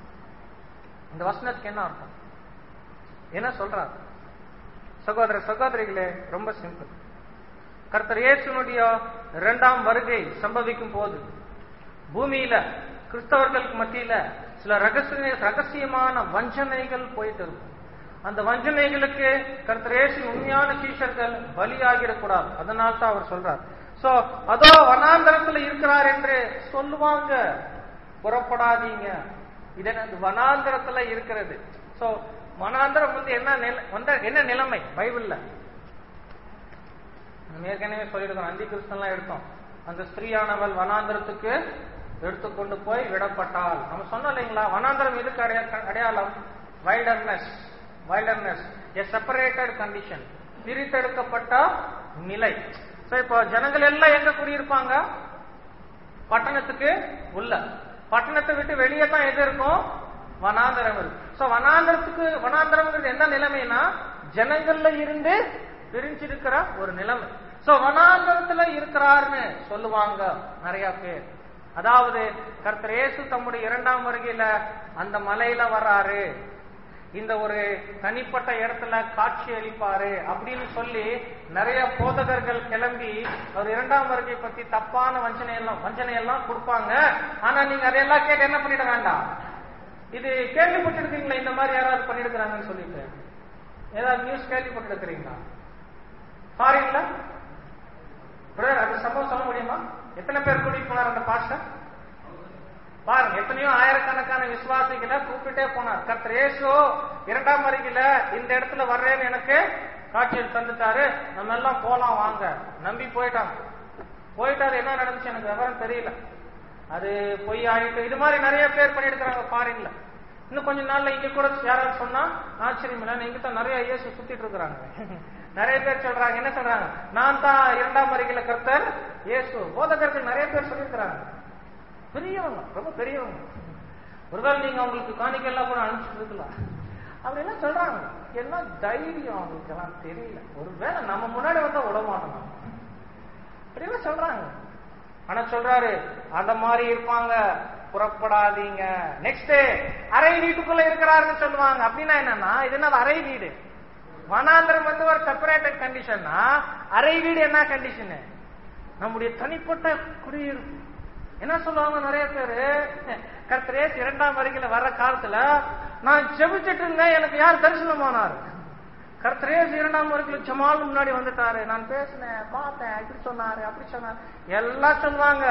இந்த வசனத்துக்கு என்ன அர்த்தம் என்ன சொல்றாரு சகோதர சகோதரிகளே ரொம்ப சிம்பிள் கர்த்தர் இயேசுனுடைய இரண்டாம் வருகை சம்பவிக்கும் போது பூமியில கிறிஸ்தவர்களுக்கு மத்தியில சில ரகசிய ரகசியமான வஞ்சனைகள் போயிட்டு இருக்கும் அந்த வஞ்சனைகளுக்கு கர்த்தர் இயேசுவின் உண்மையான சீஷர்கள் பலியாகிடக்கூடாது அதனால தான் அவர் சொல்றார் சோ அதோ வனாந்தரத்துல இருக்கிறார் என்று சொல்லுவாங்க புறப்படாதீங்க இது என்னது? வனாந்தரத்துல இருக்கிறது சோ வனாந்தரம் வந்து என்ன நில- வந்த என்ன நிலைமை பைபிள்ல நம்ம ஏற்கனவே சொல்லியிருக்கோம் அந்தி கிறிஸ்தன்லாம் எடுத்தோம் அந்த ஸ்திரீயானவள் வனாந்தரத்துக்கு எடுத்துக்கொண்டு போய் விடப்பட்டாள் நம்ம சொன்னோம் இல்லைங்களா வனாந்தரம் எதுக்கு அடைய- அடையாளம் wilderness wilderness a separated condition பிரித்தெடுக்கப்பட்ட நிலை சோ இப்போ ஜனங்கள் எல்லாம் எங்க குடியிருப்பாங்க பட்டணத்துக்கு உள்ள பட்டணத்தை விட்டு வெளியே தான் எது இருக்கும் வனாந்தரம் இருக்கு சோ வனாந்தரத்துக்கு வனாந்தரம்ங்கிறது என்ன நிலைமைனா ஜனங்கள்ல இருந்து பிரிஞ்சிருக்கிற ஒரு நிலைமை சோ வனாந்தரத்துல இருக்கிறார்னு சொல்லுவாங்க நிறைய பேர் அதாவது கர்த்தர் இயேசு தம்முடைய இரண்டாம் வருகையில அந்த மலையில வர்றாரு இந்த ஒரு தனிப்பட்ட இடத்துல காட்சி அளிப்பாரு அப்படின்னு சொல்லி நிறைய போதகர்கள் கிளம்பி அவர் இரண்டாம் வருகை பத்தி தப்பான வஞ்சனை எல்லாம் வஞ்சனை எல்லாம் கொடுப்பாங்க ஆனா நீங்க அதையெல்லாம் கேட்டு என்ன பண்ணிட வேண்டாம் இது கேள்விப்பட்டிருக்கீங்களா இந்த மாதிரி யாராவது பண்ணிருக்கிறாங்கன்னு சொல்லிட்டு ஏதாவது நியூஸ் கேள்விப்பட்டிருக்கிறீங்களா ஃபாரின்ல பிரதர் அந்த சம்பவம் சொல்ல முடியுமா எத்தனை பேர் கூட்டிட்டு போனார் அந்த பாஸ்டர் பாருங்க எத்தனையோ ஆயிரக்கணக்கான விசுவாசிகளை கூப்பிட்டே போனார் கர்த்தர் இயேசு இரண்டாம் வருகையில இந்த இடத்துல வர்றேன்னு எனக்கு காட்சியில் தந்துட்டாரு நம்ம எல்லாம் போலாம் வாங்க நம்பி போயிட்டாங்க போயிட்டாரு என்ன நடந்துச்சு எனக்கு விவரம் தெரியல அது பொய் ஆயிட்டு இது மாதிரி நிறைய பேர் பண்ணிருக்கிறாங்க ஃபாரின்ல இன்னும் கொஞ்ச நாள்ல இங்க கூட யாராவது சொன்னா ஆச்சரியம் இல்லை இங்க தான் நிறைய இயேசு சுத்திட்டு இருக்கிறாங்க நிறைய பேர் சொல்றாங்க என்ன சொல்றாங்க நான் தான் இரண்டாம் வருகையில கர்த்தர் இயேசு போதகர்கள் நிறைய பேர் சொல்லியிருக்கிறாங்க பெரியவங்க ரொம்ப பெரியவங்க ஒருவேளை நீங்க அவங்களுக்கு காணிக்கெல்லாம் கூட அனுப்பிச்சுட்டு இருக்கலாம் அப்படி என்ன சொல்றாங்க என்ன தைரியம் அவங்களுக்கு எல்லாம் தெரியல ஒருவேளை நம்ம முன்னாடி வந்தா விட மாட்டோம் நம்ம. அப்படியெல்லாம் சொல்றாங்க ஆனா சொல்றாரு அந்த மாதிரி இருப்பாங்க புறப்படாதீங்க நெக்ஸ்ட் அறை வீட்டுக்குள்ள இருக்கிறாருன்னு சொல்லுவாங்க அப்படின்னா என்னன்னா இது என்ன அறை வீடு வனாந்திரம் வந்து ஒரு செப்பரேட்டட் கண்டிஷன்னா அறை வீடு என்ன கண்டிஷன் நம்முடைய தனிப்பட்ட குடியிருப்பு என்ன சொல்லுவாங்க நிறைய பேரு கர்த்தரே இரண்டாம் வருகையில வர்ற காலத்துல நான் ஜெபிச்சிட்டு இருந்தேன் எனக்கு யார் தரிசனமானார் கர்த்தரே இரண்டாம் வருகையில ஜமால் முன்னாடி வந்துட்டாரு நான் பேசினேன் பார்த்தேன் இப்படி சொன்னாரு அப்படி சொன்னாரு எல்லாம் சொல்லுவாங்க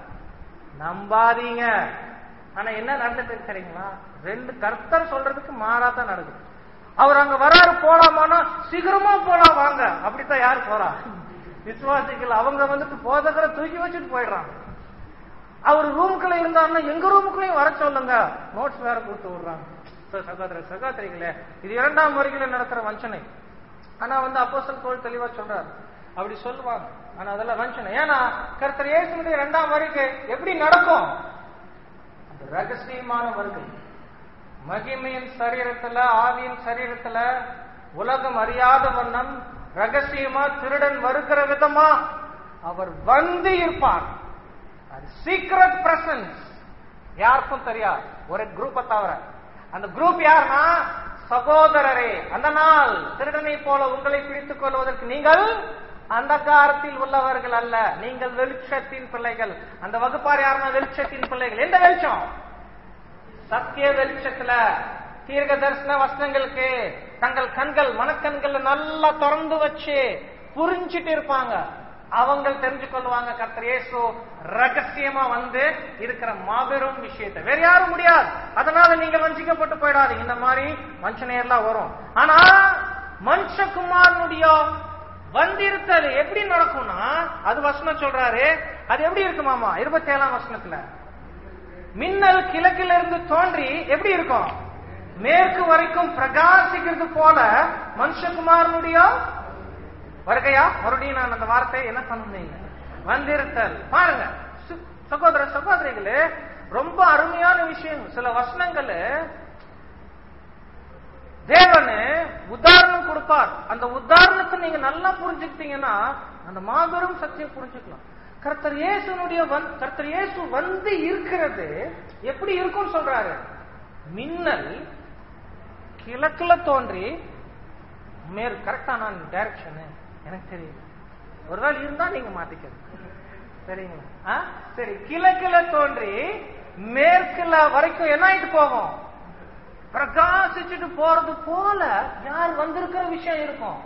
நம்பாதீங்க ஆனா என்ன நடந்துட்டு இருக்கு தெரியுங்களா ரெண்டு கர்த்தர் சொல்றதுக்கு மாறாதான் நடக்குது அவர் அங்க வராரு போலாமான்னா சீக்கிரமா போலாம் வாங்க அப்படித்தான் யாரு போறா விசுவாசிகள் அவங்க வந்துட்டு போதகரை தூக்கி வச்சுட்டு போயிடுறாங்க அவர் ரூமுக்குள்ள இருந்தாருன்னா எங்க ரூமுக்குள்ளயும் வர சொல்லுங்க நோட்ஸ் வேற கொடுத்து விடுறாங்க So, சகோதர சகோதரிகளே இது இரண்டாம் வருகையில நடக்கிற வஞ்சனை ஆனா வந்து அப்போஸ்தலர் தோல் தெளிவா சொல்றாரு அப்படி சொல்லுவாங்க ஆனா அதெல்லாம் வஞ்சனை ஏன்னா கர்த்தர் இயேசுடைய இரண்டாம் வருகை எப்படி நடக்கும் அந்த ரகசியமான வருகை மகிமையின் சரீரத்துல ஆவியின் சரீரத்துல உலகம் அறியாத வண்ணம் ரகசியமா திருடன் வருகிற விதமா அவர் வந்து இருப்பார் அது சீக்ரெட் பிரசன்ஸ் யாருக்கும் தெரியாது ஒரு குரூப்பை தவிர அந்த குரூப் யாருன்னா சகோதரரே அந்த நாள் திருடனை போல உங்களை பிடித்துக் கொள்வதற்கு நீங்கள் அந்தகாரத்தில் உள்ளவர்கள் அல்ல நீங்கள் வெளிச்சத்தின் பிள்ளைகள் அந்த வகுப்பார் யாருன்னா வெளிச்சத்தின் பிள்ளைகள் எந்த வெளிச்சம் சத்திய வெளிச்சத்துல தீர்க்க தரிசன வசனங்களுக்கு தங்கள் கண்கள் மனக்கண்கள் நல்லா திறந்து வச்சு புரிஞ்சிட்டு இருப்பாங்க அவங்க தெரிஞ்சு கொள்வாங்க கர்த்தர் இயேசு ரகசியமா வந்து இருக்கிற மாபெரும் விஷயத்தை வேற யாரும் முடியாது அதனால நீங்கள் வஞ்சிக்கப்பட்டு போயிடாதீங்க இந்த மாதிரி வஞ்சனை எல்லாம் வரும் ஆனா மனுஷகுமாரனுடைய வந்திருத்தல் எப்படி நடக்கும்னா அது வசனம் சொல்றாரு அது எப்படி இருக்குமாமா இருபத்தி ஏழாம் வசனத்துல மின்னல் கிழக்கில இருந்து தோன்றி எப்படி இருக்கும் மேற்கு வரைக்கும் பிரகாசிக்கிறது போல மனுஷகுமாரனுடைய வருகையா மறுபடியும் நான் அந்த வார்த்தை என்ன சொன்னீங்க வந்திருத்தல் பாருங்க சு- சகோதர சகோதரிகளே ரொம்ப அருமையான விஷயம் சில வசனங்கள் தேவனு உதாரணம் கொடுப்பார் அந்த உதாரணத்தை நீங்க நல்லா புரிஞ்சுக்கிட்டீங்கன்னா அந்த மாபெரும் சத்தியம் புரிஞ்சுக்கலாம் கர்த்தர் இயேசுனுடைய வந்- கர்த்தர் இயேசு வந்து இருக்கிறது எப்படி இருக்கும்னு சொல்றாரு மின்னல் கிழக்குல தோன்றி மேல் கரெக்டா நான் டைரக்ஷன் எனக்கு தெரியல ஒருவேளை இருந்தா நீங்க மாத்திக்கணும் சரிங்களா ஆ? சரி கிழக்குல தோன்றி மேற்குல வரைக்கும் என்ன ஆயிட்டு போகும் பிரகாசிச்சுட்டு போறது போல யார் வந்திருக்கிற விஷயம் இருக்கும்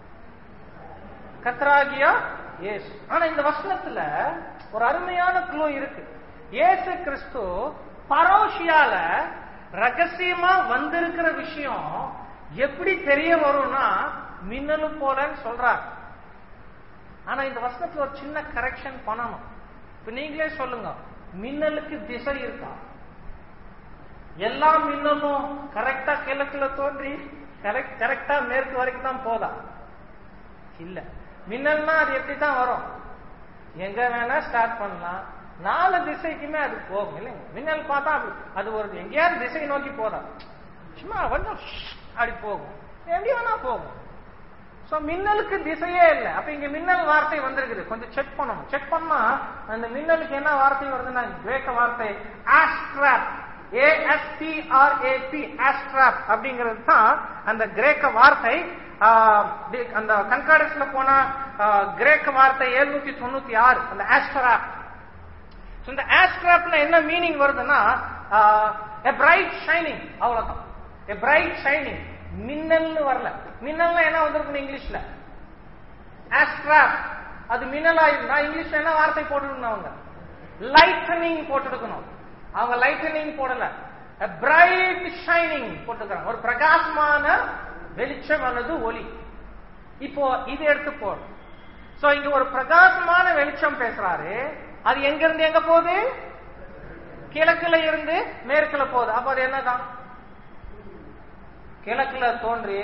கத்ராகியா இயேசு ஆனா இந்த வசனத்துல ஒரு அருமையான க்ளூ இருக்கு இயேசு கிறிஸ்து பரோஷியால ரகசியமா வந்திருக்கிற விஷயம் எப்படி தெரிய வரும்னா மின்னலு போலன்னு சொல்றார் ஆனா இந்த வசனத்துல ஒரு சின்ன கரெக்ஷன் பண்ணணும் இப்ப நீங்களே சொல்லுங்க மின்னலுக்கு திசை இருக்கா எல்லா மின்னலும் கரெக்டா கிழக்குல தோன்றி கரெக்ட் கரெக்டா மேற்கு வரைக்கும் தான் போதா இல்ல மின்னல்னா அது எப்படி தான் வரும் எங்க வேணா ஸ்டார்ட் பண்ணலாம் நாலு திசைக்குமே அது போகும் இல்லைங்க மின்னல் பார்த்தா அப்படி அது ஒரு எங்கேயாவது திசை நோக்கி போதா சும்மா கொஞ்சம் அப்படி போகும் எப்படி வேணா போகும் சோ மின்னலுக்கு திசையே இல்லை அப்ப இங்க மின்னல் வார்த்தை வந்திருக்குது கொஞ்சம் செக் பண்ணணும் செக் பண்ணா அந்த மின்னலுக்கு என்ன வார்த்தை வருதுன்னா கிரேக்க வார்த்தை ஆஸ்ட்ராப் ஏஎஸ்டிஆர்ஏபி ஆஸ்ட்ராப் அப்படிங்கிறது தான் அந்த கிரேக்க வார்த்தை ஆஹ், தி- அந்த கன்கார்டன்ஸ்ல போனா ஆஹ், கிரேக்க வார்த்தை எழுநூத்தி தொண்ணூத்தி ஆறு அந்த ஆஸ்ட்ராப் So, இந்த ஆஸ்ட்ராப்ல என்ன மீனிங் வருதுன்னா எ பிரைட் ஷைனிங் அவ்வளவுதான் எ பிரைட் ஷைனிங் மின்னல்னு வரல மின்னல்னா என்ன வந்திருக்கும் இங்கிலீஷ்ல ஆஸ்ட்ராப் அது மின்னலா இருந்தா இங்கிலீஷ்ல என்ன வார்த்தை போட்டுருக்கணும் அவங்க லைட்டனிங் போட்டுருக்கணும் அவங்க லைட்டனிங் போடல பிரைட் ஷைனிங் போட்டுக்கிறாங்க ஒரு பிரகாசமான வெளிச்சம் அல்லது ஒளி இப்போ இது எடுத்து போடும் சோ இங்க ஒரு பிரகாசமான வெளிச்சம் பேசுறாரு அது எங்க இருந்து எங்க போகுது கிழக்குல இருந்து மேற்குல போகுது அப்ப அது என்னதான் கிழக்குல தோன்றி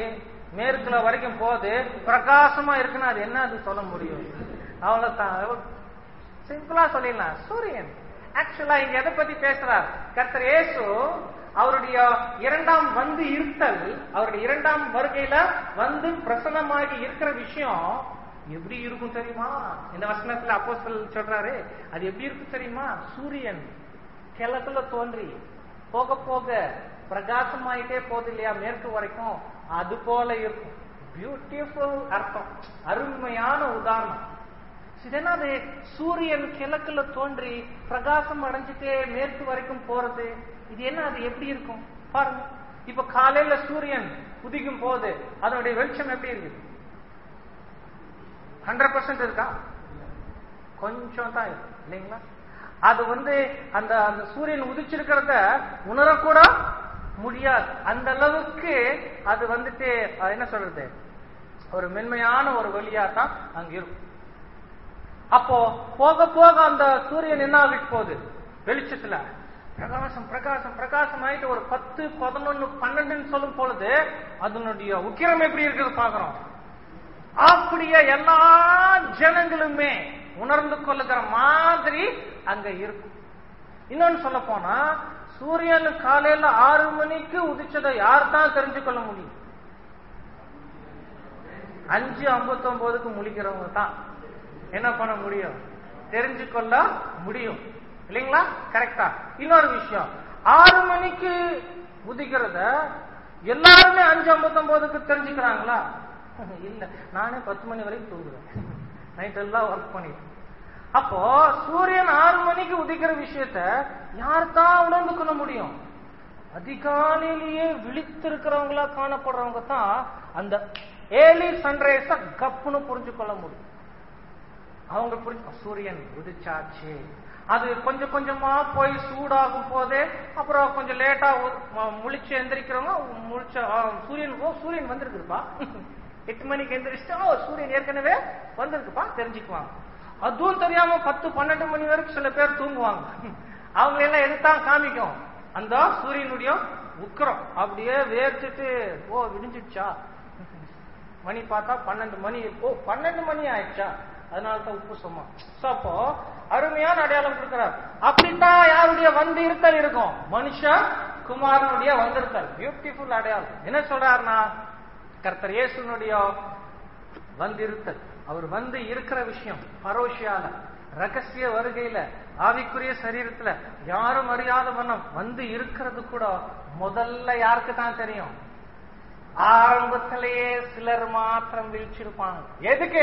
மேற்குல வரைக்கும் போகுது பிரகாசமா இருக்குன்னா அது என்ன அது சொல்ல முடியும் அவ்வளவுதான் சிம்பிளா சொல்லிடலாம் சூரியன் ஆக்சுவலா இங்க எதை பத்தி பேசுறார் கர்த்தர் இயேசு அவருடைய இரண்டாம் வந்து இருத்தல் அவருடைய இரண்டாம் வருகையில வந்து பிரசன்னமாகி இருக்கிற விஷயம் எப்படி இருக்கும் தெரியுமா இந்த வசனத்துல அப்போஸ்தல் சொல்றாரு அது எப்படி இருக்கும் தெரியுமா சூரியன் கிழக்குல தோன்றி போக போக பிரகாசமாயிட்டே போகுது இல்லையா மேற்கு வரைக்கும் அது போல இருக்கும் பியூட்டிஃபுல் அர்த்தம் அருமையான உதாரணம் இது என்னது சூரியன் கிழக்குல தோன்றி பிரகாசம் அடைஞ்சிட்டே மேற்கு வரைக்கும் போறது இது என்ன அது எப்படி இருக்கும் பாருங்க இப்ப காலையில சூரியன் உதிக்கும் போது அதனுடைய வெளிச்சம் எப்படி இருக்கு ஹண்ட்ரட் பர்சன்ட் இருக்கா கொஞ்சம் தான் இருக்கு இல்லைங்களா அது வந்து அந்த அந்த சூரியன் உதிச்சிருக்கிறத உணரக்கூட முடியாது அந்த அளவுக்கு அது வந்துட்டு அது என்ன சொல்றது ஒரு மென்மையான ஒரு வழியா தான் அங்க இருக்கும் அப்போ போக போக அந்த சூரியன் என்ன ஆகிட்டு போகுது வெளிச்சத்துல பிரகாசம் பிரகாசம் பிரகாசம் ஆயிட்டு ஒரு பத்து பதினொன்னு பன்னெண்டுன்னு சொல்லும் பொழுது அதனுடைய உக்கிரம் எப்படி இருக்குது பாக்குறோம் அப்படியே எல்லா ஜனங்களுமே உணர்ந்து கொள்ளுகிற மாதிரி அங்க இருக்கும் இன்னொன்னு சொல்ல போனா சூரியன் காலையில ஆறு மணிக்கு உதிச்சதை யார் தான் தெரிஞ்சு கொள்ள முடியும் அஞ்சு ஐம்பத்தி ஒன்பதுக்கு முழிக்கிறவங்க தான் என்ன பண்ண முடியும் தெரிஞ்சு கொள்ள முடியும் இல்லைங்களா கரெக்டா இன்னொரு விஷயம் ஆறு மணிக்கு உதிக்கிறத எல்லாருமே அஞ்சு ஐம்பத்தி ஒன்பதுக்கு தெரிஞ்சுக்கிறாங்களா இல்ல நானே பத்து மணி வரைக்கும் தூங்குறேன் நைட் எல்லாம் ஒர்க் பண்ணிட்டு அப்போ சூரியன் ஆறு மணிக்கு உதிக்கிற விஷயத்த யார் தான் உணர்ந்து கொள்ள முடியும் அதிகாலையிலேயே விழித்திருக்கிறவங்களா காணப்படுறவங்க தான் அந்த ஏர்லி சன்ரைஸ கப்புன்னு புரிஞ்சு கொள்ள முடியும் அவங்க புரிஞ்சு சூரியன் உதிச்சாச்சு அது கொஞ்சம் கொஞ்சமா போய் சூடாகும் போதே அப்புறம் கொஞ்சம் லேட்டா முழிச்சு எந்திரிக்கிறவங்க முழிச்ச ஆ, சூரியன் ஓ சூரியன் வந்திருக்குப்பா எட்டு மணிக்கு எந்திரிச்சுட்டு ஓ சூரியன் ஏற்கனவே வந்திருக்குப்பா தெரிஞ்சுக்குவாங்க அதுவும் தெரியாம பத்து பன்னெண்டு மணி வரைக்கும் சில பேர் தூங்குவாங்க அவங்க எல்லாம் எதுதான் காமிக்கும் அந்த சூரியனுடைய உக்கரம் அப்படியே வேர்த்துட்டு ஓ விடிஞ்சிடுச்சா மணி பார்த்தா பன்னெண்டு மணி ஓ பன்னெண்டு மணி ஆயிடுச்சா அதனால தான் உப்பு சும்மா சோ அப்போ அருமையான அடையாளம் கொடுக்கிறார் அப்படித்தான் யாருடைய வந்து இருத்தல் இருக்கும் மனுஷ குமாரனுடைய வந்திருத்தல் பியூட்டிஃபுல் அடையாளம் என்ன சொல்றாருன்னா கர்த்தர் இயேசுனுடைய வந்திருத்தல் அவர் வந்து இருக்கிற விஷயம் பரோஷியால ரகசிய வருகையில ஆவிக்குரிய சரீரத்துல யாரும் அறியாத வண்ணம் வந்து இருக்கிறது கூட முதல்ல யாருக்கு தான் தெரியும் ஆரம்பத்திலேயே சிலர் மாத்திரம் வீழ்ச்சிருப்பாங்க எதுக்கு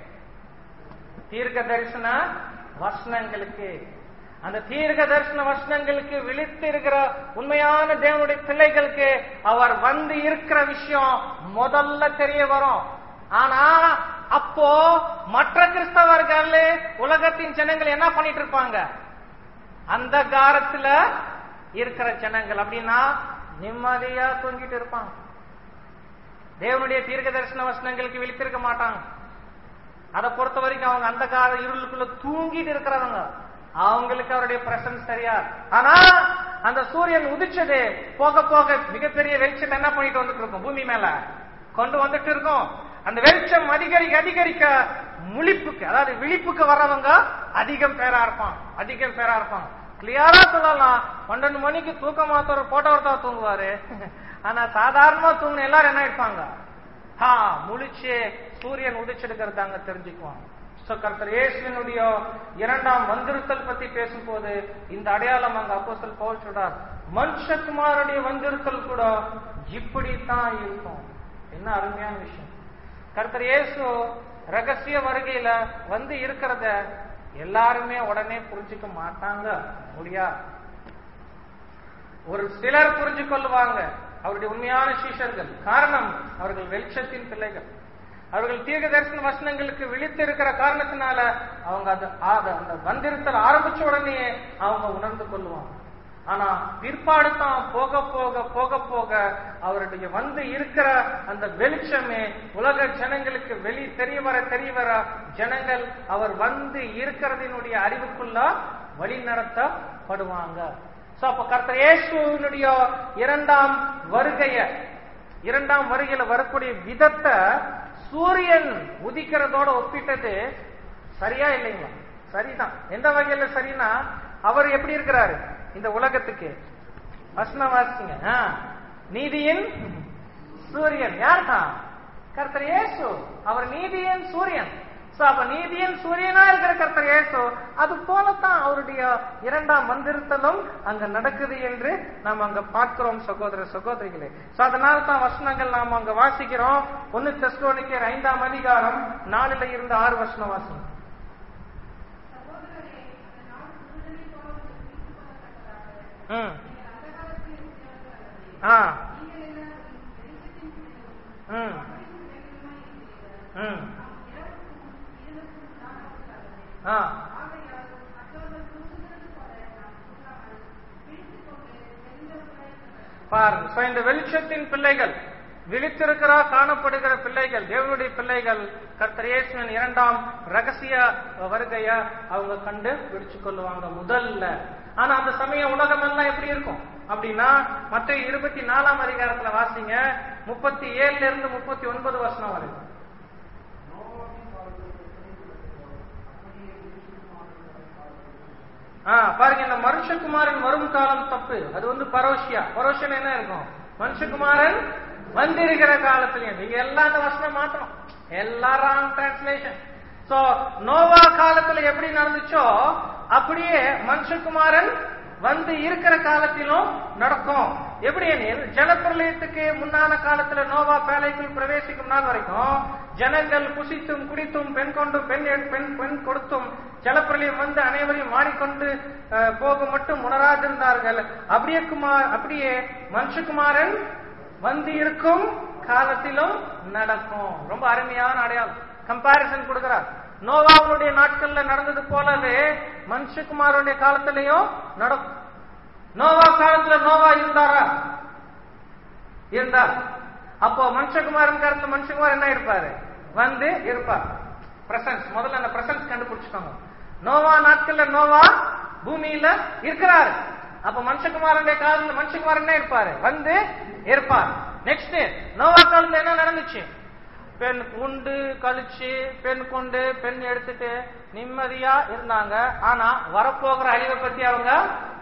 தீர்க்க தரிசன வசனங்களுக்கு அந்த தீர்க்க தரிசன வசனங்களுக்கு விழித்து இருக்கிற உண்மையான தேவனுடைய பிள்ளைகளுக்கு அவர் வந்து இருக்கிற விஷயம் முதல்ல தெரிய வரும் ஆனா அப்போ மற்ற கிறிஸ்தவர்கள் உலகத்தின் ஜனங்கள் என்ன பண்ணிட்டு இருப்பாங்க அந்த காரத்துல இருக்கிற ஜனங்கள் அப்படின்னா நிம்மதியா தூங்கிட்டு இருப்பாங்க தேவனுடைய தீர்க்க தரிசன வசனங்களுக்கு விழித்திருக்க மாட்டாங்க அதை பொறுத்த வரைக்கும் அவங்க அந்த கால இருளுக்குள்ள தூங்கிட்டு இருக்கிறவங்க அவங்களுக்கு அவருடைய பிரசன்ஸ் தெரியாது ஆனா அந்த சூரியன் உதிச்சது போக போக மிகப்பெரிய வெளிச்சம் என்ன பண்ணிட்டு வந்துட்டு இருக்கும் பூமி மேல கொண்டு வந்துட்டு இருக்கும் அந்த வெளிச்சம் அதிகரிக்க அதிகரிக்க முழிப்புக்கு அதாவது விழிப்புக்கு வர்றவங்க அதிகம் பேரா இருப்பான் அதிகம் பேரா இருப்பான் கிளியரா சொல்லலாம் பன்னெண்டு மணிக்கு தூக்கம் மாத்தவர் போட்டோ ஒருத்தர் தூங்குவாரு ஆனா சாதாரணமா தூங்கின எல்லாரும் என்ன இருப்பாங்க ஹா முழிச்சு சூரியன் உதிச்செடுக்கிறது அங்க தெரிஞ்சுக்குவாங்க So, கர்த்தர் இயேசுவினுடைய இரண்டாம் வந்திருத்தல் பத்தி பேசும்போது இந்த அடையாளம் அங்க அப்போஸ்தல் பவுல் சொல்றார் மனுஷகுமாருடைய வந்திருத்தல் கூட இப்படித்தான் இருக்கும் என்ன அருமையான விஷயம் கர்த்தர் இயேசு ரகசிய வருகையில வந்து இருக்கிறத எல்லாருமே உடனே புரிஞ்சுக்க மாட்டாங்க முடியாது ஒரு சிலர் புரிஞ்சு கொள்ளுவாங்க அவருடைய உண்மையான சீஷர்கள் காரணம் அவர்கள் வெளிச்சத்தின் பிள்ளைகள் அவர்கள் தீர்க்க தரிசன வசனங்களுக்கு விழித்து இருக்கிற காரணத்தினால அவங்க அது ஆத- அந்த வந்திருத்தல் ஆரம்பிச்ச உடனே அவங்க உணர்ந்து கொள்ளுவாங்க ஆனா பிற்பாடு தான் போக போக போக போக அவருடைய வந்து இருக்கிற அந்த வெளிச்சமே உலக ஜனங்களுக்கு வெளி தெரிய வர தெரிய வர ஜனங்கள் அவர் வந்து இருக்கிறதினுடைய அறிவுக்குள்ள வழி நடத்தப்படுவாங்க சோ அப்ப கர்த்தர் இயேசுவினுடைய இரண்டாம் வருகைய இரண்டாம் வருகையில வரக்கூடிய விதத்தை சூரியன் உதிக்கிறதோட ஒப்பிட்டது சரியா இல்லைங்களா சரிதான் எந்த வகையில சரினா அவர் எப்படி இருக்கிறாரு இந்த உலகத்துக்கு வசனம் வாசிங்க ஆ. நீதியின் சூரியன் யார் தான் கர்த்தர் இயேசு அவர் நீதியின் சூரியன் சோ அப்ப நீதியின் சூரியனா இருக்கிற கர்த்தர் இயேசு அது போலத்தான் அவருடைய இரண்டாம் வந்திருத்தலும் அங்க நடக்குது என்று நாம் அங்க பார்க்கிறோம் சகோதர சகோதரிகளே சோ அதனால தான் வசனங்கள் நாம் அங்க வாசிக்கிறோம் ஒன்னு தெஸ்லோனிக்கர் ஐந்தாம் அதிகாரம் நாலுல இருந்து ஆறு வசனம் வாசிங்க சகோதரரே அந்த நாள் சுடுதலை போல உங்களுக்கு தீர்ப்பு ம் நீங்கள் அந்த காலத்தில் இருக்கிறவர்கள் அல்லவே ஆ நீங்கள் எல்லாரும் வெளிச்சத்தின் பிள்ளைகளும் ம் பகலின் பிள்ளைகளுமாய் இருக்கிறீர்கள் ம் நாம் இரவுக்கும் இருளுக்கும் நாடாமல் அல்லவே ஆ ஆகையால் மற்றவர்கள் தூங்குகிறது போல நாம் தூங்காமல் விழித்துக் கொண்டு தெரிந்தவர்களாய் இருக்க வேண்டும். பாருங்க So, இந்த வெளிச்சத்தின் பிள்ளைகள் விழித்திருக்கிறா காணப்படுகிற பிள்ளைகள் தேவனுடைய பிள்ளைகள் கர்த்தர் இயேசுவின் இரண்டாம் ரகசிய வருகைய அவங்க கண்டு பிடிச்சு கொள்ளுவாங்க முதல்ல ஆனா அந்த சமயம் உலகம் எல்லாம் எப்படி இருக்கும் அப்படின்னா மற்ற இருபத்தி நாலாம் அதிகாரத்துல வாசிங்க முப்பத்தி ஏழுல இருந்து முப்பத்தி ஒன்பது வருஷம் வரைக்கும் ஆ பாருங்க இந்த மனுஷகுமாரன் வரும் காலம் தப்பு அது வந்து பரோஷியா பரோஷன் என்ன இருக்கும் மனுஷகுமாரன் வந்திருக்கிற காலத்திலயும் நீங்க எல்லாம் அந்த வசனம் மாத்தணும் எல்லா ராங் டிரான்ஸ்லேஷன் சோ நோவா காலத்துல எப்படி நடந்துச்சோ அப்படியே மனுஷகுமாரன் வந்து இருக்கிற காலத்திலும் நடக்கும் எப்படி எனில் ஜலப்பிரளயத்துக்கு முன்னான காலத்துல நோவா பேலைக்குள் பிரவேசிக்கும் நாள் வரைக்கும் ஜனங்கள் புசித்தும் குடித்தும் பெண் கொண்டும் பெண் எடு- பெண் பெண் கொடுத்தும் ஜலப்பிரளயம் வந்து அனைவரையும் மாறிக்கொண்டு அஹ், போக மட்டும் உணராதிருந்தார்கள் அப்படியே குமார் அப்படியே மனுஷகுமாரன் வந்து இருக்கும் காலத்திலும் நடக்கும் ரொம்ப அருமையான அடையாளம் கம்பாரிசன் கொடுக்கிறார் நோவாவுடைய நாட்கள்ல நடந்தது போலவே மனுஷகுமாரனுடைய காலத்திலையும் நடக்கும் நோவா காலத்துல நோவா இருந்தாரா இருந்தார் அப்போ மனுஷகுமாரன் காலத்துல மனுஷகுமார் என்ன இருப்பாரு வந்து இருப்பார் பிரசன்ஸ் முதல்ல அந்த பிரசன்ஸ் கண்டுபிடிச்சுக்கோங்க நோவா நாட்கள்ல நோவா பூமியில இருக்கிறாரு அப்ப மனுஷகுமாரனுடைய காலத்துல மனுஷகுமாரன் என்ன இருப்பாரு வந்து இருப்பார் நெக்ஸ்ட் நோவா காலத்துல என்ன நடந்துச்சு பெண் உண்டு கழிச்சு பெண் கொண்டு பெண் எடுத்துட்டு நிம்மதியா இருந்தாங்க ஆனா வரப்போகிற அழிவை பத்தி அவங்க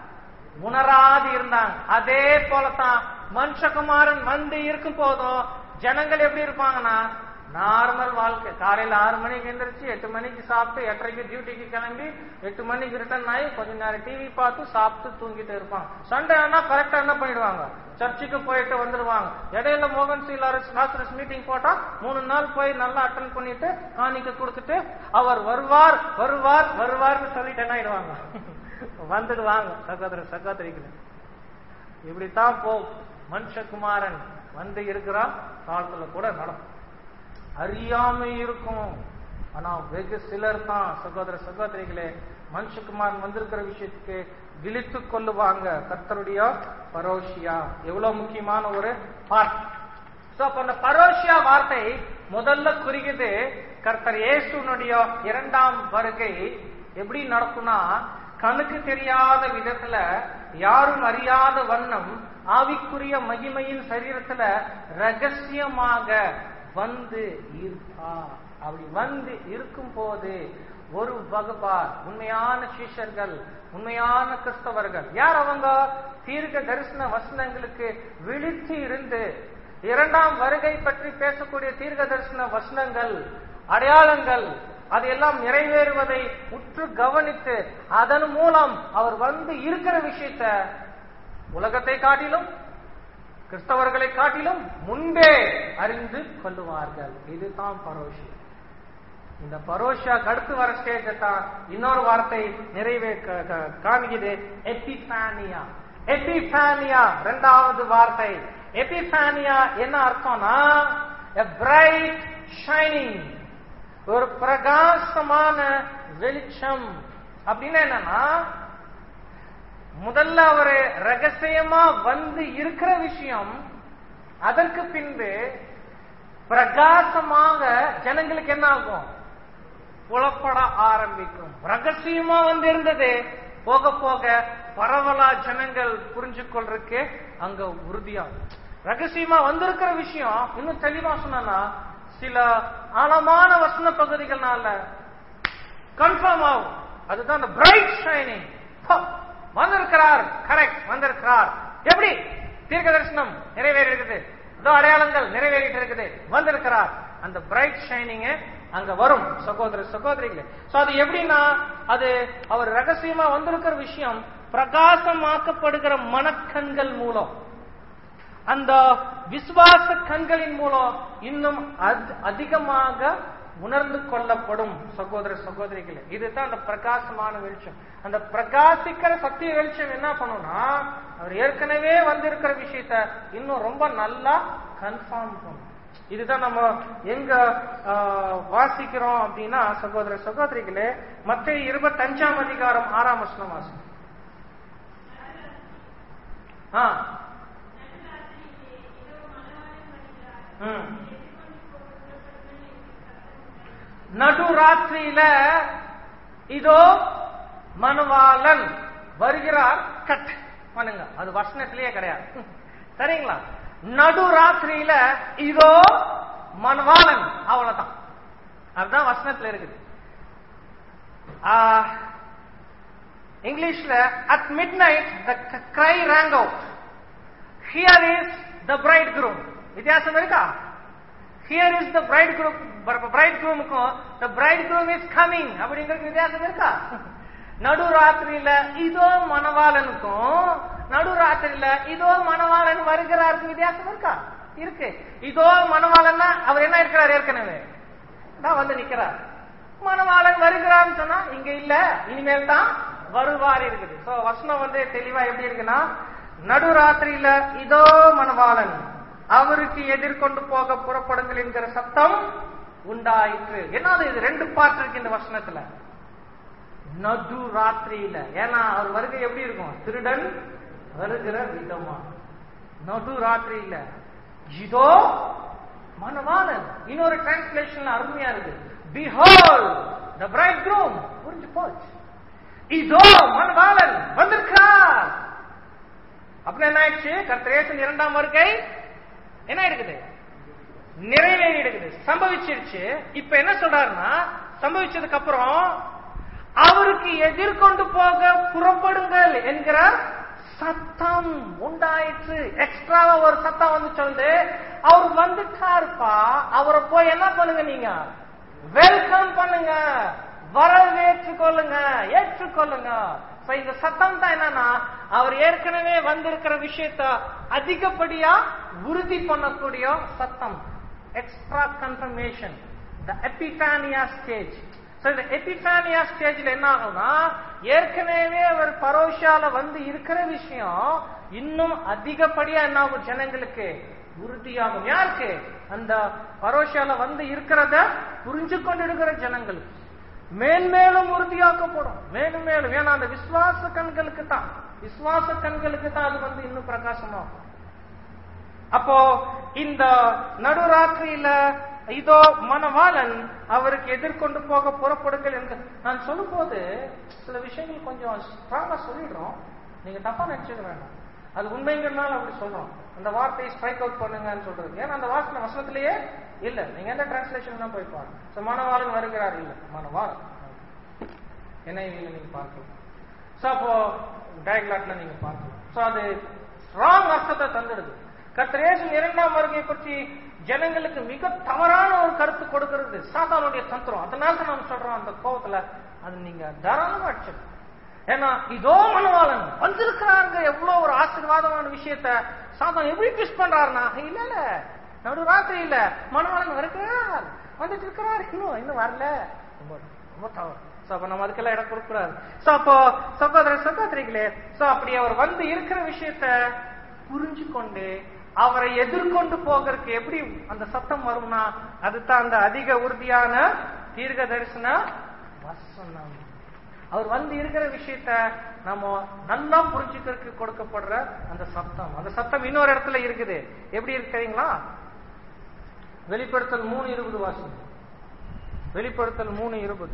உணராது இருந்தாங்க அதே போலத்தான் மனுஷகுமாரன் வந்து இருக்கும் போதும் ஜனங்கள் எப்படி இருப்பாங்கன்னா நார்மல் வாழ்க்கை காலையில ஆறு மணிக்கு எந்திரிச்சு எட்டு மணிக்கு சாப்பிட்டு எட்டரைக்கு டியூட்டிக்கு கிளம்பி எட்டு மணிக்கு ரிட்டர்ன் ஆகி கொஞ்ச நேரம் டிவி பார்த்து சாப்பிட்டு தூங்கிட்டு இருப்பாங்க சண்டே ஆனா கரெக்டா என்ன பண்ணிடுவாங்க சர்ச்சுக்கு போயிட்டு வந்துடுவாங்க இடையில மோகன் சி லாரன்ஸ் லாசரஸ் மீட்டிங் போட்டா மூணு நாள் போய் நல்லா அட்டன் பண்ணிட்டு காணிக்க கொடுத்துட்டு அவர் வருவார் வருவார் வருவார்னு சொல்லிட்டு என்ன ஆயிடுவாங்க வந்துடுவாங்க சகோதர சகோதரிகள் இப்படித்தான் போ மனுஷகுமாரன் வந்து இருக்கிறா காலத்துல கூட நடக்கும் அறியாமை இருக்கும் ஆனா வெகு சிலர் தான் சகோதர சகோதரிகளே மனுஷகுமாரன் வந்திருக்கிற விஷயத்துக்கு விழித்து கொள்ளுவாங்க கர்த்தருடைய பரோஷியா எவ்வளவு முக்கியமான ஒரு பார்ட் சோ அப்ப அந்த பரோஷியா வார்த்தை முதல்ல குறிக்குது கர்த்தர் இயேசுனுடைய இரண்டாம் வருகை எப்படி நடக்கும்னா கண்ணுக்கு தெரியாத விதத்துல யாரும் அறியாத வண்ணம் ஆவிக்குரிய மகிமையின் சரீரத்துல ரகசியமாக வந்து இருப்பா அப்படி வந்து இருக்கும் போது ஒரு வகுப்பார் உண்மையான சிஷ்யர்கள் உண்மையான கிறிஸ்தவர்கள் யார் அவங்க தீர்க்க தரிசன வசனங்களுக்கு விழித்து இருந்து இரண்டாம் வருகை பற்றி பேசக்கூடிய தீர்க்க தரிசன வசனங்கள் அடையாளங்கள் அதையெல்லாம் நிறைவேறுவதை உற்று கவனித்து அதன் மூலம் அவர் வந்து இருக்கிற விஷயத்த உலகத்தை காட்டிலும் கிறிஸ்தவர்களை காட்டிலும் முன்பே அறிந்து கொள்ளுவார்கள் இதுதான் பரோஷியம் இந்த பரோஷாக்கு அடுத்து வர ஸ்டேஜ் தான் இன்னொரு வார்த்தை நிறைவே க- க- காமிக்குது எபிபானியா எபிபானியா இரண்டாவது வார்த்தை எபிபானியா என்ன அர்த்தம்னா a bright shining ஒரு பிரகாசமான வெளிச்சம் அப்படின்னு என்னன்னா முதல்ல அவரு ரகசியமா வந்து இருக்கிற விஷயம் அதற்கு பின்பு பிரகாசமாக ஜனங்களுக்கு என்ன ஆகும் புலப்பட ஆரம்பிக்கும் ரகசியமா வந்து இருந்தது போக போக பரவலா ஜனங்கள் புரிஞ்சு கொள்றதுக்கு அங்க உறுதியா ரகசியமா வந்திருக்கிற விஷயம் இன்னும் தெளிவா சொன்னா சில ஆழமான வசன பகுதிகள்னால கன்ஃபார்ம் ஆகும் அதுதான் அந்த பிரைட் ஷைனிங் வந்திருக்கிறார் கரெக்ட் வந்திருக்கிறார் எப்படி தீர்க்க தரிசனம் நிறைவேறி இருக்குது இதோ அடையாளங்கள் நிறைவேறிட்டு இருக்குது வந்திருக்கிறார் அந்த பிரைட் ஷைனிங் அங்க வரும் சகோதர சகோதரிகளே சோ அது எப்படின்னா அது அவர் ரகசியமா வந்திருக்கிற விஷயம் பிரகாசமாக்கப்படுகிற மனக்கண்கள் மூலம் அந்த விசுவாச கண்களின் மூலம் இன்னும் அத்- அதிகமாக உணர்ந்து கொள்ளப்படும் சகோதர சகோதரிகளே இதுதான் அந்த பிரகாசமான வெளிச்சம் அந்த பிரகாசிக்கிற சத்திய வெளிச்சம் என்ன பண்ணும்னா அவர் ஏற்கனவே வந்திருக்கிற விஷயத்த இன்னும் ரொம்ப நல்லா கன்ஃபார்ம் பண்ணும் இதுதான் நம்ம எங்க ஆ, வாசிக்கிறோம் அப்படின்னா சகோதர சகோதரிகளே மற்ற இருபத்தஞ்சாம் அதிகாரம் ஆறாம் வசனம் வாசி ஆ ம். நடுராத்திரியில இதோ மனுவாளன் வருகிறார் கட் பண்ணுங்க அது வசனத்திலேயே கிடையாது சரிங்களா நடுராத்திரியில இதோ மனுவாளன் அவ்வளவுதான் அதுதான் வசனத்துல இருக்குது ஆ, இங்கிலீஷ்ல at midnight the cry rang out here is the bridegroom வித்தியாசம் இருக்கா here is the bridegroom பிரைட் குரூமுக்கும் the bridegroom is coming அப்படிங்கிறது வித்தியாசம் இருக்கா நடுராத்திரியில இதோ மணவாளனுக்கும் நடுராத்திரியில இதோ மணவாளன் வருகிறாருக்கு வித்தியாசம் இருக்கா இருக்கு இதோ மணவாளன்னா அவர் என்ன இருக்கிறார் ஏற்கனவே தான் வந்து நிக்கிறார் மணவாளன் வருகிறான்னு சொன்னா இங்க இல்ல இனிமேல் தான் வருவார் இருக்குது சோ வசனம் வந்து தெளிவா எப்படி இருக்குன்னா நடுராத்திரியில இதோ மணவாளன் அவருக்கு எதிர்கொண்டு போக புறப்படுங்கள் என்கிற சத்தம் உண்டாயிற்று என்னது இது ரெண்டு பார்ட் இருக்கு இந்த வசனத்துல நடு ராத்திரியில ஏன்னா அவர் வருகை எப்படி இருக்கும் திருடன் வருகிற விதமா நடு ராத்திரியில இதோ மனவாளன் இன்னொரு டிரான்ஸ்லேஷன்ல அருமையா இருக்கு பிஹோல் த பிரைட் க்ரூம் புரிஞ்சு போச்சு இதோ மனவாளன் வந்திருக்கிறார் அப்புறம் என்ன ஆயிடுச்சு கர்த்தரேசன் இரண்டாம் வருகை என்ன இருக்குது நிறைவேறி இருக்குது சம்பவிச்சிருச்சு இப்ப என்ன சொல்றாருன்னா சம்பவிச்சதுக்கு அப்புறம் அவருக்கு எதிர்கொண்டு போக புறப்படுங்கள் என்கிற சத்தம் உண்டாயிற்று எக்ஸ்ட்ராவா ஒரு சத்தம் வந்து சொல்லுது அவர் வந்துட்டாருப்பா அவரை போய் என்ன பண்ணுங்க நீங்க வெல்கம் பண்ணுங்க வரவேற்றுக் கொள்ளுங்க ஏற்றுக்கொள்ளுங்க So, இந்த சத்தம் தான் என்னன்னா அவர் ஏற்கனவே வந்திருக்கிற விஷயத்த அதிகப்படியா உறுதி பண்ணக்கூடிய சத்தம் extra confirmation the epiphania stage so இந்த எபிஃபானியா ஸ்டேஜ்ல என்ன ஆகும்னா ஏற்கனவே அவர் பரோஷால வந்து இருக்கிற விஷயம் இன்னும் அதிகப்படியா என்ன ஆகும் ஜனங்களுக்கு உறுதியாகும் யாருக்கு அந்த பரோஷால வந்து இருக்கிறத புரிஞ்சு கொண்டிருக்கிற ஜனங்களுக்கு மேன்மேலும் உறுதியாக்கப்படும் மேலும் மேலும் ஏன்னா அந்த விசுவாச கண்களுக்கு தான் விசுவாச கண்களுக்கு தான் அது வந்து இன்னும் பிரகாசமாகும் அப்போ இந்த நடுராத்திரியில இதோ மணவாளன் அவருக்கு எதிர்கொண்டு போக புறப்படுங்கள் என்று நான் சொல்லும் போது சில விஷயங்கள் கொஞ்சம் ஸ்ட்ராங்கா சொல்லிடுறோம் நீங்க தப்பா நினைச்சுக்க வேண்டாம் அது உண்மைங்கிறதுனால அப்படி சொல்றோம் அந்த வார்த்தையை ஸ்ட்ரைக் அவுட் பண்ணுங்கன்னு சொல்றது ஏன்னா அந்த வாசனை வசனத்திலேயே இல்ல நீங்க எந்த டிரான்ஸ்லேஷன் தான் போய் பாருங்க So, மணவாளன் வருகிறார் இல்ல மணவாளன் என்ஐவியில நீங்க பார்க்கலாம் சோ அப்போ டயக்லாட்ல நீங்க பார்க்கலாம் சோ அது ஸ்ட்ராங் அர்த்தத்தை தந்துடுது கர்த்தரேசு இரண்டாம் வருகை பற்றி ஜனங்களுக்கு மிக தவறான ஒரு கருத்து கொடுக்கிறது சாத்தானுடைய தந்திரம் அதனால தான் நம்ம சொல்றோம் அந்த கோபத்துல அது நீங்க தாராளமா அடிச்சிருக்கோம் ஏன்னா இதோ மனவாளன் வந்திருக்கிறாங்க எவ்வளவு ஒரு ஆசீர்வாதமான விஷயத்த சாத்தான் எப்படி ட்விஸ்ட் பண்றாருன்னா இல்ல இல்ல நடு ராத்திரி இல்ல மனவாளன் வருகிறார் வந்துட்டு இருக்கிறார் இன்னும் இன்னும் வரல ரொம்ப ரொம்ப தவறு சோ அப்ப நம்ம அதுக்கெல்லாம் இடம் கொடுக்க கூடாது சோ அப்போ சகோதர சகோதரிகளே சோ அப்படி அவர் வந்து இருக்கிற விஷயத்த புரிஞ்சு கொண்டு அவரை எதிர்கொண்டு போகிறதுக்கு எப்படி அந்த சத்தம் வரும்னா அதுதான் அந்த அதிக உறுதியான தீர்க்க தரிசன வசனம் அவர் வந்து இருக்கிற விஷயத்த நம்ம நல்லா புரிஞ்சுக்கிறதுக்கு கொடுக்கப்படுற அந்த சத்தம் அந்த சத்தம் இன்னொரு இடத்துல இருக்குது எப்படி இருக்கு தெரியுங்களா வெளிப்படுத்தல் மூணு இருபது வாசம் வெளிப்படுத்தல் மூணு இருபது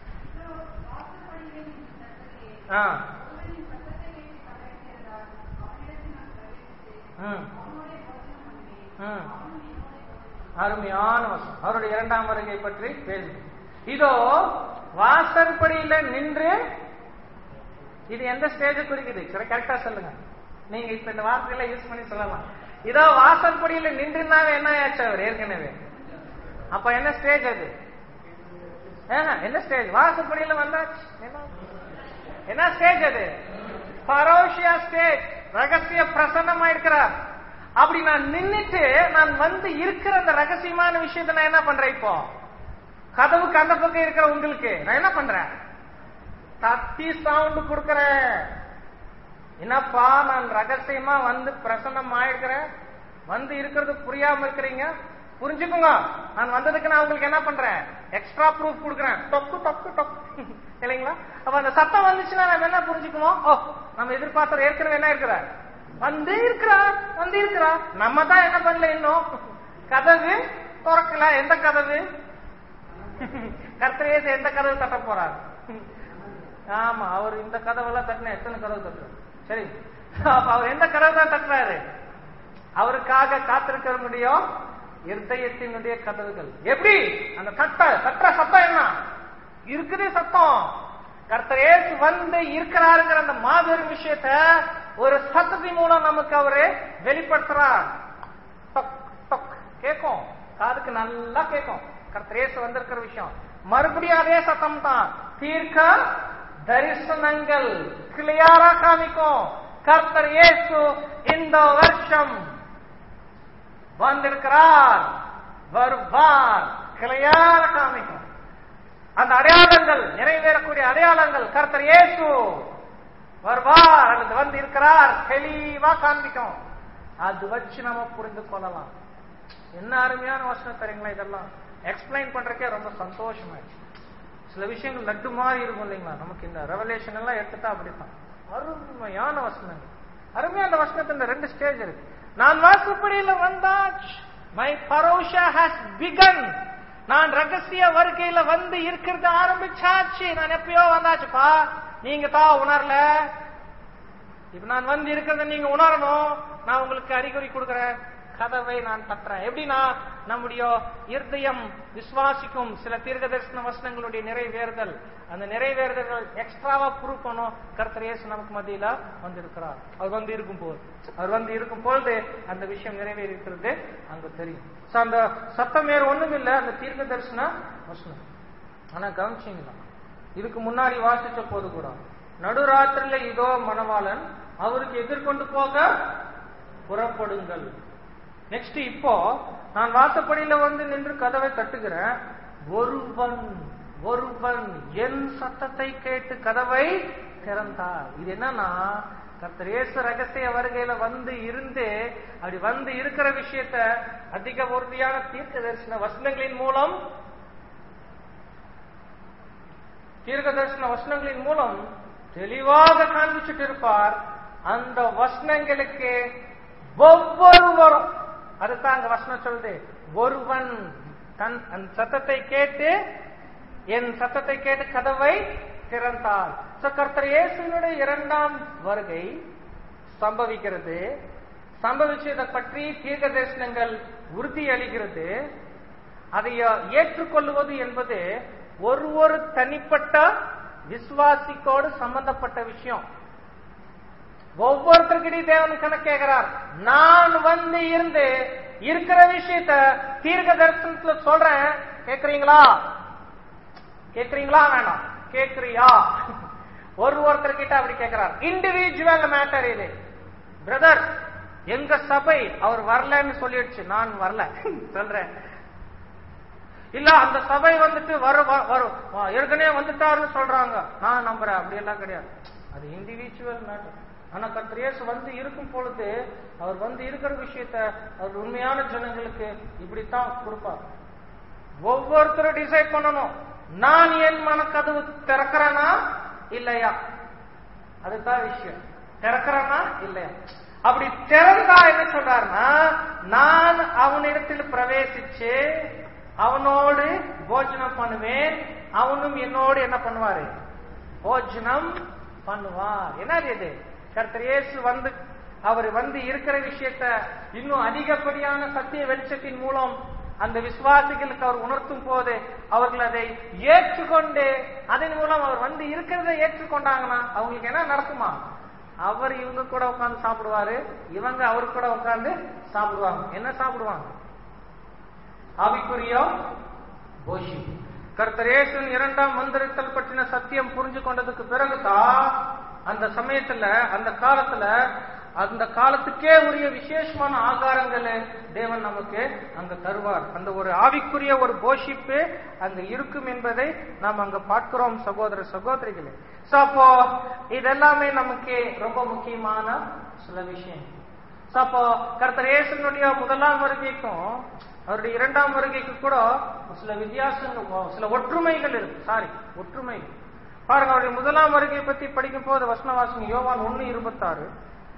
ஆ ம் ம். அருமையான வசனம் அவருடைய இரண்டாம் வருகை பற்றி பேசு இதோ வாசற்படியில நின்று இது எந்த ஸ்டேஜ் குறிக்குது கரெக்டா சொல்லுங்க நீங்க இப்ப இந்த வார்த்தையில யூஸ் பண்ணி சொல்லலாம் இதோ வாசற்படியில நின்றுனாவே என்ன ஆச்சு அவர் ஏற்கனவே அப்ப என்ன ஸ்டேஜ் அது ஏங்க, என்ன ஸ்டேஜ் வாசற்படியில வந்தாச்சு என்ன என்ன ஸ்டேஜ் அது பரோஷியா ஸ்டேஜ் ரகசிய பிரசன்னமா இருக்கிறார் அப்படி நான் நின்னுட்டு நான் வந்து இருக்கிற அந்த ரகசியமான விஷயத்தை நான் என்ன பண்றேன் இப்போ கதவுக்கு அந்த பக்கம் இருக்கிற உங்களுக்கு நான் என்ன பண்றேன் தத்தி சவுண்ட் கொடுக்கறேன் என்னப்பா நான் ரகசியமா வந்து பிரசன்னம் ஆயிருக்கிறேன் வந்து இருக்கிறது புரியாம இருக்கிறீங்க புரிஞ்சுக்குங்க நான் வந்ததுக்கு நான் உங்களுக்கு என்ன பண்றேன் எக்ஸ்ட்ரா ப்ரூஃப் கொடுக்குறேன் டொக்கு டொக்கு டொக்கு இல்லைங்களா அப்ப அந்த சத்தம் வந்துச்சுன்னா நம்ம என்ன புரிஞ்சுக்குவோம் ஓ நம்ம எதிர்பார்த்தவர் ஏற்கனவே என்ன இருக்கிறார் வந்து இருக்கிறார் வந்து இருக்கிறார் நம்ம தான் என்ன பண்ணல இன்னும் கதவு திறக்கல எந்த கதவு கர்த்தரேசு எந்த கதவு தட்ட போறார் ஆமா அவர் இந்த கதவெல்லாம் தட்டினா எத்தனை கதவு தட்டுறாரு சரி அப்ப அவர் எந்த கதவு தான் தட்டுறாரு அவருக்காக காத்திருக்க முடியும் இருதயத்தினுடைய கதவுகள் எப்படி அந்த தட்ட தட்டுற சத்தம் என்ன இருக்குது சத்தம் கர்த்தர் இயேசு வந்து இருக்கிறாருங்கிற அந்த மாபெரும் விஷயத்த ஒரு சத்தத்தின் மூலம் நமக்கு அவரு வெளிப்படுத்துறார் டொக், டொக். கேட்கும் காதுக்கு நல்லா கேட்கும் கர்த்தர் இயேசு வந்திருக்கிற விஷயம் மறுபடியும் அதே சத்தம் தான் தீர்க்க தரிசனங்கள் கிளியாரா காமிக்கும் கர்த்தர் இயேசு இந்த வருஷம் வந்திருக்கிறார் வருவார் கிளையார காமிக்கும் அந்த அடையாளங்கள் நிறைவேறக்கூடிய அடையாளங்கள் கர்த்தர் இயேசு வருவார் அல்லது வந்து இருக்கிறார் தெளிவா காண்பிக்கும் அது வச்சு நம்ம புரிந்து கொள்ளலாம் என்ன அருமையான வசனம் தெரியுங்களா இதெல்லாம் எக்ஸ்பிளைன் பண்றதுக்கே ரொம்ப சந்தோஷமாயிடுச்சு சில விஷயங்கள் லட்டு மாதிரி இருக்கும் இல்லைங்களா நமக்கு இந்த ரெவலேஷன் எல்லாம் எடுத்துட்டா அப்படித்தான் அருமையான வசனங்கள் அருமையான அந்த வசனத்துல ரெண்டு ஸ்டேஜ் இருக்கு நான் வாசப்படியில வந்தாச் மை பரோஷா ஹாஸ் பிகன் நான் ரகசிய வருகையில வந்து இருக்கிறது ஆரம்பிச்சாச்சு நான் எப்பயோ வந்தாச்சுப்பா நீங்க தான் உணரல இப்ப நான் வந்து இருக்கிறத நீங்க உணரணும் நான் உங்களுக்கு அறிகுறி கொடுக்கிறேன் கதவை நான் தட்டுறேன் எப்படின்னா நம்முடைய இருதயம் விசுவாசிக்கும் சில தீர்க்க தரிசன வசனங்களுடைய நிறைவேறுதல் அந்த நிறைவேறுதல்கள் எக்ஸ்ட்ராவா ப்ரூவ் பண்ணும் கர்த்தர் இயேசு நமக்கு மத்தியில வந்திருக்கிறார் அவர் வந்து இருக்கும் போது அவர் வந்து இருக்கும் பொழுது அந்த விஷயம் நிறைவேறி இருக்கிறது அங்க தெரியும் So, அந்த சத்தம் வேறு ஒண்ணும் இல்ல அந்த தீர்க்க தரிசன வசனம் ஆனா கவனிச்சீங்களா இதுக்கு முன்னாடி வாசிச்ச போது கூட நடுராத்திரில இதோ மணவாளன் அவருக்கு எதிர்கொண்டு போக புறப்படுங்கள் நெக்ஸ்ட் இப்போ நான் வாசப்படியில வந்து நின்று கதவை தட்டுகிறேன் ஒருவன் ஒருவன் என் சத்தத்தை கேட்டு கதவை திறந்தார் இது என்னன்னா கர்த்தர் இயேசு ரகசிய வருகையில வந்து இருந்து அப்படி வந்து இருக்கிற விஷயத்த அதிக உறுதியான தீர்க்க தரிசன வசனங்களின் மூலம் தீர்க்க தரிசன வசனங்களின் மூலம் தெளிவாக காண்பிச்சுட்டு இருப்பார் அந்த வசனங்களுக்கு ஒவ்வொருவரும் அதுதான் அங்க வசனம் சொல்லுது ஒருவன் தன் அந்த சத்தத்தை கேட்டு என் சத்தத்தை கேட்டு கதவை திறந்தார் So, கர்த்தர் இயேசுனுடைய இரண்டாம் வருகை சம்பவிக்கிறது சம்பவிச்சதை பற்றி தீர்க்க தரிசனங்கள் உறுதி அளிக்கிறது அதை ஏற்றுக்கொள்வது என்பது ஒரு ஒரு தனிப்பட்ட விசுவாசிக்கோடு சம்பந்தப்பட்ட விஷயம் ஒவ்வொருத்தருக்கிட்டையும் தேவன் கணக்கு கேட்கிறார் நான் வந்து இருந்து இருக்கிற விஷயத்த தீர்க்க தரிசனத்துல சொல்றேன் கேக்குறீங்களா கேக்குறீங்களா வேணாம் கேக்குறியா ஒரு ஒருத்தர்கிட்ட அப்படி கேட்கிறார் இண்டிவிஜுவல் மேட்டர் இது பிரதர் எங்க சபை அவர் வரலன்னு சொல்லிடுச்சு நான் வரல சொல்றேன் இல்ல அந்த சபை வந்துட்டு வர வ- வரும் வ- ஏற்கனவே வந்துட்டாருன்னு சொல்றாங்க நான் நம்புறேன் அப்படி எல்லாம் கிடையாது அது இண்டிவிஜுவல் மேட்டர் ஆனா கர்த்தர் இயேசு வந்து இருக்கும் பொழுது அவர் வந்து இருக்கிற விஷயத்த அவர் உண்மையான ஜனங்களுக்கு இப்படித்தான் கொடுப்பார் ஒவ்வொருத்தரும் டிசைட் பண்ணணும் நான் என் மனக்கதவு திறக்கிறேனா இல்லையா அதுதான் விஷயம் திறக்கிறேனா இல்லையா அப்படி திறந்தா என்ன சொல்றாருன்னா நான் அவனிடத்தில் பிரவேசிச்சு அவனோடு போஜனம் பண்ணுவேன் அவனும் என்னோடு என்ன பண்ணுவாரு போஜனம் பண்ணுவார் என்னது இது கர்த்தர் இயேசு வந்து அவர் வந்து இருக்கிற விஷயத்த இன்னும் அதிகப்படியான சத்திய வெளிச்சத்தின் மூலம் அந்த விசுவாசிகளுக்கு அவர் உணர்த்தும் போது அவர்கள் அதை ஏற்றுக்கொண்டு அதன் மூலம் அவர் வந்து இருக்கிறத ஏற்றுக்கொண்டாங்கன்னா அவங்களுக்கு என்ன நடக்குமா அவர் இவங்க கூட உட்கார்ந்து சாப்பிடுவாரு இவங்க அவர் கூட உட்கார்ந்து சாப்பிடுவாங்க என்ன சாப்பிடுவாங்க ஆவிக்குரிய போஷி கர்த்தரேசன் இரண்டாம் மந்திரத்தல் பற்றின சத்தியம் புரிஞ்சு கொண்டதுக்கு பிறகுதான் அந்த சமயத்துல அந்த காலத்துல அந்த காலத்துக்கே உரிய விசேஷமான ஆகாரங்களை தேவன் நமக்கு அங்க தருவார் அந்த ஒரு ஆவிக்குரிய ஒரு போஷிப்பு அங்க இருக்கும் என்பதை நாம் அங்க பார்க்கிறோம் சகோதர சகோதரிகளே சோ அப்போ இதெல்லாமே நமக்கு ரொம்ப முக்கியமான சில விஷயம் சோ அப்போ கர்த்தர் இயேசுனுடைய முதலாம் வருகைக்கும் அவருடைய இரண்டாம் வருகைக்கு கூட சில வித்தியாசங்கள் சில ஒற்றுமைகள் இருக்கு சாரி ஒற்றுமைகள் பாருங்க அவருடைய முதலாம் வருகை பத்தி படிக்கும் போது வசனவாசன் யோவான் ஒன்னு இருபத்தாறு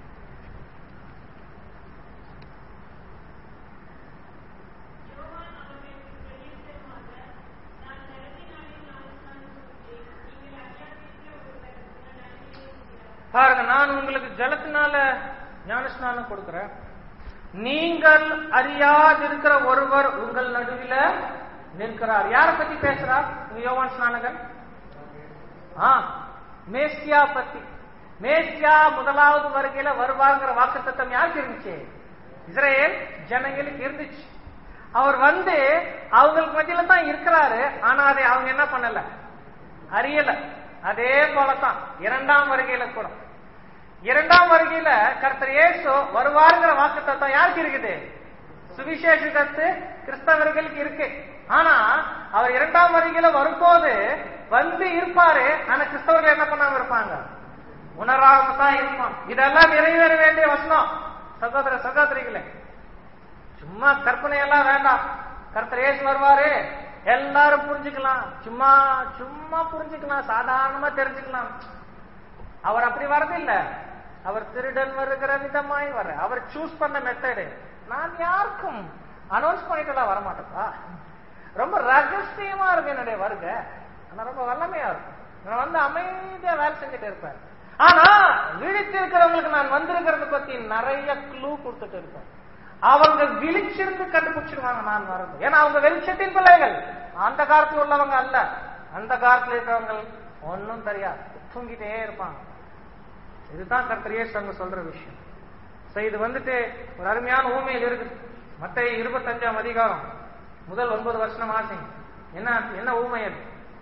யோவான் அவர்களுக்கு பிரதியுத்தரமாக, நான் நடத்தினாலே ஞானஸ்நானம் கொடுத்தேன். நீங்கள் அறியாதிருக்கிற ஒருவர் உங்கள் நடுவிலே இருக்கிறார். பாருங்க நான் உங்களுக்கு ஜலத்தினால ஞானஸ்நானம் கொடுக்கிறேன் நீங்கள் அறியாதிருக்கிற ஒருவர் உங்கள் நடுவில நிற்கிறார் யார பத்தி பேசுறார் இந்த யோவான் ஸ்நானகன் ஆ மேசியா பத்தி மேசியா முதலாவது வருகையில வருவாங்கிற வாக்குத்தத்தம் யாருக்கு இருந்துச்சு இஸ்ரேல் ஜனங்களுக்கு இருந்துச்சு அவர் வந்து அவங்களுக்கு மத்தியில தான் இருக்கிறாரு ஆனா அதை அவங்க என்ன பண்ணல அறியல அதே போலதான் இரண்டாம் வருகையில கூட இரண்டாம் வருகையில கர்த்தர் இயேசு வருவாருங்கிற வாக்குத்தத்தம் யாருக்கு இருக்குது சுவிசேஷத்து கிறிஸ்தவர்களுக்கு இருக்கு ஆனா அவர் இரண்டாம் வருகையில வரும்போது வந்து இருப்பாரு ஆனா கிறிஸ்தவர்கள் என்ன பண்ணாம இருப்பாங்க உணராம தான் இருப்பான் இதெல்லாம் நிறைவேற வேண்டிய வசனம் சகோதர சகோதரிகளே சும்மா கற்பனை எல்லாம் வேண்டாம் கர்த்தர் இயேசு வருவாரு எல்லாரும் புரிஞ்சுக்கலாம் சும்மா சும்மா புரிஞ்சுக்கலாம் சாதாரணமா தெரிஞ்சுக்கலாம் அவர் அப்படி வரதில்ல அவர் திருடன் வருகிற விதமாய் வர அவர் சூஸ் பண்ண மெத்தடு நான் யாருக்கும் அனௌன்ஸ் பண்ணிட்டுலாம் வரமாட்டேப்பா ரொம்ப ரகசியமா இருக்கும் என்னுடைய வருகை ஆனா ரொம்ப வல்லமையா இருக்கும் நான் வந்து அமைதியா வேலை செஞ்சுட்டு இருப்பேன் ஆனா விழித்து இருக்கிறவங்களுக்கு நான் வந்திருக்கிறத பத்தி நிறைய க்ளூ கொடுத்துட்டு இருப்பேன் அவங்க விழிச்சிருந்து கண்டுபிடிச்சிருவாங்க நான் வரது ஏன்னா அவங்க வெளிச்சத்தின் பிள்ளைகள் அந்த காலத்துல உள்ளவங்க அல்ல அந்த காலத்துல இருக்கிறவங்க ஒன்னும் தெரியாது தூங்கிட்டே இருப்பாங்க இதுதான் கர்த்தர் இயேசு அங்க சொல்ற விஷயம் சோ இது வந்துட்டு ஒரு அருமையான ஊமையில் இருக்கு மத்த இருபத்தஞ்சாம் அதிகாரம் முதல் ஒன்பது வருஷம் ஆசை என்ன என்ன ஊமை அது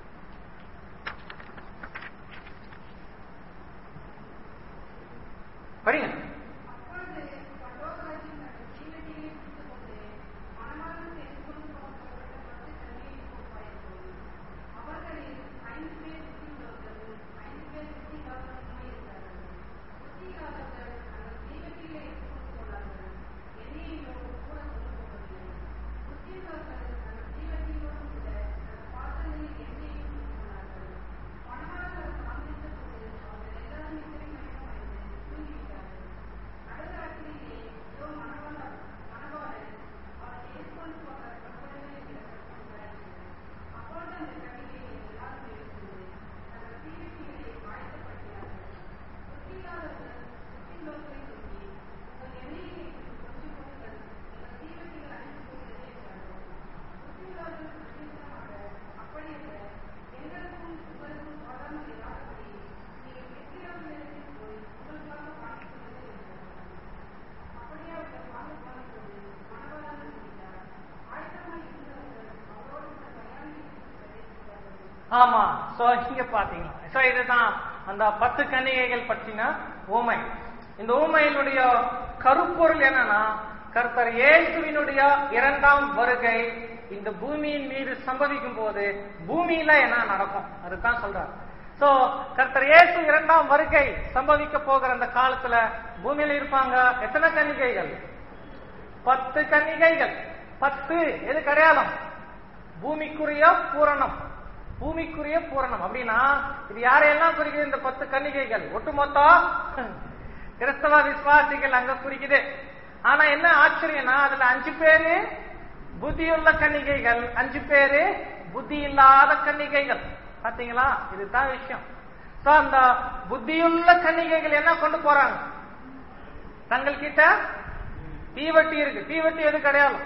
படிங்க அப்பொழுது பரலோகராஜ்யம் தனது ஜீவனையே விட்டுக்கொண்டு மணவாளன் தெரிந்துகொண்டு போகப்பட்ட பத்து கன்னிகைகளுக்கு ஒப்பாயிருக்கும். அவர்களில் ஐந்து பேர் புத்தியுள்ளவர்களும் ஐந்து பேர் புத்தியில்லாதவர்களுமாய் இருந்தார்கள். புத்தியில்லாதவர்கள் தங்கள் ஜீவத்திலே எடுத்துக்கொண்டு போனார்கள். என்னையோ கூட கொண்டு போகவில்லை. புத்தியுள்ளவர்கள் தங்கள் ஜீவத்தினோடு கூட தங்கள் பாத்திரங்களில் எண்ணெயை கொண்டு போனார்கள். மணவாளர் தாமதித்த போது அவர்கள் எல்லாரும் இசைமயமாயிருந்து தூங்கிவிட்டார்கள். நடுராத்திரியிலே இதோ மணவாளர் மணவாளன் அவரை எதிர்கொண்டு போக புறப்படுங்கள் என்கிற சத்தம் உண்டாயிற்று. அப்பொழுது அந்த கன்னிகைகள் எல்லாரும் எழுந்து தங்கள் தீவெட்டிகளை ஆயத்தப்படுத்தினார்கள். புத்தியில்லாதவர்கள் புத்தியுள்ளவர்களை நோக்கி, உங்கள் எண்ணெயிலே கொஞ்சம் கொடுங்கள், எங்கள் தீவெட்டிகள் அழிந்து போகிறது என்றார்கள். புத்தியுள்ளவர்கள் பிரதியுத்தரமாக, அப்படியல்ல, எங்களுக்கும் உங்களுக்கும் பாதாமல் இராதபடி நீங்கள் வெற்றியாளர்களிடத்தில் போய் உங்களுக்காக வாங்கிக் கொள்ளுங்கள் என்றார்கள். அப்படியே அவர்கள் வாங்கப் போனபோது மணவாளன் முடித்தார். ஆயத்தமாய் இருந்தவர்கள் அவரோடு கூட பிரயாணிகளுக்கு பிரவேசித்தார்கள். ஆமா சோ இங்க பாத்தீங்களா சோ இதுதான் அந்த பத்து கன்னிகைகள் பற்றின ஊமை இந்த ஊமையினுடைய கருப்பொருள் என்னன்னா கர்த்தர் இயேசுவினுடைய இரண்டாம் வருகை இந்த பூமியின் மீது சம்பவிக்கும் போது பூமியில என்ன நடக்கும் அதுதான் சொல்றார் சோ கர்த்தர் இயேசு இரண்டாம் வருகை சம்பவிக்க போகிற அந்த காலத்துல பூமியில இருப்பாங்க எத்தனை கன்னிகைகள் பத்து கன்னிகைகள் பத்து எது அடையாளம் பூமிக்குரிய பூரணம் பூமிக்குரிய பூரணம் அப்படின்னா இது யாரையெல்லாம் குறிக்குது இந்த பத்து கன்னிகைகள் ஒட்டுமொத்தம் கிறிஸ்தவ விசுவாசிகள் அங்க குறிக்குது ஆனா என்ன ஆச்சரியம்னா அதுல அஞ்சு பேரு புத்தியுள்ள கன்னிகைகள் அஞ்சு பேரு புத்தி இல்லாத கன்னிகைகள் பாத்தீங்களா இதுதான் விஷயம் சோ அந்த புத்தியுள்ள கன்னிகைகள் என்ன கொண்டு போறாங்க தங்கள் கிட்ட தீவட்டி இருக்கு தீவட்டி எது கிடையாது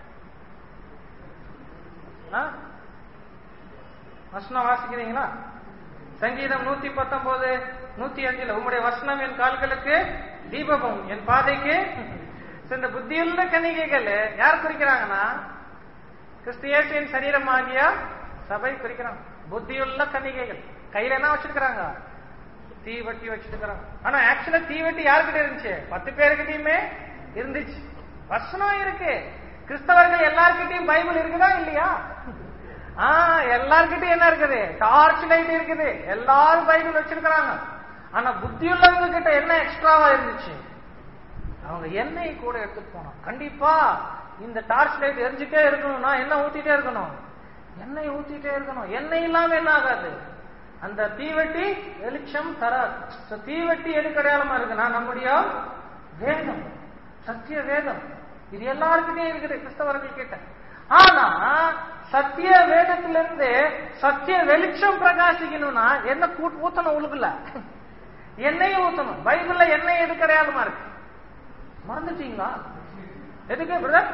வசனம் வாசிக்கிறீங்களா சங்கீதம் நூத்தி பத்தொன்பது நூத்தி அஞ்சுல உங்களுடைய வசனம் என் கால்களுக்கு தீபமும் என் பாதைக்கு இந்த புத்தியுள்ள கன்னிகைகள் யார் குறிக்கிறாங்கன்னா கிறிஸ்தியேசின் சரீரமாகிய சபை குறிக்கிறாங்க புத்தியுள்ள கன்னிகைகள் கையில என்ன வச்சிருக்கிறாங்க தீவட்டி வச்சிருக்கிறாங்க ஆனா ஆக்சுவலா தீவட்டி யாருக்கிட்ட இருந்துச்சு பத்து பேருக்கிட்டயுமே இருந்துச்சு வசனம் இருக்கு கிறிஸ்தவர்கள் எல்லார்கிட்டயும் பைபிள் இருக்குதா இல்லையா ஆ எல்லார்கிட்டயும் என்ன இருக்குது டார்ச் லைட் இருக்குது எல்லாரும் பைபிள் வச்சிருக்கிறாங்க ஆனா புத்தியுள்ளவங்க கிட்ட என்ன எக்ஸ்ட்ராவா இருந்துச்சு அவங்க எண்ணெய் கூட எடுத்துட்டு போனோம் கண்டிப்பா இந்த டார்ச் லைட் எரிஞ்சுட்டே இருக்கணும்னா எண்ணெய் ஊத்திட்டே இருக்கணும் எண்ணெய் ஊத்திட்டே இருக்கணும் எண்ணெய் இல்லாம என்ன ஆகாது அந்த தீவெட்டி வெளிச்சம் தராது So, தீவெட்டி எது அடையாளமா இருக்குன்னா நம்முடைய வேதம் சத்திய வேதம் இது எல்லாருக்கிட்டே இருக்குது கிறிஸ்தவர்கள் கிட்ட ஆனா சத்திய வேதத்திலிருந்து சத்திய வெளிச்சம் பிரகாசிக்கணும்னா என்ன கூட்டு ஊத்தணும் உழுகுல எண்ணெயை ஊத்தணும் பைபிள்ல எண்ணெய் எது அடையாளமா இருக்கு மறந்துட்டீங்களா எதுக்கு பிரதர்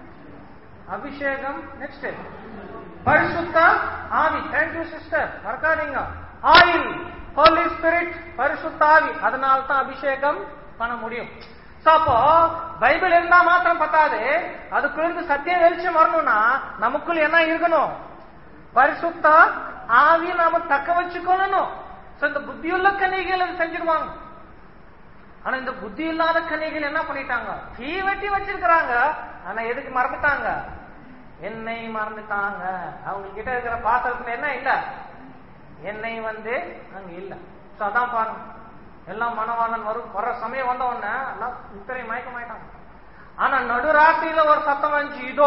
அபிஷேகம் நெக்ஸ்ட் பரிசுத்த ஆவி தேங்க்யூ சிஸ்டர் மறக்காதீங்க ஆயில் ஹோலி ஸ்பிரிட் பரிசுத்த ஆவி அதனால தான் அபிஷேகம் பண்ண முடியும் So, அப்போ பைபிள் இருந்தா மாத்திரம் பத்தாது அதுக்குள்ள சத்திய வெளிச்சம் வரணும்னா நமக்குள்ள என்ன இருக்கணும் பரிசுத்த ஆவி நாம தக்க வச்சுக்கொள்ளணும் So, இந்த புத்தியுள்ள கன்னிகள் அதை செஞ்சிருவாங்க ஆனா இந்த புத்தி இல்லாத கன்னிகள் என்ன பண்ணிட்டாங்க தீ வெட்டி வச்சிருக்கிறாங்க ஆனா எதுக்கு மறந்துட்டாங்க எண்ணெய் மறந்துட்டாங்க அவங்க கிட்ட இருக்கிற பாத்திரத்துல என்ன இல்ல எண்ணெய் வந்து அங்க இல்ல சோ அதான் பாருங்க எல்லாம் மனவாளன் வரும் வர்ற சமயம் வந்த உடனே எல்லாம் இத்தனை மயக்கமாயிட்டாங்க ஆனா நடுராத்திரியில ஒரு சத்தம் வந்துச்சு இதோ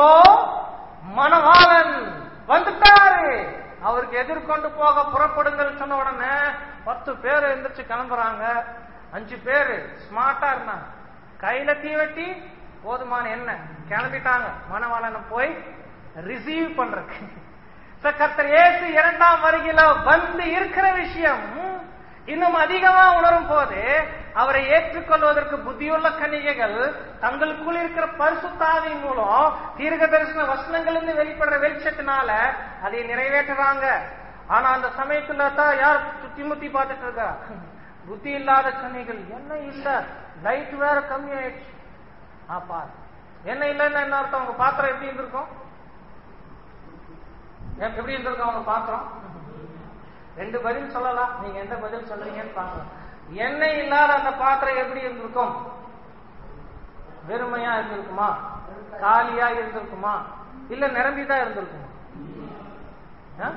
மணவாளன் வந்துட்டாரு அவருக்கு எதிர்கொண்டு போக புறப்படுங்கள் சொன்ன உடனே பத்து பேர் எந்திரிச்சு கிளம்புறாங்க அஞ்சு பேரு ஸ்மார்ட்டா இருந்தாங்க கையில தீவெட்டி போதுமான என்ன கிளம்பிட்டாங்க மணவாளனை போய் ரிசீவ் பண்றதுக்கு So, கர்த்தர் இயேசு இரண்டாம் வருகையில வந்து இருக்கிற விஷயம் இன்னும் அதிகமா உணரும் போது அவரை ஏற்றுக்கொள்வதற்கு புத்தியுள்ள கன்னிகைகள் தங்களுக்குள் இருக்கிற பரிசுத்தாவின் மூலம் தீர்க்க தரிசன வசனங்களிலிருந்து வெளிப்படுற வெளிச்சத்தினால அதை நிறைவேற்றுறாங்க ஆனா அந்த சமயத்துல தான் யார் சுத்தி முத்தி பார்த்துட்டு இருக்கா புத்தி இல்லாத கன்னிகள் என்ன இல்ல லைட் வேற கம்மி ஆயிடுச்சு ஆப்பா என்ன இல்லைன்னா என்ன அர்த்தம் உங்க பாத்திரம் எப்படி இருந்திருக்கும் எப்~ எப்படி இருந்திருக்கும் அவங்க பாத்திரம் ரெண்டு பதில் சொல்லலாம் நீங்க எந்த பதில் சொல்றீங்கன்னு பார்க்கலாம் எண்ணெய் இல்லாத அந்த பாத்திரம் எப்படி இருந்திருக்கும் வெறுமையா இருந்திருக்குமா காலியா இருந்திருக்குமா இல்ல நிரம்பிதான் இருந்திருக்குமா ஆ?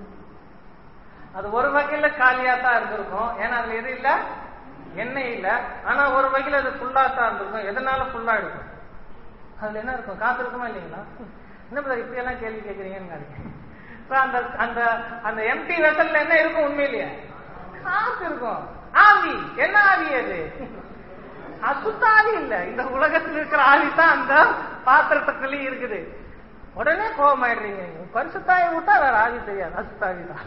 அது ஒரு வகையில காலியா தான் இருந்திருக்கும் ஏன்னா அதுல எது இல்ல எண்ணெய் இல்ல ஆனா ஒரு வகையில அது ஃபுல்லா தான் இருந்திருக்கும் எதனால ஃபுல்லா இருக்கும் அதுல என்ன இருக்கும் காத்து இருக்குமா இல்லைங்களா என்ன brother இப்படி எல்லாம் கேள்வி கேட்கறீங்கன்னு நினைக்கிறேன் So, அந்த அந்த அந்த எம்டி வெசல்ல என்ன இருக்கும் உண்மையிலேயே காத்து இருக்கும் ஆவி என்ன ஆவி அது அசுத்த ஆவி இல்ல இந்த உலகத்தில் இருக்கிற ஆவி தான் அந்த பாத்திரத்துக்குள்ளேயும் இருக்குது உடனே கோபம் ஆயிடுறீங்க பரிசுத்தாயை விட்டா வேற ஆவி தெரியாது அசுத்தாவி தான்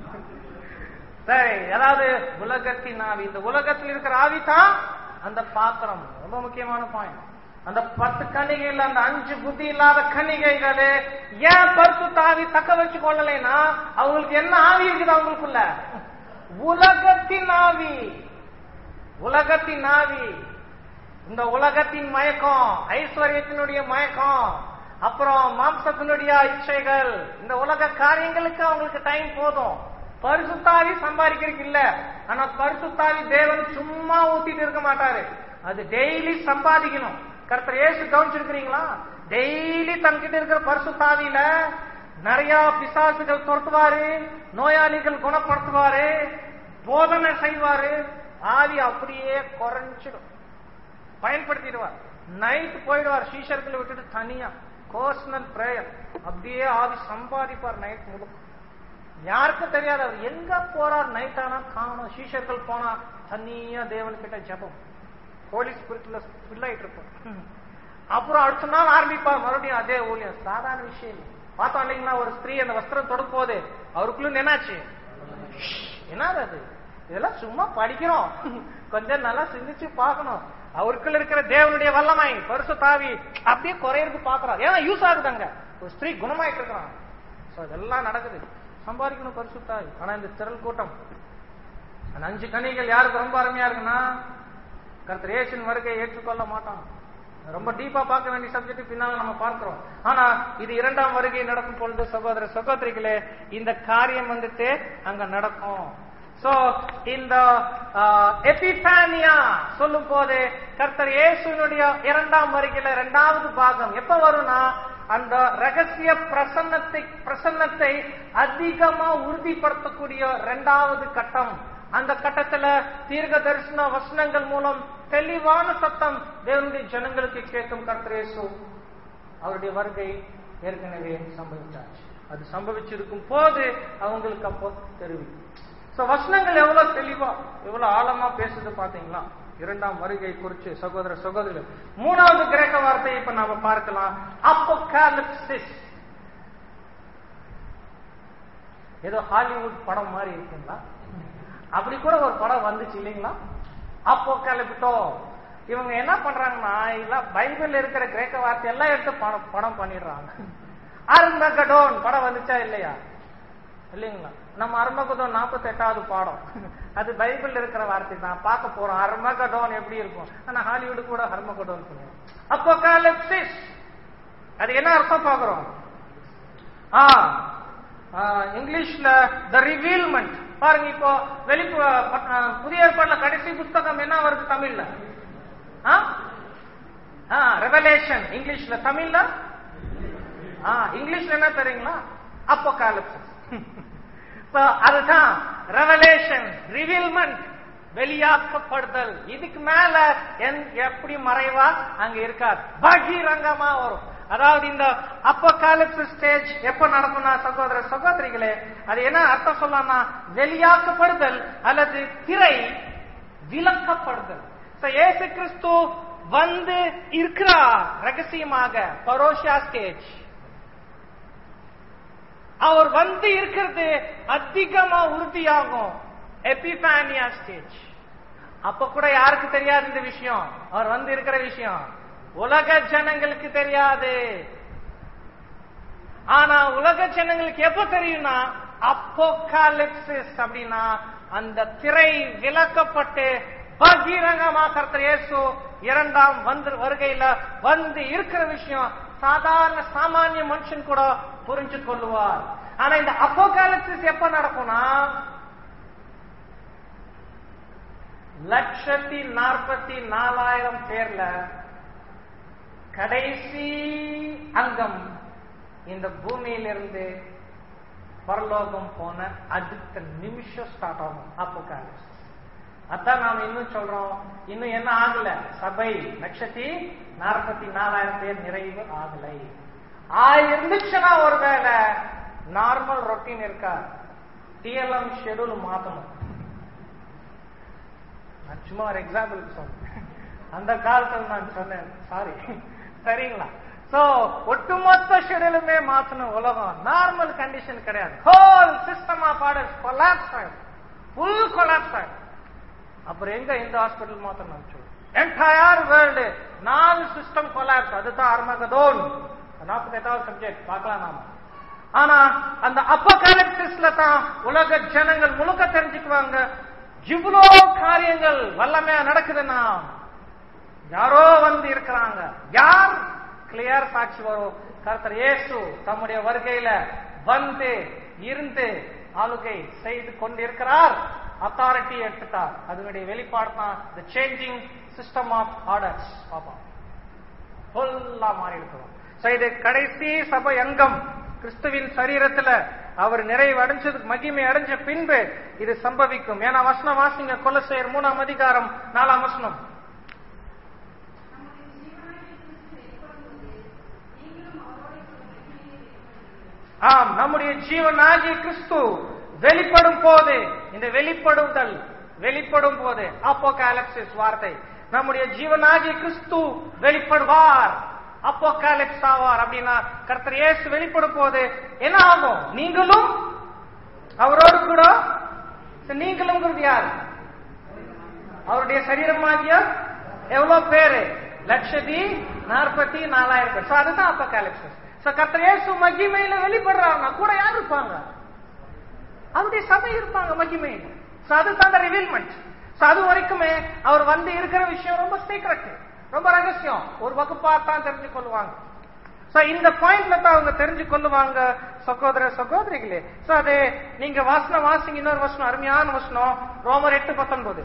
சரி அதாவது உலகத்தின் ஆவி இந்த உலகத்தில் இருக்கிற ஆவி தான் அந்த பாத்திரம் ரொம்ப முக்கியமான பாயிண்ட் அந்த பத்து கன்னிகைகள் அந்த அஞ்சு புத்தி இல்லாத கன்னிகைகள் ஏன் பரிசுத்த ஆவி தக்க வச்சு கொள்ளலைன்னா அவங்களுக்கு என்ன ஆவி இருக்குது அவங்களுக்குள்ள உலகத்தின் ஆவி உலகத்தின் ஆவி இந்த உலகத்தின் மயக்கம் ஐஸ்வர்யத்தினுடைய மயக்கம் அப்புறம் மாம்சத்தினுடைய இச்சைகள் இந்த உலக காரியங்களுக்கு அவங்களுக்கு டைம் போதும் பரிசுத்தாவி சம்பாதிக்கிறதுக்கு இல்ல ஆனா பரிசுத்தாவி தேவன் சும்மா ஊத்திட்டு இருக்க மாட்டாரு அது டெய்லி சம்பாதிக்கணும் கர்த்தர் ஏசு கவனிச்சிருக்கிறீங்களா டெய்லி தன்கிட்ட இருக்கிற பரிசுத்தாவியில நிறைய பிசாசுகள் துரத்துவாரு நோயாளிகள் குணப்படுத்துவாரு போதனை செய்வாரு ஆவி அப்படியே குறைஞ்சிடும் பயன்படுத்திடுவார் நைட் போயிடுவார் சீஷர்களை விட்டுட்டு தனியா பர்சனல் பிரேயர் அப்படியே ஆவி சம்பாதிப்பார் நைட் முழுக்க யாருக்கும் தெரியாது அவர் எங்க போறார் நைட் ஆனா காணும் சீஷர்கள் போனா தனியா தேவன் கிட்ட ஜபம் ஹோலி ஸ்பிரிட்ல ஃபில் ஆயிட்டு இருப்போம் அப்புறம் அடுத்த நாள் ஆரம்பிப்பார் மறுபடியும் அதே ஊழியம் சாதாரண விஷயம் இல்லை பார்த்தோம் இல்லைங்களா ஒரு ஸ்திரீ அந்த வஸ்திரம் தொடும் போது அவருக்குள்ள என்னாச்சு என்னது அது இதெல்லாம் சும்மா படிக்கிறோம் கொஞ்சம் நல்லா சிந்திச்சு பார்க்கணும் அவருக்குள்ள இருக்கிற தேவனுடைய வல்லமை பரிசு தாவி அப்படியே குறையிறது பாக்குறாரு ஏன்னா யூஸ் ஆகுது அங்க ஒரு ஸ்திரீ குணமாயிட்டு இருக்கிறான் சோ இதெல்லாம் நடக்குது சம்பாதிக்கணும் பரிசு தாவி ஆனா இந்த திரள் கூட்டம் அந்த அஞ்சு கனிகள் யாருக்கு ரொம்ப அருமையா இருக்குன்னா கர்த்தர் இயேசுவின் வருகையை ஏற்றுக்கொள்ள மாட்டான் ரொம்ப டீப்பா பார்க்க வேண்டிய சப்ஜெக்ட் பின்னால நம்ம பார்க்கிறோம் ஆனா இது இரண்டாம் வருகை நடக்கும் பொழுது சகோதர சகோதரிகளே இந்த காரியம் வந்துட்டு அங்க நடக்கும் சோ இந்த எபிபானியா சொல்லும் போது கர்த்தர் இயேசுனுடைய இரண்டாம் வருகையில இரண்டாவது பாகம் எப்ப வரும்னா அந்த ரகசிய பிரசன்னத்தை பிரசன்னத்தை அதிகமா உறுதிப்படுத்தக்கூடிய இரண்டாவது கட்டம் அந்த கட்டத்துல தீர்க்க தரிசன வசனங்கள் மூலம் தெளிவான சத்தம் தேவனுடைய ஜனங்களுக்கு கேட்கும் கர்த்தர் இயேசு அவருடைய வருகை ஏற்கனவே சம்பவிச்சாச்சு அது சம்பவிச்சிருக்கும் போது அவங்களுக்கு அப்போ தெரிவிக்கும் சோ வசனங்கள் எவ்வளவு தெளிவா எவ்வளவு ஆழமா பேசுது பாத்தீங்களா இரண்டாம் வருகை குறித்து சகோதர சகோதரிகள் மூணாவது கிரேக்க வார்த்தையை இப்ப நாம பார்க்கலாம் அப்போகாலிப்சிஸ் ஏதோ ஹாலிவுட் படம் மாதிரி இருக்குங்களா அப்படி கூட ஒரு படம் வந்துச்சு இல்லைங்களா அப்போகாலிப்டோ இவங்க என்ன பண்றாங்கன்னா இல்ல பைபிள் இருக்கிற கிரேக்க வார்த்தை எல்லாம் எடுத்து படம் படம் பண்ணிடுறாங்க அருமகடோன் படம் வந்துச்சா இல்லையா இல்லைங்களா நம்ம அருமகதோன் நாற்பத்தி எட்டாவது பாடம் அது பைபிள் இருக்கிற வார்த்தை தான் பார்க்க போறோம் அருமகடோன் எப்படி இருக்கும் ஆனா ஹாலிவுட் கூட அருமகடோன் சொல்லுவோம் அப்போகாலிப்சிஸ் அது என்ன அர்த்தம் பார்க்கிறோம் ஆ ஆ, இங்கிலீஷ்ல த ரிவீல்மெண்ட் பாருங்க இப்போ வெளி புதிய ஏற்பாடுல கடைசி புஸ்தகம் என்ன வருது தமிழ்ல ரெவலேஷன் இங்கிலீஷ்ல தமிழ்ல ஆ, இங்கிலீஷ்ல என்ன தெரியுங்களா அப்போகாலிப்சிஸ் So, அதுதான் ரெவலேஷன் ரிவீல்மெண்ட் வெளியாக்கப்படுதல் இதுக்கு மேல என்- எப்படி மறைவா அங்க இருக்காது பகிரங்கமா வரும் அதாவது இந்த அப்போகாலிப்ஸ் ஸ்டேஜ் எப்ப நடக்கும்னா சகோதர சகோதரிகளே அது என்ன அர்த்தம் சொல்லலாம்னா வெளியாக்கப்படுதல் அல்லது திரை விளக்கப்படுதல் So, இயேசு கிறிஸ்து வந்து இருக்கிறார் ரகசியமாக பரோஷியா ஸ்டேஜ் அவர் வந்து இருக்கிறது அதிகமா உறுதியாகும் எபிபானியா ஸ்டேஜ் அப்ப கூட யாருக்கு தெரியாது இந்த விஷயம் அவர் வந்து இருக்கிற விஷயம் உலக ஜனங்களுக்கு தெரியாது ஆனா உலக ஜனங்களுக்கு எப்ப தெரியும்னா அப்போகாலிப்சிஸ் அப்படின்னா அந்த திரை விலக்கப்பட்டு பகிரங்கமா கர்த்தர் இயேசு இரண்டாம் வந்து வருகையில வந்து இருக்கிற விஷயம் சாதாரண சாமானிய மனுஷன் கூட புரிஞ்சு கொள்ளுவார் ஆனா இந்த அப்போகாலிப்சிஸ் எப்ப நடக்கும்னா லட்சத்தி நாற்பத்தி நாலாயிரம் பேர்ல கடைசி அங்கம் இந்த பூமியிலிருந்து பரலோகம் போன அடுத்த நிமிஷம் ஸ்டார்ட் ஆகும் அப்போகாலிப்ஸ் அதான் நாம இன்னும் சொல்றோம் இன்னும் என்ன ஆகல சபை லட்சத்தி நாற்பத்தி நாலாயிரம் பேர் நிறைவு ஆகலை ஆயிருந்துச்சுன்னா ஒருவேளை நார்மல் ரொட்டீன் இருக்கா டிஎல்எம் ஷெடியூல் மாத்தணும் நான் சும்மா ஒரு எக்ஸாம்பிளுக்கு சொன்னேன் அந்த காலத்துல நான் சொன்னேன் சாரி சரிங்களா சோ ஒட்டுமொத்த ஷெடியூலுமே மாத்தணும் உலகம் நார்மல் கண்டிஷன் கிடையாது whole system of orders collapse ஆயிடும் ஃபுல் கொலாப்ஸ் ஆயிடும் அப்புறம் எங்க இந்த ஹாஸ்பிட்டல் மாத்திரம் நினைச்சு என்டையர் வேர்ல்டு நாலு சிஸ்டம் கொலாப்ஸ் அதுதான் அர்மகதோன் நாற்பத்தி எட்டாவது சப்ஜெக்ட் பார்க்கலாம் நாம ஆனா அந்த அப்பகாலிப்சிஸ்ல தான் உலக ஜனங்கள் முழுக்க தெரிஞ்சுக்குவாங்க இவ்வளோ காரியங்கள் வல்லமையா நடக்குதுன்னா யாரோ வந்து இருக்கிறாங்க யார் கிளியர் சாட்சி வரும் கர்த்தர் இயேசு தம்முடைய வருகையில வந்து இருந்து ஆளுகை செய்து கொண்டிருக்கிறார் அத்தாரிட்டி எடுத்துட்டார் அதனுடைய வெளிப்பாடு தான் the changing system of orders பாப்பா ஃபுல்லா மாறி இருக்கிறோம் So, இது கடைசி சபை அங்கம் கிறிஸ்துவின் சரீரத்துல அவர் நிறைவு அடைஞ்சதுக்கு மகிமை அடைஞ்ச பின்பு இது சம்பவிக்கும் ஏன்னா வசனம் வாசிங்க கொலசேர் மூணாம் அதிகாரம் நாலாம் வசனம் நம்முடைய ஜீவனாகிய கிறிஸ்து வெளிப்படும்போது நீங்களும் அவரோட கூட மகிமையிலே வெளிப்படுவீர்கள். ஆம் நம்முடைய ஜீவனாகிய கிறிஸ்து வெளிப்படும் போது இந்த வெளிப்படுதல் வெளிப்படும் போது அப்போகாலிப்சிஸ் வார்த்தை நம்முடைய ஜீவனாகிய கிறிஸ்து வெளிப்படுவார் அப்போகாலிப்ஸ் ஆவார் அப்படின்னா கர்த்தர் இயேசு வெளிப்படும் போது என்ன ஆகும் நீங்களும் அவரோடு கூட நீங்களும் யார் அவருடைய சரீரமாகிய எவ்வளவு பேரு லட்சதி நாற்பத்தி நாலாயிரம் பேர் So அதுதான் அப்ப கேலக்சஸ் சோ கர்த்தர் இயேசு மகிமையில வெளிப்படுறாருன்னா கூட யார் இருப்பாங்க அவருடைய சபை இருப்பாங்க மகிமையில சோ அதுதான் அந்த ரிவீல்மெண்ட் சோ அது வரைக்குமே அவர் வந்து இருக்கிற விஷயம் ரொம்ப சீக்கிரட் ரொம்ப ரகசியம் ஒரு வகுப்பா தான் தெரிஞ்சு கொள்வாங்க சோ இந்த பாயிண்ட்ல தான் அவங்க தெரிஞ்சு கொள்ளுவாங்க சகோதர சகோதரிகளே சோ அது நீங்க வாசனம் வாசிங்க இன்னொரு வசனம் அருமையான வசனம் ரோமர் எட்டு பத்தொன்பது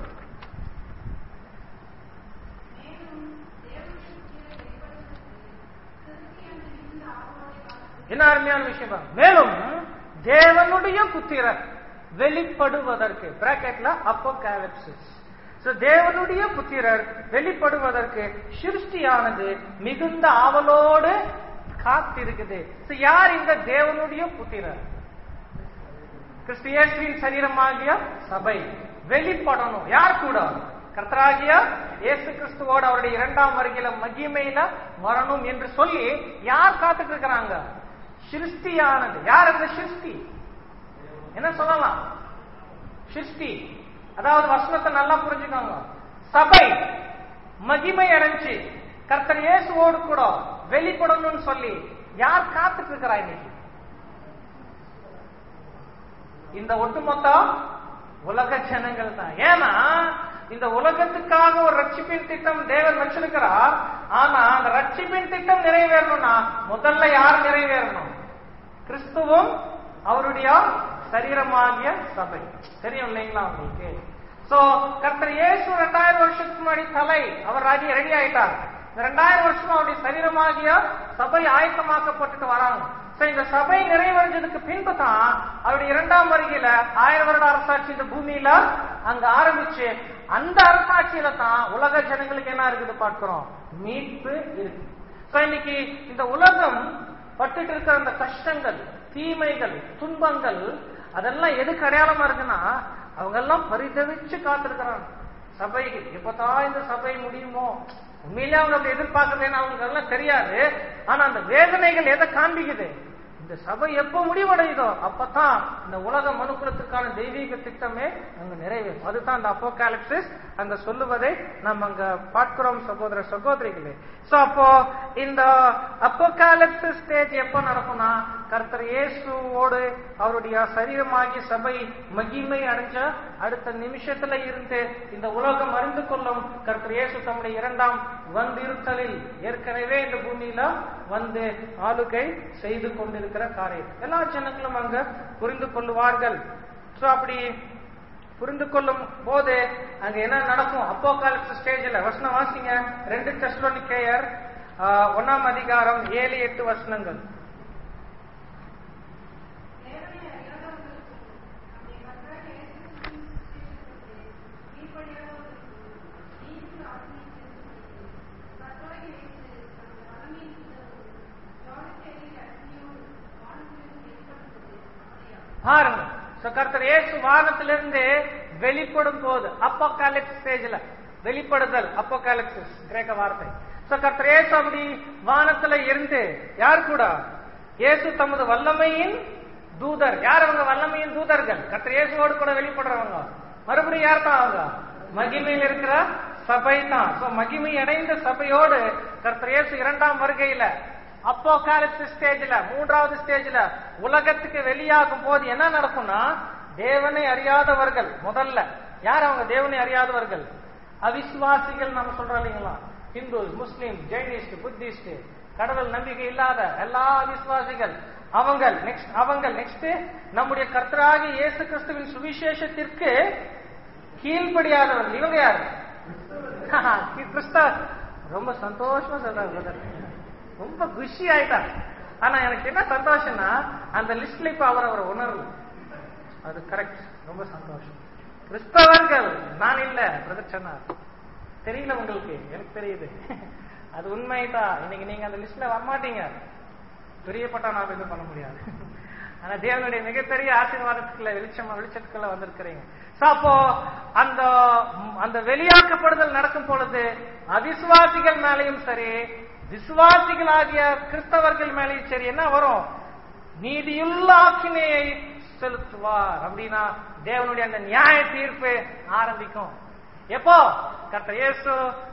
மேலும் தேவனுடைய புத்திரரை வெளிப்படுத்துவதற்கு கிறிஸ்து என்று மிகுந்த ஆவலோடு காத்திருக்கிறார். என்ன அருமையான விஷயம் பாருங்க. மேலும் தேவனுடைய புத்திரர் வெளிப்படுவதற்கு பிராக்கெட்ல அப்போ சோ தேவனுடைய புத்திரர் வெளிப்படுவதற்கு சிருஷ்டியானது மிகுந்த ஆவலோடு காத்திருக்குது So யார் இந்த தேவனுடைய புத்திரர் கிறிஸ்தியேசுவின் சரீரமாகிய சபை வெளிப்படணும் யார் கூட கர்த்தராகிய இயேசு கிறிஸ்துவோடு அவருடைய இரண்டாம் வருகையில மகிமையில வரணும் என்று சொல்லி யார் காத்துட்டு இருக்கிறாங்க சிருஷ்டியானது யார் அந்த சிருஷ்டி என்ன சொல்லலாம் சிருஷ்டி அதாவது வசனத்தை நல்லா புரிஞ்சுக்கோங்க சபை மகிமை அடைஞ்சு கர்த்தர் இயேசுவோடு கூட வெளிப்படணும்னு சொல்லி யார் காத்துட்டு இருக்கிறா இன்னைக்கு இந்த ஒட்டுமொத்த உலக ஜனங்கள் தான் ஏன்னா இந்த உலகத்துக்காக ஒரு ரட்சிப்பின் திட்டம் தேவன் வச்சிருக்கிறார் ஆனா அந்த ரட்சிப்பின் திட்டம் நிறைவேறணும்னா முதல்ல யார் நிறைவேறணும் கிறிஸ்துவும் அவருடைய சரீரமாகிய சபை தெரியும் இல்லைங்களா உங்களுக்கு சோ கர்த்தர் இயேசு ரெண்டாயிரம் வருஷத்துக்கு முன்னாடி தலை அவர் ராஜ்யம் ரெடி ஆயிட்டார் இந்த ரெண்டாயிரம் வருஷம் அவருடைய சரீரமாகிய சபை ஆயத்தமாக்கப்பட்டுட்டு வராங்க சோ இந்த சபை நிறைவடைஞ்சதுக்கு பின்பு தான் அவருடைய இரண்டாம் வருகையில ஆயிரம் வருட அரசாட்சி இந்த பூமியில அங்க ஆரம்பிச்சு அந்த அரசாட்சியில தான் உலக ஜனங்களுக்கு என்ன இருக்குது பார்க்கிறோம் மீட்பு இருக்கு சோ இன்னைக்கு இந்த உலகம் பட்டுட்டு இருக்கிற அந்த கஷ்டங்கள் தீமைகள் துன்பங்கள் அதெல்லாம் எதுக்கு அடையாளமா இருக்குன்னா அவங்க எல்லாம் பரிதவிச்சு காத்திருக்கிறாங்க சபைக்கு எப்பதான் இந்த சபை முடியுமோ உண்மையிலே அவங்க அப்படி எதிர்பார்க்கறதுன்னு அவங்களுக்கு எல்லாம் தெரியாது ஆனா அந்த வேதனைகள் எதை காண்பிக்குது இந்த சபை எப்ப முடிவடையுதோ அப்பதான் இந்த உலக மனுக்குலத்துக்கான தெய்வீக திட்டமே அங்க நிறைவேறும் அதுதான் அந்த அப்போகாலிப்சிஸ் அங்க சொல்லுவதை நம்ம அங்க பார்க்கிறோம் சகோதர சகோதரிகளே சோ அப்போ இந்த அப்போகாலிப்சிஸ் ஸ்டேஜ் எப்ப நடக்கும்னா கர்த்தர் இயேசுவோடு அவருடைய சரீரமாகி சபை மகிமை அடைஞ்ச அடுத்த நிமிஷத்துல இருந்து இந்த உலகம் அறிந்து கொள்ளும் கர்த்தர் இயேசு தம்முடைய இரண்டாம் வந்திருத்தலில் ஏற்கனவே இந்த பூமியில வந்து ஆளுகை செய்து கொண்டிருக்கிற காரியம் எல்லா ஜனங்களும் அங்க புரிந்து கொள்ளுவார்கள் சோ அப்படி புரிந்து கொள்ளும் போது அங்க என்ன நடக்கும் அப்போ காலத்து ஸ்டேஜ்ல வசனம் வாசிங்க ரெண்டு டெஸ்டோனிக்கேயர் ஒன்னாம் அதிகாரம் ஏழு எட்டு வசனங்கள் தேவனை அறியாதவர்களுக்கும் நம்முடைய கர்த்தராகிய இயேசு கிறிஸ்துவின் சுவிசேஷத்திற்கு கீழ்ப்படியாதவர்களுக்கும் நீதிக்கு ஆத்மீகத்திற்கு கர்த்தராகிய இயேசு தமது வல்லமையின் உதவும் ஜானத்தேரில் அக்னியோடு வானத்திலிருந்து வெளிப்படுத்துவது அப்படியா பாருங்க So, கர்த்தர் இயேசு வானத்திலிருந்து வெளிப்படும் போது அப்போகாலிப்ஸ் ஸ்டேஜ்ல வெளிப்படுதல் அப்போகாலிப்சிஸ் கிரேக்க வார்த்தை So, கர்த்தர் இயேசு அப்படி வானத்துல இருந்து யார் கூட இயேசு தமது வல்லமையின் தூதர் யார் அவங்க வல்லமையின் தூதர்கள் கர்த்தர் இயேசுவோடு கூட வெளிப்படுறவங்க மறுபடியும் யார் தான் அவங்க மகிமையில் இருக்கிற சபை தான் So, மகிமை அடைந்த சபையோடு கர்த்தர் இயேசு இரண்டாம் வருகையில அப்போ ஸ்டேஜ்ல மூன்றாவது ஸ்டேஜ்ல உலகத்துக்கு வெளியாகும் போது என்ன நடக்கும்னா தேவனை அறியாதவர்கள் முதல்ல யார் அவங்க தேவனை அறியாதவர்கள் அவிசுவாசிகள் நம்ம சொல்றோம் இல்லைங்களா இந்து முஸ்லீம் ஜெயினிஸ்ட் புத்திஸ்ட் கடவுள் நம்பிக்கை இல்லாத எல்லா அவிசுவாசிகள் அவங்க நெக்ஸ்ட் அவங்க நெக்ஸ்ட் நம்முடைய கர்த்தராகி இயேசு கிறிஸ்துவின் சுவிசேஷத்திற்கு கீழ்ப்படியாதவர்கள் இவங்க யாரு கிறிஸ்தவ ரொம்ப சந்தோஷமா சொல்றாங்க brother. ரொம்ப குஷி ஆயிட்டார் ஆனா எனக்கு என்ன சந்தோஷம்னா அந்த லிஸ்ட்ல இப்ப அவர் அவர் உணர்வு அது கரெக்ட் ரொம்ப சந்தோஷம் கிறிஸ்தவர்கள் நான் இல்ல பிரதர் சொன்னார் தெரியல உங்களுக்கு எனக்கு தெரியுது அது உண்மைதான் இன்னைக்கு நீங்க அந்த லிஸ்ட்ல வரமாட்டீங்க பிரியப்பட்டா நான் எதுவும் பண்ண முடியாது ஆனா தேவனுடைய மிகப்பெரிய ஆசீர்வாதத்துக்குள்ள வெளிச்சம் வெளிச்சத்துக்குள்ள வந்திருக்கிறீங்க So, அப்போ அந்த அந்த வெளியாக்கப்படுதல் நடக்கும் பொழுது அவிசுவாசிகள் மேலையும் சரி விசுவாசிகளாகிய கிறிஸ்தவர்கள் மேலேயும் சரி என்ன வரும் நீதியுள்ள ஆக்கினையை செலுத்துவார் அப்படின்னா தேவனுடைய அந்த நியாய தீர்ப்பு ஆரம்பிக்கும் எப்போ கர்த்தர் இயேசு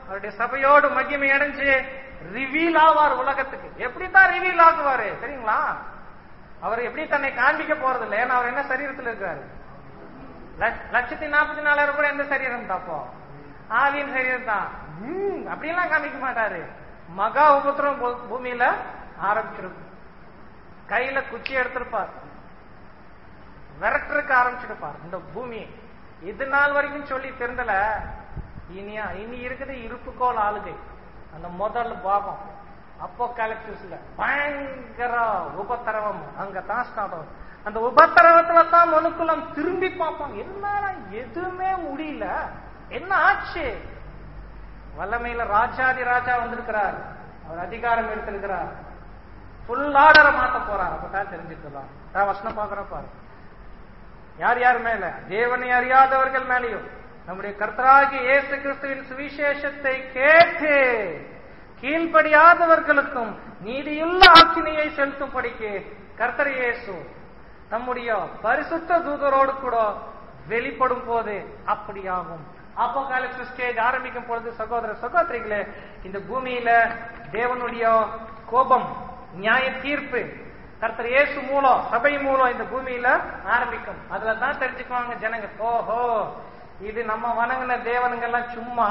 அவருடைய சபையோடு மகிமை அடைஞ்சு ரிவீல் ஆவார் உலகத்துக்கு எப்படித்தான் ரிவீல் ஆகுவாரு தெரியுங்களா அவர் எப்படி தன்னை காண்பிக்க போறது இல்லை ஏன்னா அவர் என்ன சரீரத்தில் இருக்காரு லட்ச- லட்சத்தி நாற்பத்தி நாலாயிரம் கூட எந்த சரீரம் தாப்போ ஆவியின் சரீரம் தான் ம், அப்படியெல்லாம் காமிக்க மாட்டாரு மகா உபத்திரம் பூ- பூமியில ஆரம்பிச்சிருக்கும் கையில குச்சி எடுத்திருப்பார் விரட்டுறதுக்கு ஆரம்பிச்சிருப்பார் இந்த பூமி இது நாள் வரைக்கும் சொல்லி தெரிந்தல இனியா இனி இருக்குது இருப்புக்கோள் ஆளுகை அந்த முதல் பாகம் அப்போ கேலக்சிஸ்ல பயங்கர உபத்திரவம் அங்கதான் ஸ்டார்ட் ஆகும் அந்த உபத்திரவத்துல தான் மனுக்குலம் திரும்பி பார்ப்பாங்க என்னடா எதுவுமே முடியல என்ன ஆச்சு வல்லமையில ராஜாதி ராஜா வந்திருக்கிறார் அவர் அதிகாரம் எடுத்திருக்கிறார் ஃபுல் ஆர்டரை மாத்த போறார் அப்பதான் தெரிஞ்சுக்கலாம் நான் வசனம் பாக்குற பாரு யார் யார் மேல தேவனை அறியாதவர்கள் மேலேயும் நம்முடைய கர்த்தராகிய இயேசு கிறிஸ்துவின் சுவிசேஷத்தை கேட்டு கீழ்ப்படியாதவர்களுக்கும் நீதியுள்ள ஆக்கினையை செலுத்தும் படிக்கு கர்த்தர் இயேசு நம்முடைய பரிசுத்த தூதரோடு கூட வெளிப்படும் போது அப்படியாகும் அப்போகாலிப்ஸ் ஸ்டேஜ் ஆரம்பிக்கும் பொழுது சகோதர சகோதரிகளே இந்த பூமியில தேவனுடைய கோபம் நியாய தீர்ப்பு கர்த்தர் இயேசு மூலம் சபை மூலம் இந்த பூமியில ஆரம்பிக்கும் அதுல தான் தெரிஞ்சுக்குவாங்க ஜனங்க ஓஹோ இது நம்ம வணங்கின தேவனுங்கெல்லாம் சும்மா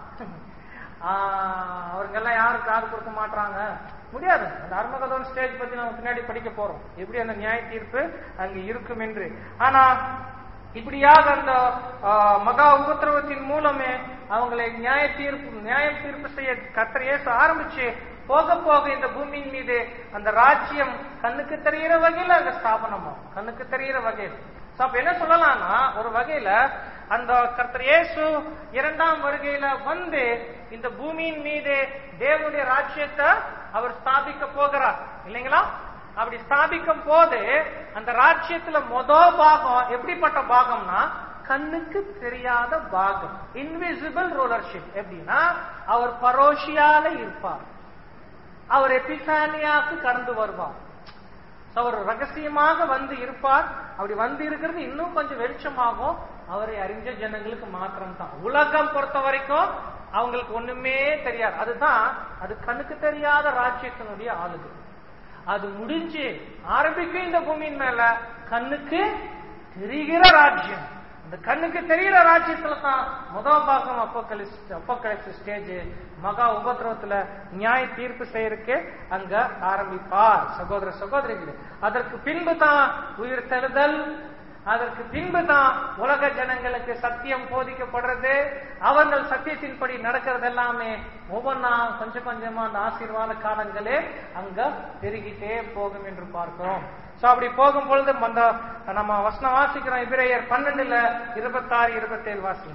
ஆஹ், அவருங்கெல்லாம் யாரும் காது கொடுக்க மாட்டாங்க முடியாது அந்த அருமகதோன் ஸ்டேஜ் பத்தி நம்ம பின்னாடி படிக்க போறோம் எப்படி அந்த நியாய தீர்ப்பு அங்க இருக்கும் என்று ஆனா இப்படியாக அந்த ஆஹ், மகா உபத்திரவத்தின் மூலமே அவங்களை நியாய தீர்ப்பு நியாய தீர்ப்பு செய்ய கர்த்தர் இயேசு ஆரம்பிச்சு போக போக இந்த பூமியின் மீது அந்த ராஜ்யம் கண்ணுக்கு தெரிகிற வகையில அங்க ஸ்தாபனமா கண்ணுக்கு தெரிகிற வகையில் So, அப்ப என்ன சொல்லலாம்னா ஒரு வகையில அந்த கர்த்தர் இயேசு இரண்டாம் வருகையில வந்து இந்த பூமியின் மீது தேவனுடைய ராஜ்யத்தை அவர் ஸ்தாபிக்க போகிறார் இல்லைங்களா அப்படி ஸ்தாபிக்கும் போது அந்த ராஜ்யத்துல மொத பாகம் எப்படிப்பட்ட பாகம்னா கண்ணுக்கு தெரியாத பாகம் இன்விசிபிள் ரூலர்ஷிப் எப்படின்னா அவர் பரோஷியால இருப்பார் அவர் எபிசானியாக்கு கடந்து வருவார் So, அவர் ரகசியமாக வந்து இருப்பார் அப்படி வந்து இருக்கிறது இன்னும் கொஞ்சம் வெளிச்சமாகும் அவரை அறிஞ்ச ஜனங்களுக்கு மாத்திரம் தான் உலகம் பொறுத்த வரைக்கும் அவங்களுக்கு ஒண்ணுமே தெரியாது அதுதான் அது கண்ணுக்கு தெரியாத ராஜ்யத்தினுடைய ஆளுகை அது முடிஞ்சு ஆரம்பிக்கும் இந்த பூமியின் மேல கண்ணுக்கு தெரிகிற ராஜ்யம் அந்த கண்ணுக்கு தெரிகிற ராஜ்யத்துல தான் முதல் பாகம் அப்போக்கலிஸ் அப்போக்கலிஸ் ஸ்டேஜ் மகா உபத்திரவத்துல நியாய தீர்ப்பு செய்யறதுக்கு அங்க ஆரம்பிப்பார் சகோதர சகோதரிகளே அதற்கு பின்பு தான் உயிர் தெழுதல் அதற்கு பின்பு தான் உலக ஜனங்களுக்கு சத்தியம் போதிக்கப்படுறது அவர்கள் சத்தியத்தின்படி நடக்கிறது எல்லாமே ஒவ்வொன்றா கொஞ்சம் கொஞ்சமா அந்த ஆசீர்வாத காலங்களே அங்க பெருகிட்டே போகும் என்று பார்க்கிறோம் சோ அப்படி போகும் பொழுது அந்த நம்ம வசனம் வாசிக்கிறோம் இபிரேயர் பன்னெண்டுல இருபத்தாறு இருபத்தேழு வாசிங்க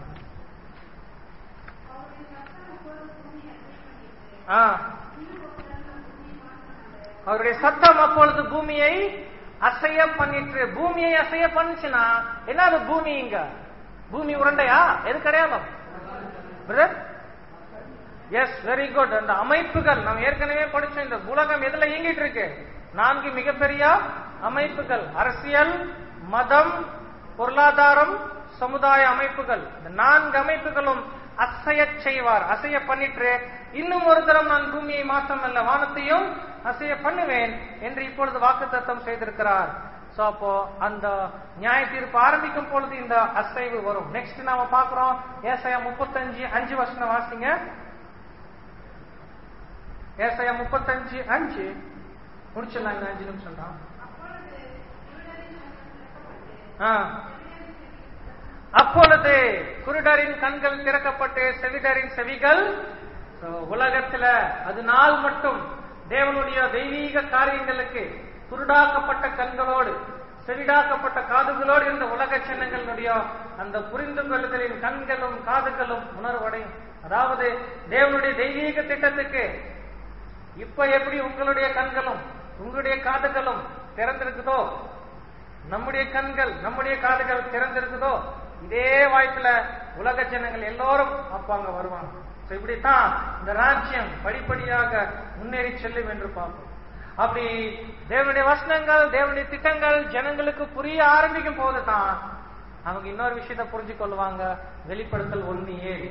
ஆ அவருடைய சத்தம் அப்பொழுது பூமியை அசைய பண்ணிட்டு பூமியை அசைய பண்ணுச்சுன்னா என்ன அது பூமி இங்க பூமி உருண்டையா எது கிடையாது பிரதர் எஸ் வெரி குட் அந்த அமைப்புகள் நாம் ஏற்கனவே படிச்சோம் இந்த உலகம் எதுல இயங்கிட்டு இருக்கு நான்கு மிகப்பெரிய அமைப்புகள் அரசியல் மதம் பொருளாதாரம் சமுதாய அமைப்புகள் இந்த நான்கு அமைப்புகளும் அசைய செய்வார் அசைய பண்ணிட்டு இன்னும் ஒரு தரம் நான் பூமியை மாற்றமல்ல வானத்தையும் அசைய பண்ணுவேன் என்று இப்பொழுது வாக்குத்தத்தம் செய்திருக்கிறார் சோ அப்போ அந்த நியாய தீர்ப்பு ஆரம்பிக்கும் பொழுது இந்த அசைவு வரும் நெக்ஸ்ட் நாம பாக்குறோம் ஏசாயா முப்பத்தஞ்சு அஞ்சு வருஷம் வாசிங்க ஏசாயா முப்பத்தஞ்சு அஞ்சு முடிச்சிடலாம் இந்த அஞ்சு நிமிஷம் தான் ஆ. அப்பொழுது குருடரின் கண்கள் திறக்கப்பட்டு செவிடரின் செவிகள் So, உலகத்துல அது நாள் மட்டும் தேவனுடைய தெய்வீக காரியங்களுக்கு குருடாக்கப்பட்ட கண்களோடு செவிடாக்கப்பட்ட காதுகளோடு இருந்த உலக சின்னங்களுடைய அந்த புரிந்து கொள்ளுதலின் கண்களும் காதுகளும் உணர்வடையும் அதாவது தேவனுடைய தெய்வீக திட்டத்துக்கு இப்ப எப்படி உங்களுடைய கண்களும் உங்களுடைய காதுகளும் திறந்திருக்குதோ நம்முடைய கண்கள் நம்முடைய காதுகள் திறந்திருக்குதோ இதே வாய்ப்புல உலக ஜனங்கள் எல்லோரும் அப்ப அங்க வருவாங்க So, இப்படித்தான் இந்த ராஜ்யம் படிப்படியாக முன்னேறி செல்லும் என்று பார்ப்போம் அப்படி தேவனுடைய வசனங்கள் தேவனுடைய திட்டங்கள் ஜனங்களுக்கு புரிய ஆரம்பிக்கும் போதுதான் அவங்க இன்னொரு விஷயத்த புரிஞ்சு கொள்வாங்க வெளிப்படுத்தல் ஒண்ணு ஏழு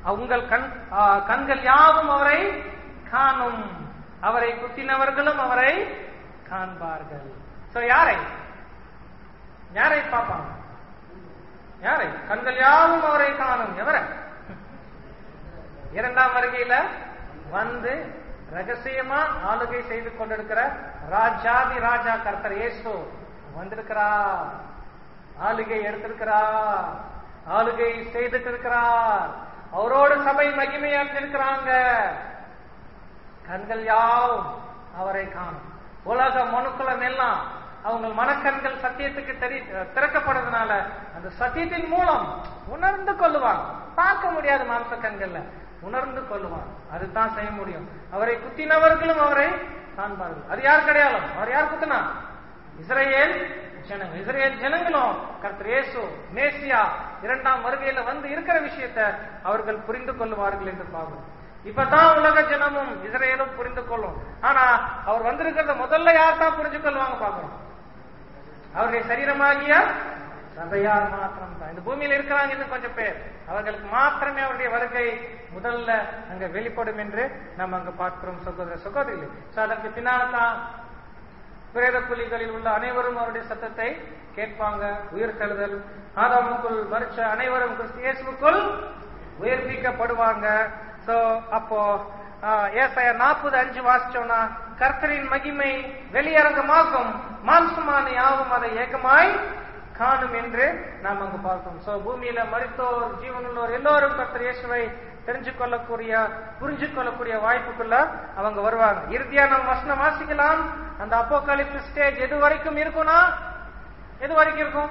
உங்கள் கண் ஆ, கண்கள் யாவும் அவரை காணும் அவரை குத்தினவர்களும் அவரை காண்பார்கள் சோ யாரை யாரை பார்ப்பாங்க யாரை கண்கள் யாவும் அவரை காணும் எவரை இரண்டாம் வருகையில வந்து ரகசியமா ஆளுகை செய்து கொண்டிருக்கிற ராஜாதி ராஜா கர்த்தர் இயேசு வந்திருக்கிறார் ஆளுகை எடுத்திருக்கிறார் ஆளுகை செய்துட்டு இருக்கிறார் அவரோடு சபை மகிமை அடைஞ்சிருக்கிறாங்க கண்கள் யாவும் அவரை காணும் உலக மனுக்குலம் எல்லாம் அவங்க மனக்கண்கள் சத்தியத்துக்கு தெரி திறக்கப்படுறதுனால அந்த சத்தியத்தின் மூலம் உணர்ந்து கொள்ளுவாங்க பார்க்க முடியாது மாம்ச கண்கள்ல உணர்ந்து கொள்ளுவாங்க அதுதான் செய்ய முடியும் அவரை குத்தினவர்களும் அவரை காண்பார்கள் அது யார் கிடையாது அவர் யார் குத்தினா இஸ்ரேல் ஜனங்கள் இஸ்ரேல் ஜனங்களும் கர்த்தர் இயேசு மேசியா இரண்டாம் வருகையில வந்து இருக்கிற விஷயத்தை அவர்கள் புரிந்து கொள்ளுவார்கள் என்று பார்க்கிறோம் இப்பதான் உலக ஜனமும் இஸ்ரேலும் புரிந்து கொள்ளும் ஆனா அவர் வந்திருக்கிறத முதல்ல யார் தான் புரிஞ்சு கொள்வாங்க பாக்குறோம் அவருடைய சரீரமாகிய சபையார் மாத்திரம் தான் இந்த பூமியில இருக்கிறாங்க இன்னும் கொஞ்சம் பேர் அவர்களுக்கு மாத்திரமே அவருடைய வருகை முதல்ல அங்க வெளிப்படும் என்று நம்ம அங்க பார்க்கிறோம் சகோதர சகோதரிகள் So, அதற்கு பின்னால்தான் பிரேத புலிகளில் உள்ள அனைவரும் அவருடைய சத்தத்தை கேட்பாங்க உயிர் தழுதல் ஆதாமுக்குள் மறிச்ச அனைவரும் கிறிஸ்து இயேசுவுக்குள் உயிர்ப்பிக்கப்படுவாங்க சோ அப்போ ஏசாய நாற்பது அஞ்சு வாசிச்சோம்னா கர்த்தரின் மகிமை வெளியரங்கமாகும் மாம்சமான யாவும் அதை ஏகமாய் காணும் என்று நாம் அங்கு பார்க்கிறோம் சோ பூமியில மறித்தோர் ஜீவனுள்ளோர் எல்லோரும் கர்த்தர் இயேசுவை தெரிஞ்சு கொள்ளக்கூடிய புரிஞ்சு கொள்ளக்கூடிய வாய்ப்புக்குள்ள அவங்க வருவாங்க இறுதியா நம்ம வசனம் வாசிக்கலாம் அந்த அப்போகாலிப்ஸ் ஸ்டேஜ் எது வரைக்கும் இருக்கும்னா எது வரைக்கும் இருக்கும்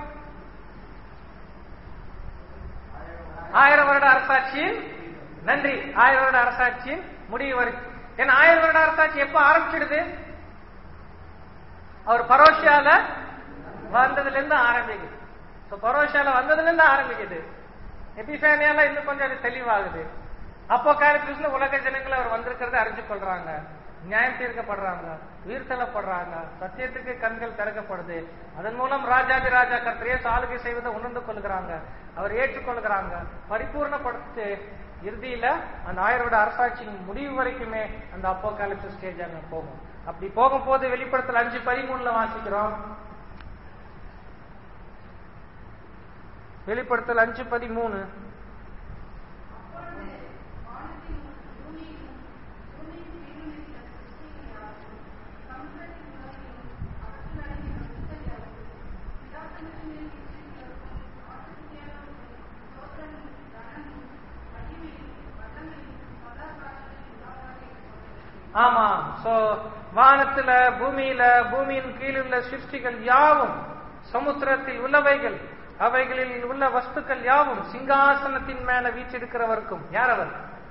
ஆயிரம் வருட அரசாட்சியின் நன்றி ஆயிரம் வருட அரசாட்சியின் முடிவு வரைக்கும் ஏன்னா ஆயிரம் வருட அரசாட்சி எப்ப ஆரம்பிச்சிடுது அவர் பரோஷியால வந்ததுல இருந்து ஆரம்பிக்குது So, பரோஷியால வந்ததுல இருந்து ஆரம்பிக்குது எபிஃபேனியால இன்னும் கொஞ்சம் அது தெளிவாகுது அப்போ காலத்துல உலக ஜனங்களை அவர் வந்திருக்கிறத அறிஞ்சு கொள்றாங்க நியாயம் தீர்க்கப்படுறாங்க உயிர் தள்ளப்படுறாங்க சத்தியத்துக்கு கண்கள் திறக்கப்படுது அதன் மூலம் ராஜாதி ராஜா கர்த்தரையே ஆளுகை செய்வதை உணர்ந்து கொள்கிறாங்க அவர் ஏற்றுக்கொள்கிறாங்க பரிபூர்ணப்படுத்து இறுதியில அந்த ஆயிரோட அரசாட்சியின் முடிவு வரைக்குமே அந்த அப்போ காலிப்ஸ் ஸ்டேஜ் அங்க போகும் அப்படி போகும்போது வெளிப்படத்தில் அஞ்சு பதிமூணுல வாசிக்கிறோம் வெளிப்படுத்தல் அஞ்சு பதிமூணு அப்பொழுது வானத்திலும் பூமியிலும் பூமியின் கீழும் இருக்கிற சிருஷ்டிகள் யாவும், சமுத்திரத்தின் உலகிலும் அவற்றில் அடங்கிய வஸ்துக்கள் யாவும், பிதாக்களின் மேல் வீற்றிருக்கிறவருக்கும் ஆட்டுக்குட்டியானவருக்கும் ஸ்தோத்திரமும், கனமும், மகிமையும், வல்லமையும், சதா காலங்களிலும் உண்டாவதாக இருக்கட்டும். ஆமா சோ வானத்துல பூமியில பூமியின் கீழுள்ள சிருஷ்டிகள் யாவும் சமுத்திரத்தில் உள்ளவைகள் அவைகளில் உள்ள வஸ்துக்கள் யாவும் சிங்காசனத்தின் மேல வீற்றிருக்கிறவருக்கும் யார் அவர்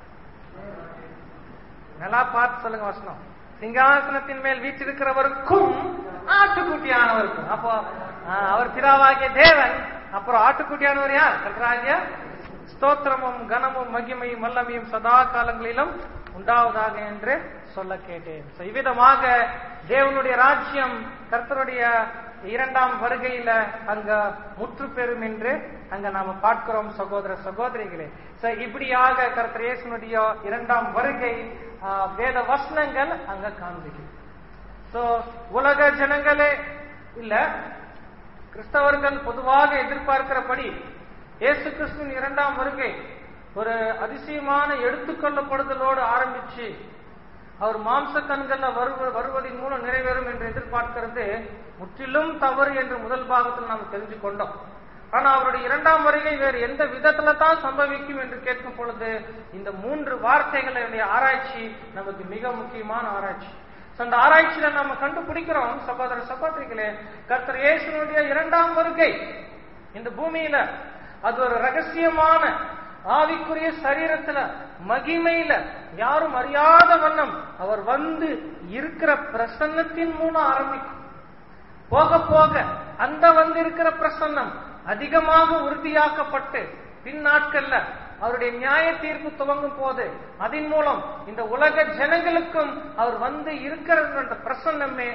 நல்லா பார்த்து சொல்லுங்க வசனம் சிங்காசனத்தின் மேல் வீற்றிருக்கிறவருக்கும் ஆட்டுக்குட்டியானவருக்கும் அப்போ ஆ, அவர் பிதாவாகிய தேவன் அப்புறம் ஆட்டுக்குட்டியானவர் யார் கர்த்தராகிய ஸ்தோத்திரமும் கனமும் மகிமையும் வல்லமையும் சதா காலங்களிலும் உண்டாவதாக என்று சொல்ல கேட்டேன் So, இவ்விதமாக தேவனுடைய ராஜ்யம் கர்த்தருடைய இரண்டாம் வருகையில அங்க முற்று பெறும் என்று அங்க நாம பார்க்கிறோம் சகோதர சகோதரிகளே So, இப்படியாக கர்த்தர் இயேசுனுடைய இரண்டாம் வருகை ஆ, வேத வசனங்கள் அங்க காண்பிக்கும் சோ உலக ஜனங்களே இல்ல கிறிஸ்தவர்கள் பொதுவாக எதிர்பார்க்கிறபடி இயேசு கிறிஸ்துவின் இரண்டாம் வருகை ஒரு அதிசயமான எடுத்துக்கொள்ளப்படுதலோடு ஆரம்பிச்சு அவர் மாம்ச கண்கள்ல வருவ வருவதன் மூலம் நிறைவேறும் என்று எதிர்பார்க்கிறது முற்றிலும் தவறு என்று முதல் பாகத்தில் நாம் தெரிஞ்சு கொண்டோம் ஆனா அவருடைய இரண்டாம் வருகை வேறு எந்த விதத்துல தான் சம்பவிக்கும் என்று கேட்கும் பொழுது இந்த மூன்று வார்த்தைகளுடைய ஆராய்ச்சி நமக்கு மிக முக்கியமான ஆராய்ச்சி So, அந்த ஆராய்ச்சியில நம்ம கண்டுபிடிக்கிறோம் சகோதர சகோதரிகளே கர்த்தர் இயேசுனுடைய இரண்டாம் வருகை இந்த பூமியில அது ஒரு ரகசியமான ஆவிக்குரிய சரீரத்துல மகிமையில யாரும் அறியாத வண்ணம் அவர் வந்து இருக்கிற பிரசன்னத்தின் மூலம் ஆரம்பிக்கும் போக போக அந்த வந்திருக்கிற பிரசன்னம் அதிகமாக உறுதியாக்கப்பட்டு பின் நாட்கள்ல அவருடைய நியாய தீர்ப்பு துவங்கும் போது அதன் மூலம் இந்த உலக ஜனங்களுக்கும் அவர் வந்து இருக்கிறது என்ற பிரசன்னமே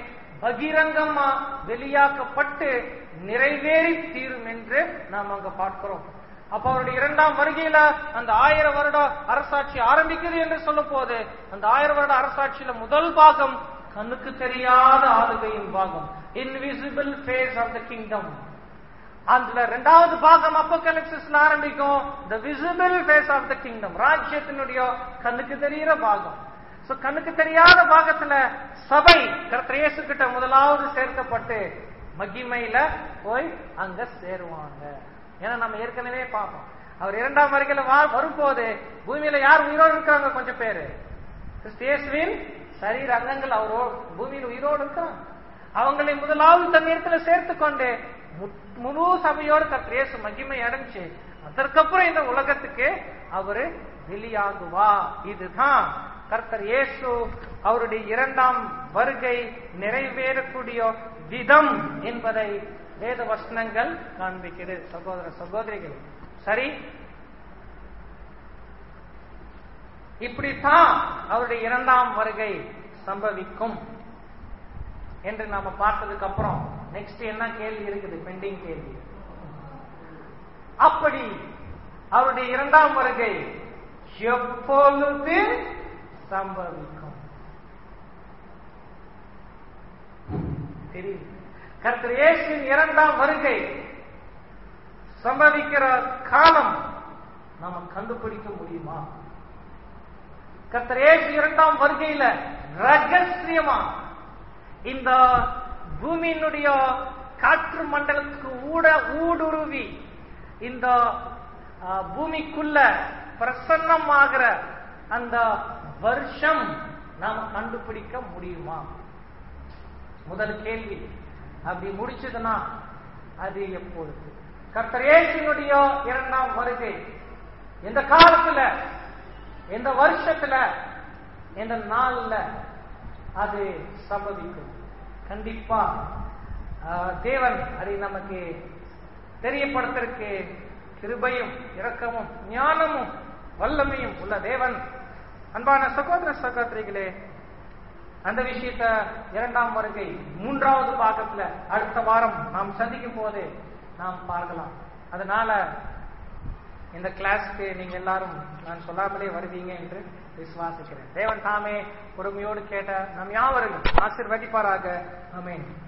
பகிரங்கமா வெளியாக்கப்பட்டு நிறைவேறி தீரும் என்று நாம் அங்க பார்க்கிறோம் அப்ப அவருடைய இரண்டாம் வருகையில அந்த ஆயிரம் வருட அரசாட்சி ஆரம்பிக்குது என்று சொல்லும் போது அந்த ஆயிரம் வருட அரசாட்சியில முதல் பாகம் கண்ணுக்கு தெரியாத ஆளுகையின் பாகம் invisible phase of the kingdom அதுல ரெண்டாவது பாகம் அப்போகலிப்சிஸ்ல ஆரம்பிக்கும் the visible phase of the kingdom ராஜ்யத்தினுடைய கண்ணுக்கு தெரிகிற பாகம் சோ கண்ணுக்கு தெரியாத பாகத்துல சபை கர்த்தர் இயேசு கிட்ட முதலாவது சேர்க்கப்பட்டு மகிமையில போய் அங்க சேருவாங்க ஏன்னா நம்ம ஏற்கனவே பார்ப்போம் அவர் இரண்டாம் வருகையில வா- வரும்போது பூமியில யார் உயிரோடு இருக்கிறாங்க கொஞ்சம் பேரு கிறிஸ்து இயேசுவின் சரீர அங்கங்கள் அவரோ பூமியில் உயிரோடு இருக்கிறாங்க அவங்களை முதலாவது தன் இடத்துல சேர்த்து கொண்டு மு- முழு சபையோடு கர்த்தர் இயேசு மகிமை அடைஞ்சு அதற்கப்புறம் இந்த உலகத்துக்கு அவரு வெளியாகுவா இதுதான் கர்த்தர் இயேசு அவருடைய இரண்டாம் வருகை நிறைவேறக்கூடிய விதம் என்பதை வேத வசனங்கள் காண்பிக்கிறது சகோதர சகோதரிகள் சரி இப்படித்தான் அவருடைய இரண்டாம் வருகை சம்பவிக்கும் என்று நாம பார்த்ததுக்கு அப்புறம் நெக்ஸ்ட் என்ன கேள்வி இருக்குது பெண்டிங் கேள்வி அப்படி அவருடைய இரண்டாம் வருகை எப்பொழுது சம்பவிக்கும் தெரியும் கர்த்தர் இயேசுவின் இரண்டாம் வருகை சம்பவிக்கிற காலம் நாம கண்டுபிடிக்க முடியுமா கர்த்தர் இயேசு இரண்டாம் வருகையில ரகசியமா இந்த பூமியினுடைய காற்று மண்டலத்துக்கு ஊட ஊடுருவி இந்த ஆ, பூமிக்குள்ள பிரசன்னமாகிற அந்த வருஷம் நாம கண்டுபிடிக்க முடியுமா முதல் கேள்வி அப்படி முடிச்சதுன்னா அது எப்பொழுது கர்த்தர் இயேசுவினுடைய இரண்டாம் வருகை எந்த காலத்துல எந்த வருஷத்துல எந்த நாள்ல அது சம்பவிக்கும் கண்டிப்பா ஆஹ், தேவன் அதை நமக்கு தெரியப்படுத்துறதுக்கு கிருபையும் இரக்கமும் ஞானமும் வல்லமையும் உள்ள தேவன் அன்பான சகோதர சகோதரிகளே அந்த விஷயத்த இரண்டாம் வருகை மூன்றாவது பாகத்துல அடுத்த வாரம் நாம் சந்திக்கும் போது நாம் பார்க்கலாம் அதனால இந்த கிளாஸ்க்கு நீங்க எல்லாரும் நான் சொல்லாமலே வருவீங்க என்று விசுவாசிக்கிறேன் தேவன் தாமே பொறுமையோடு கேட்ட நம் யாவரையும் ஆசிர்வதிப்பாராக ஆமென்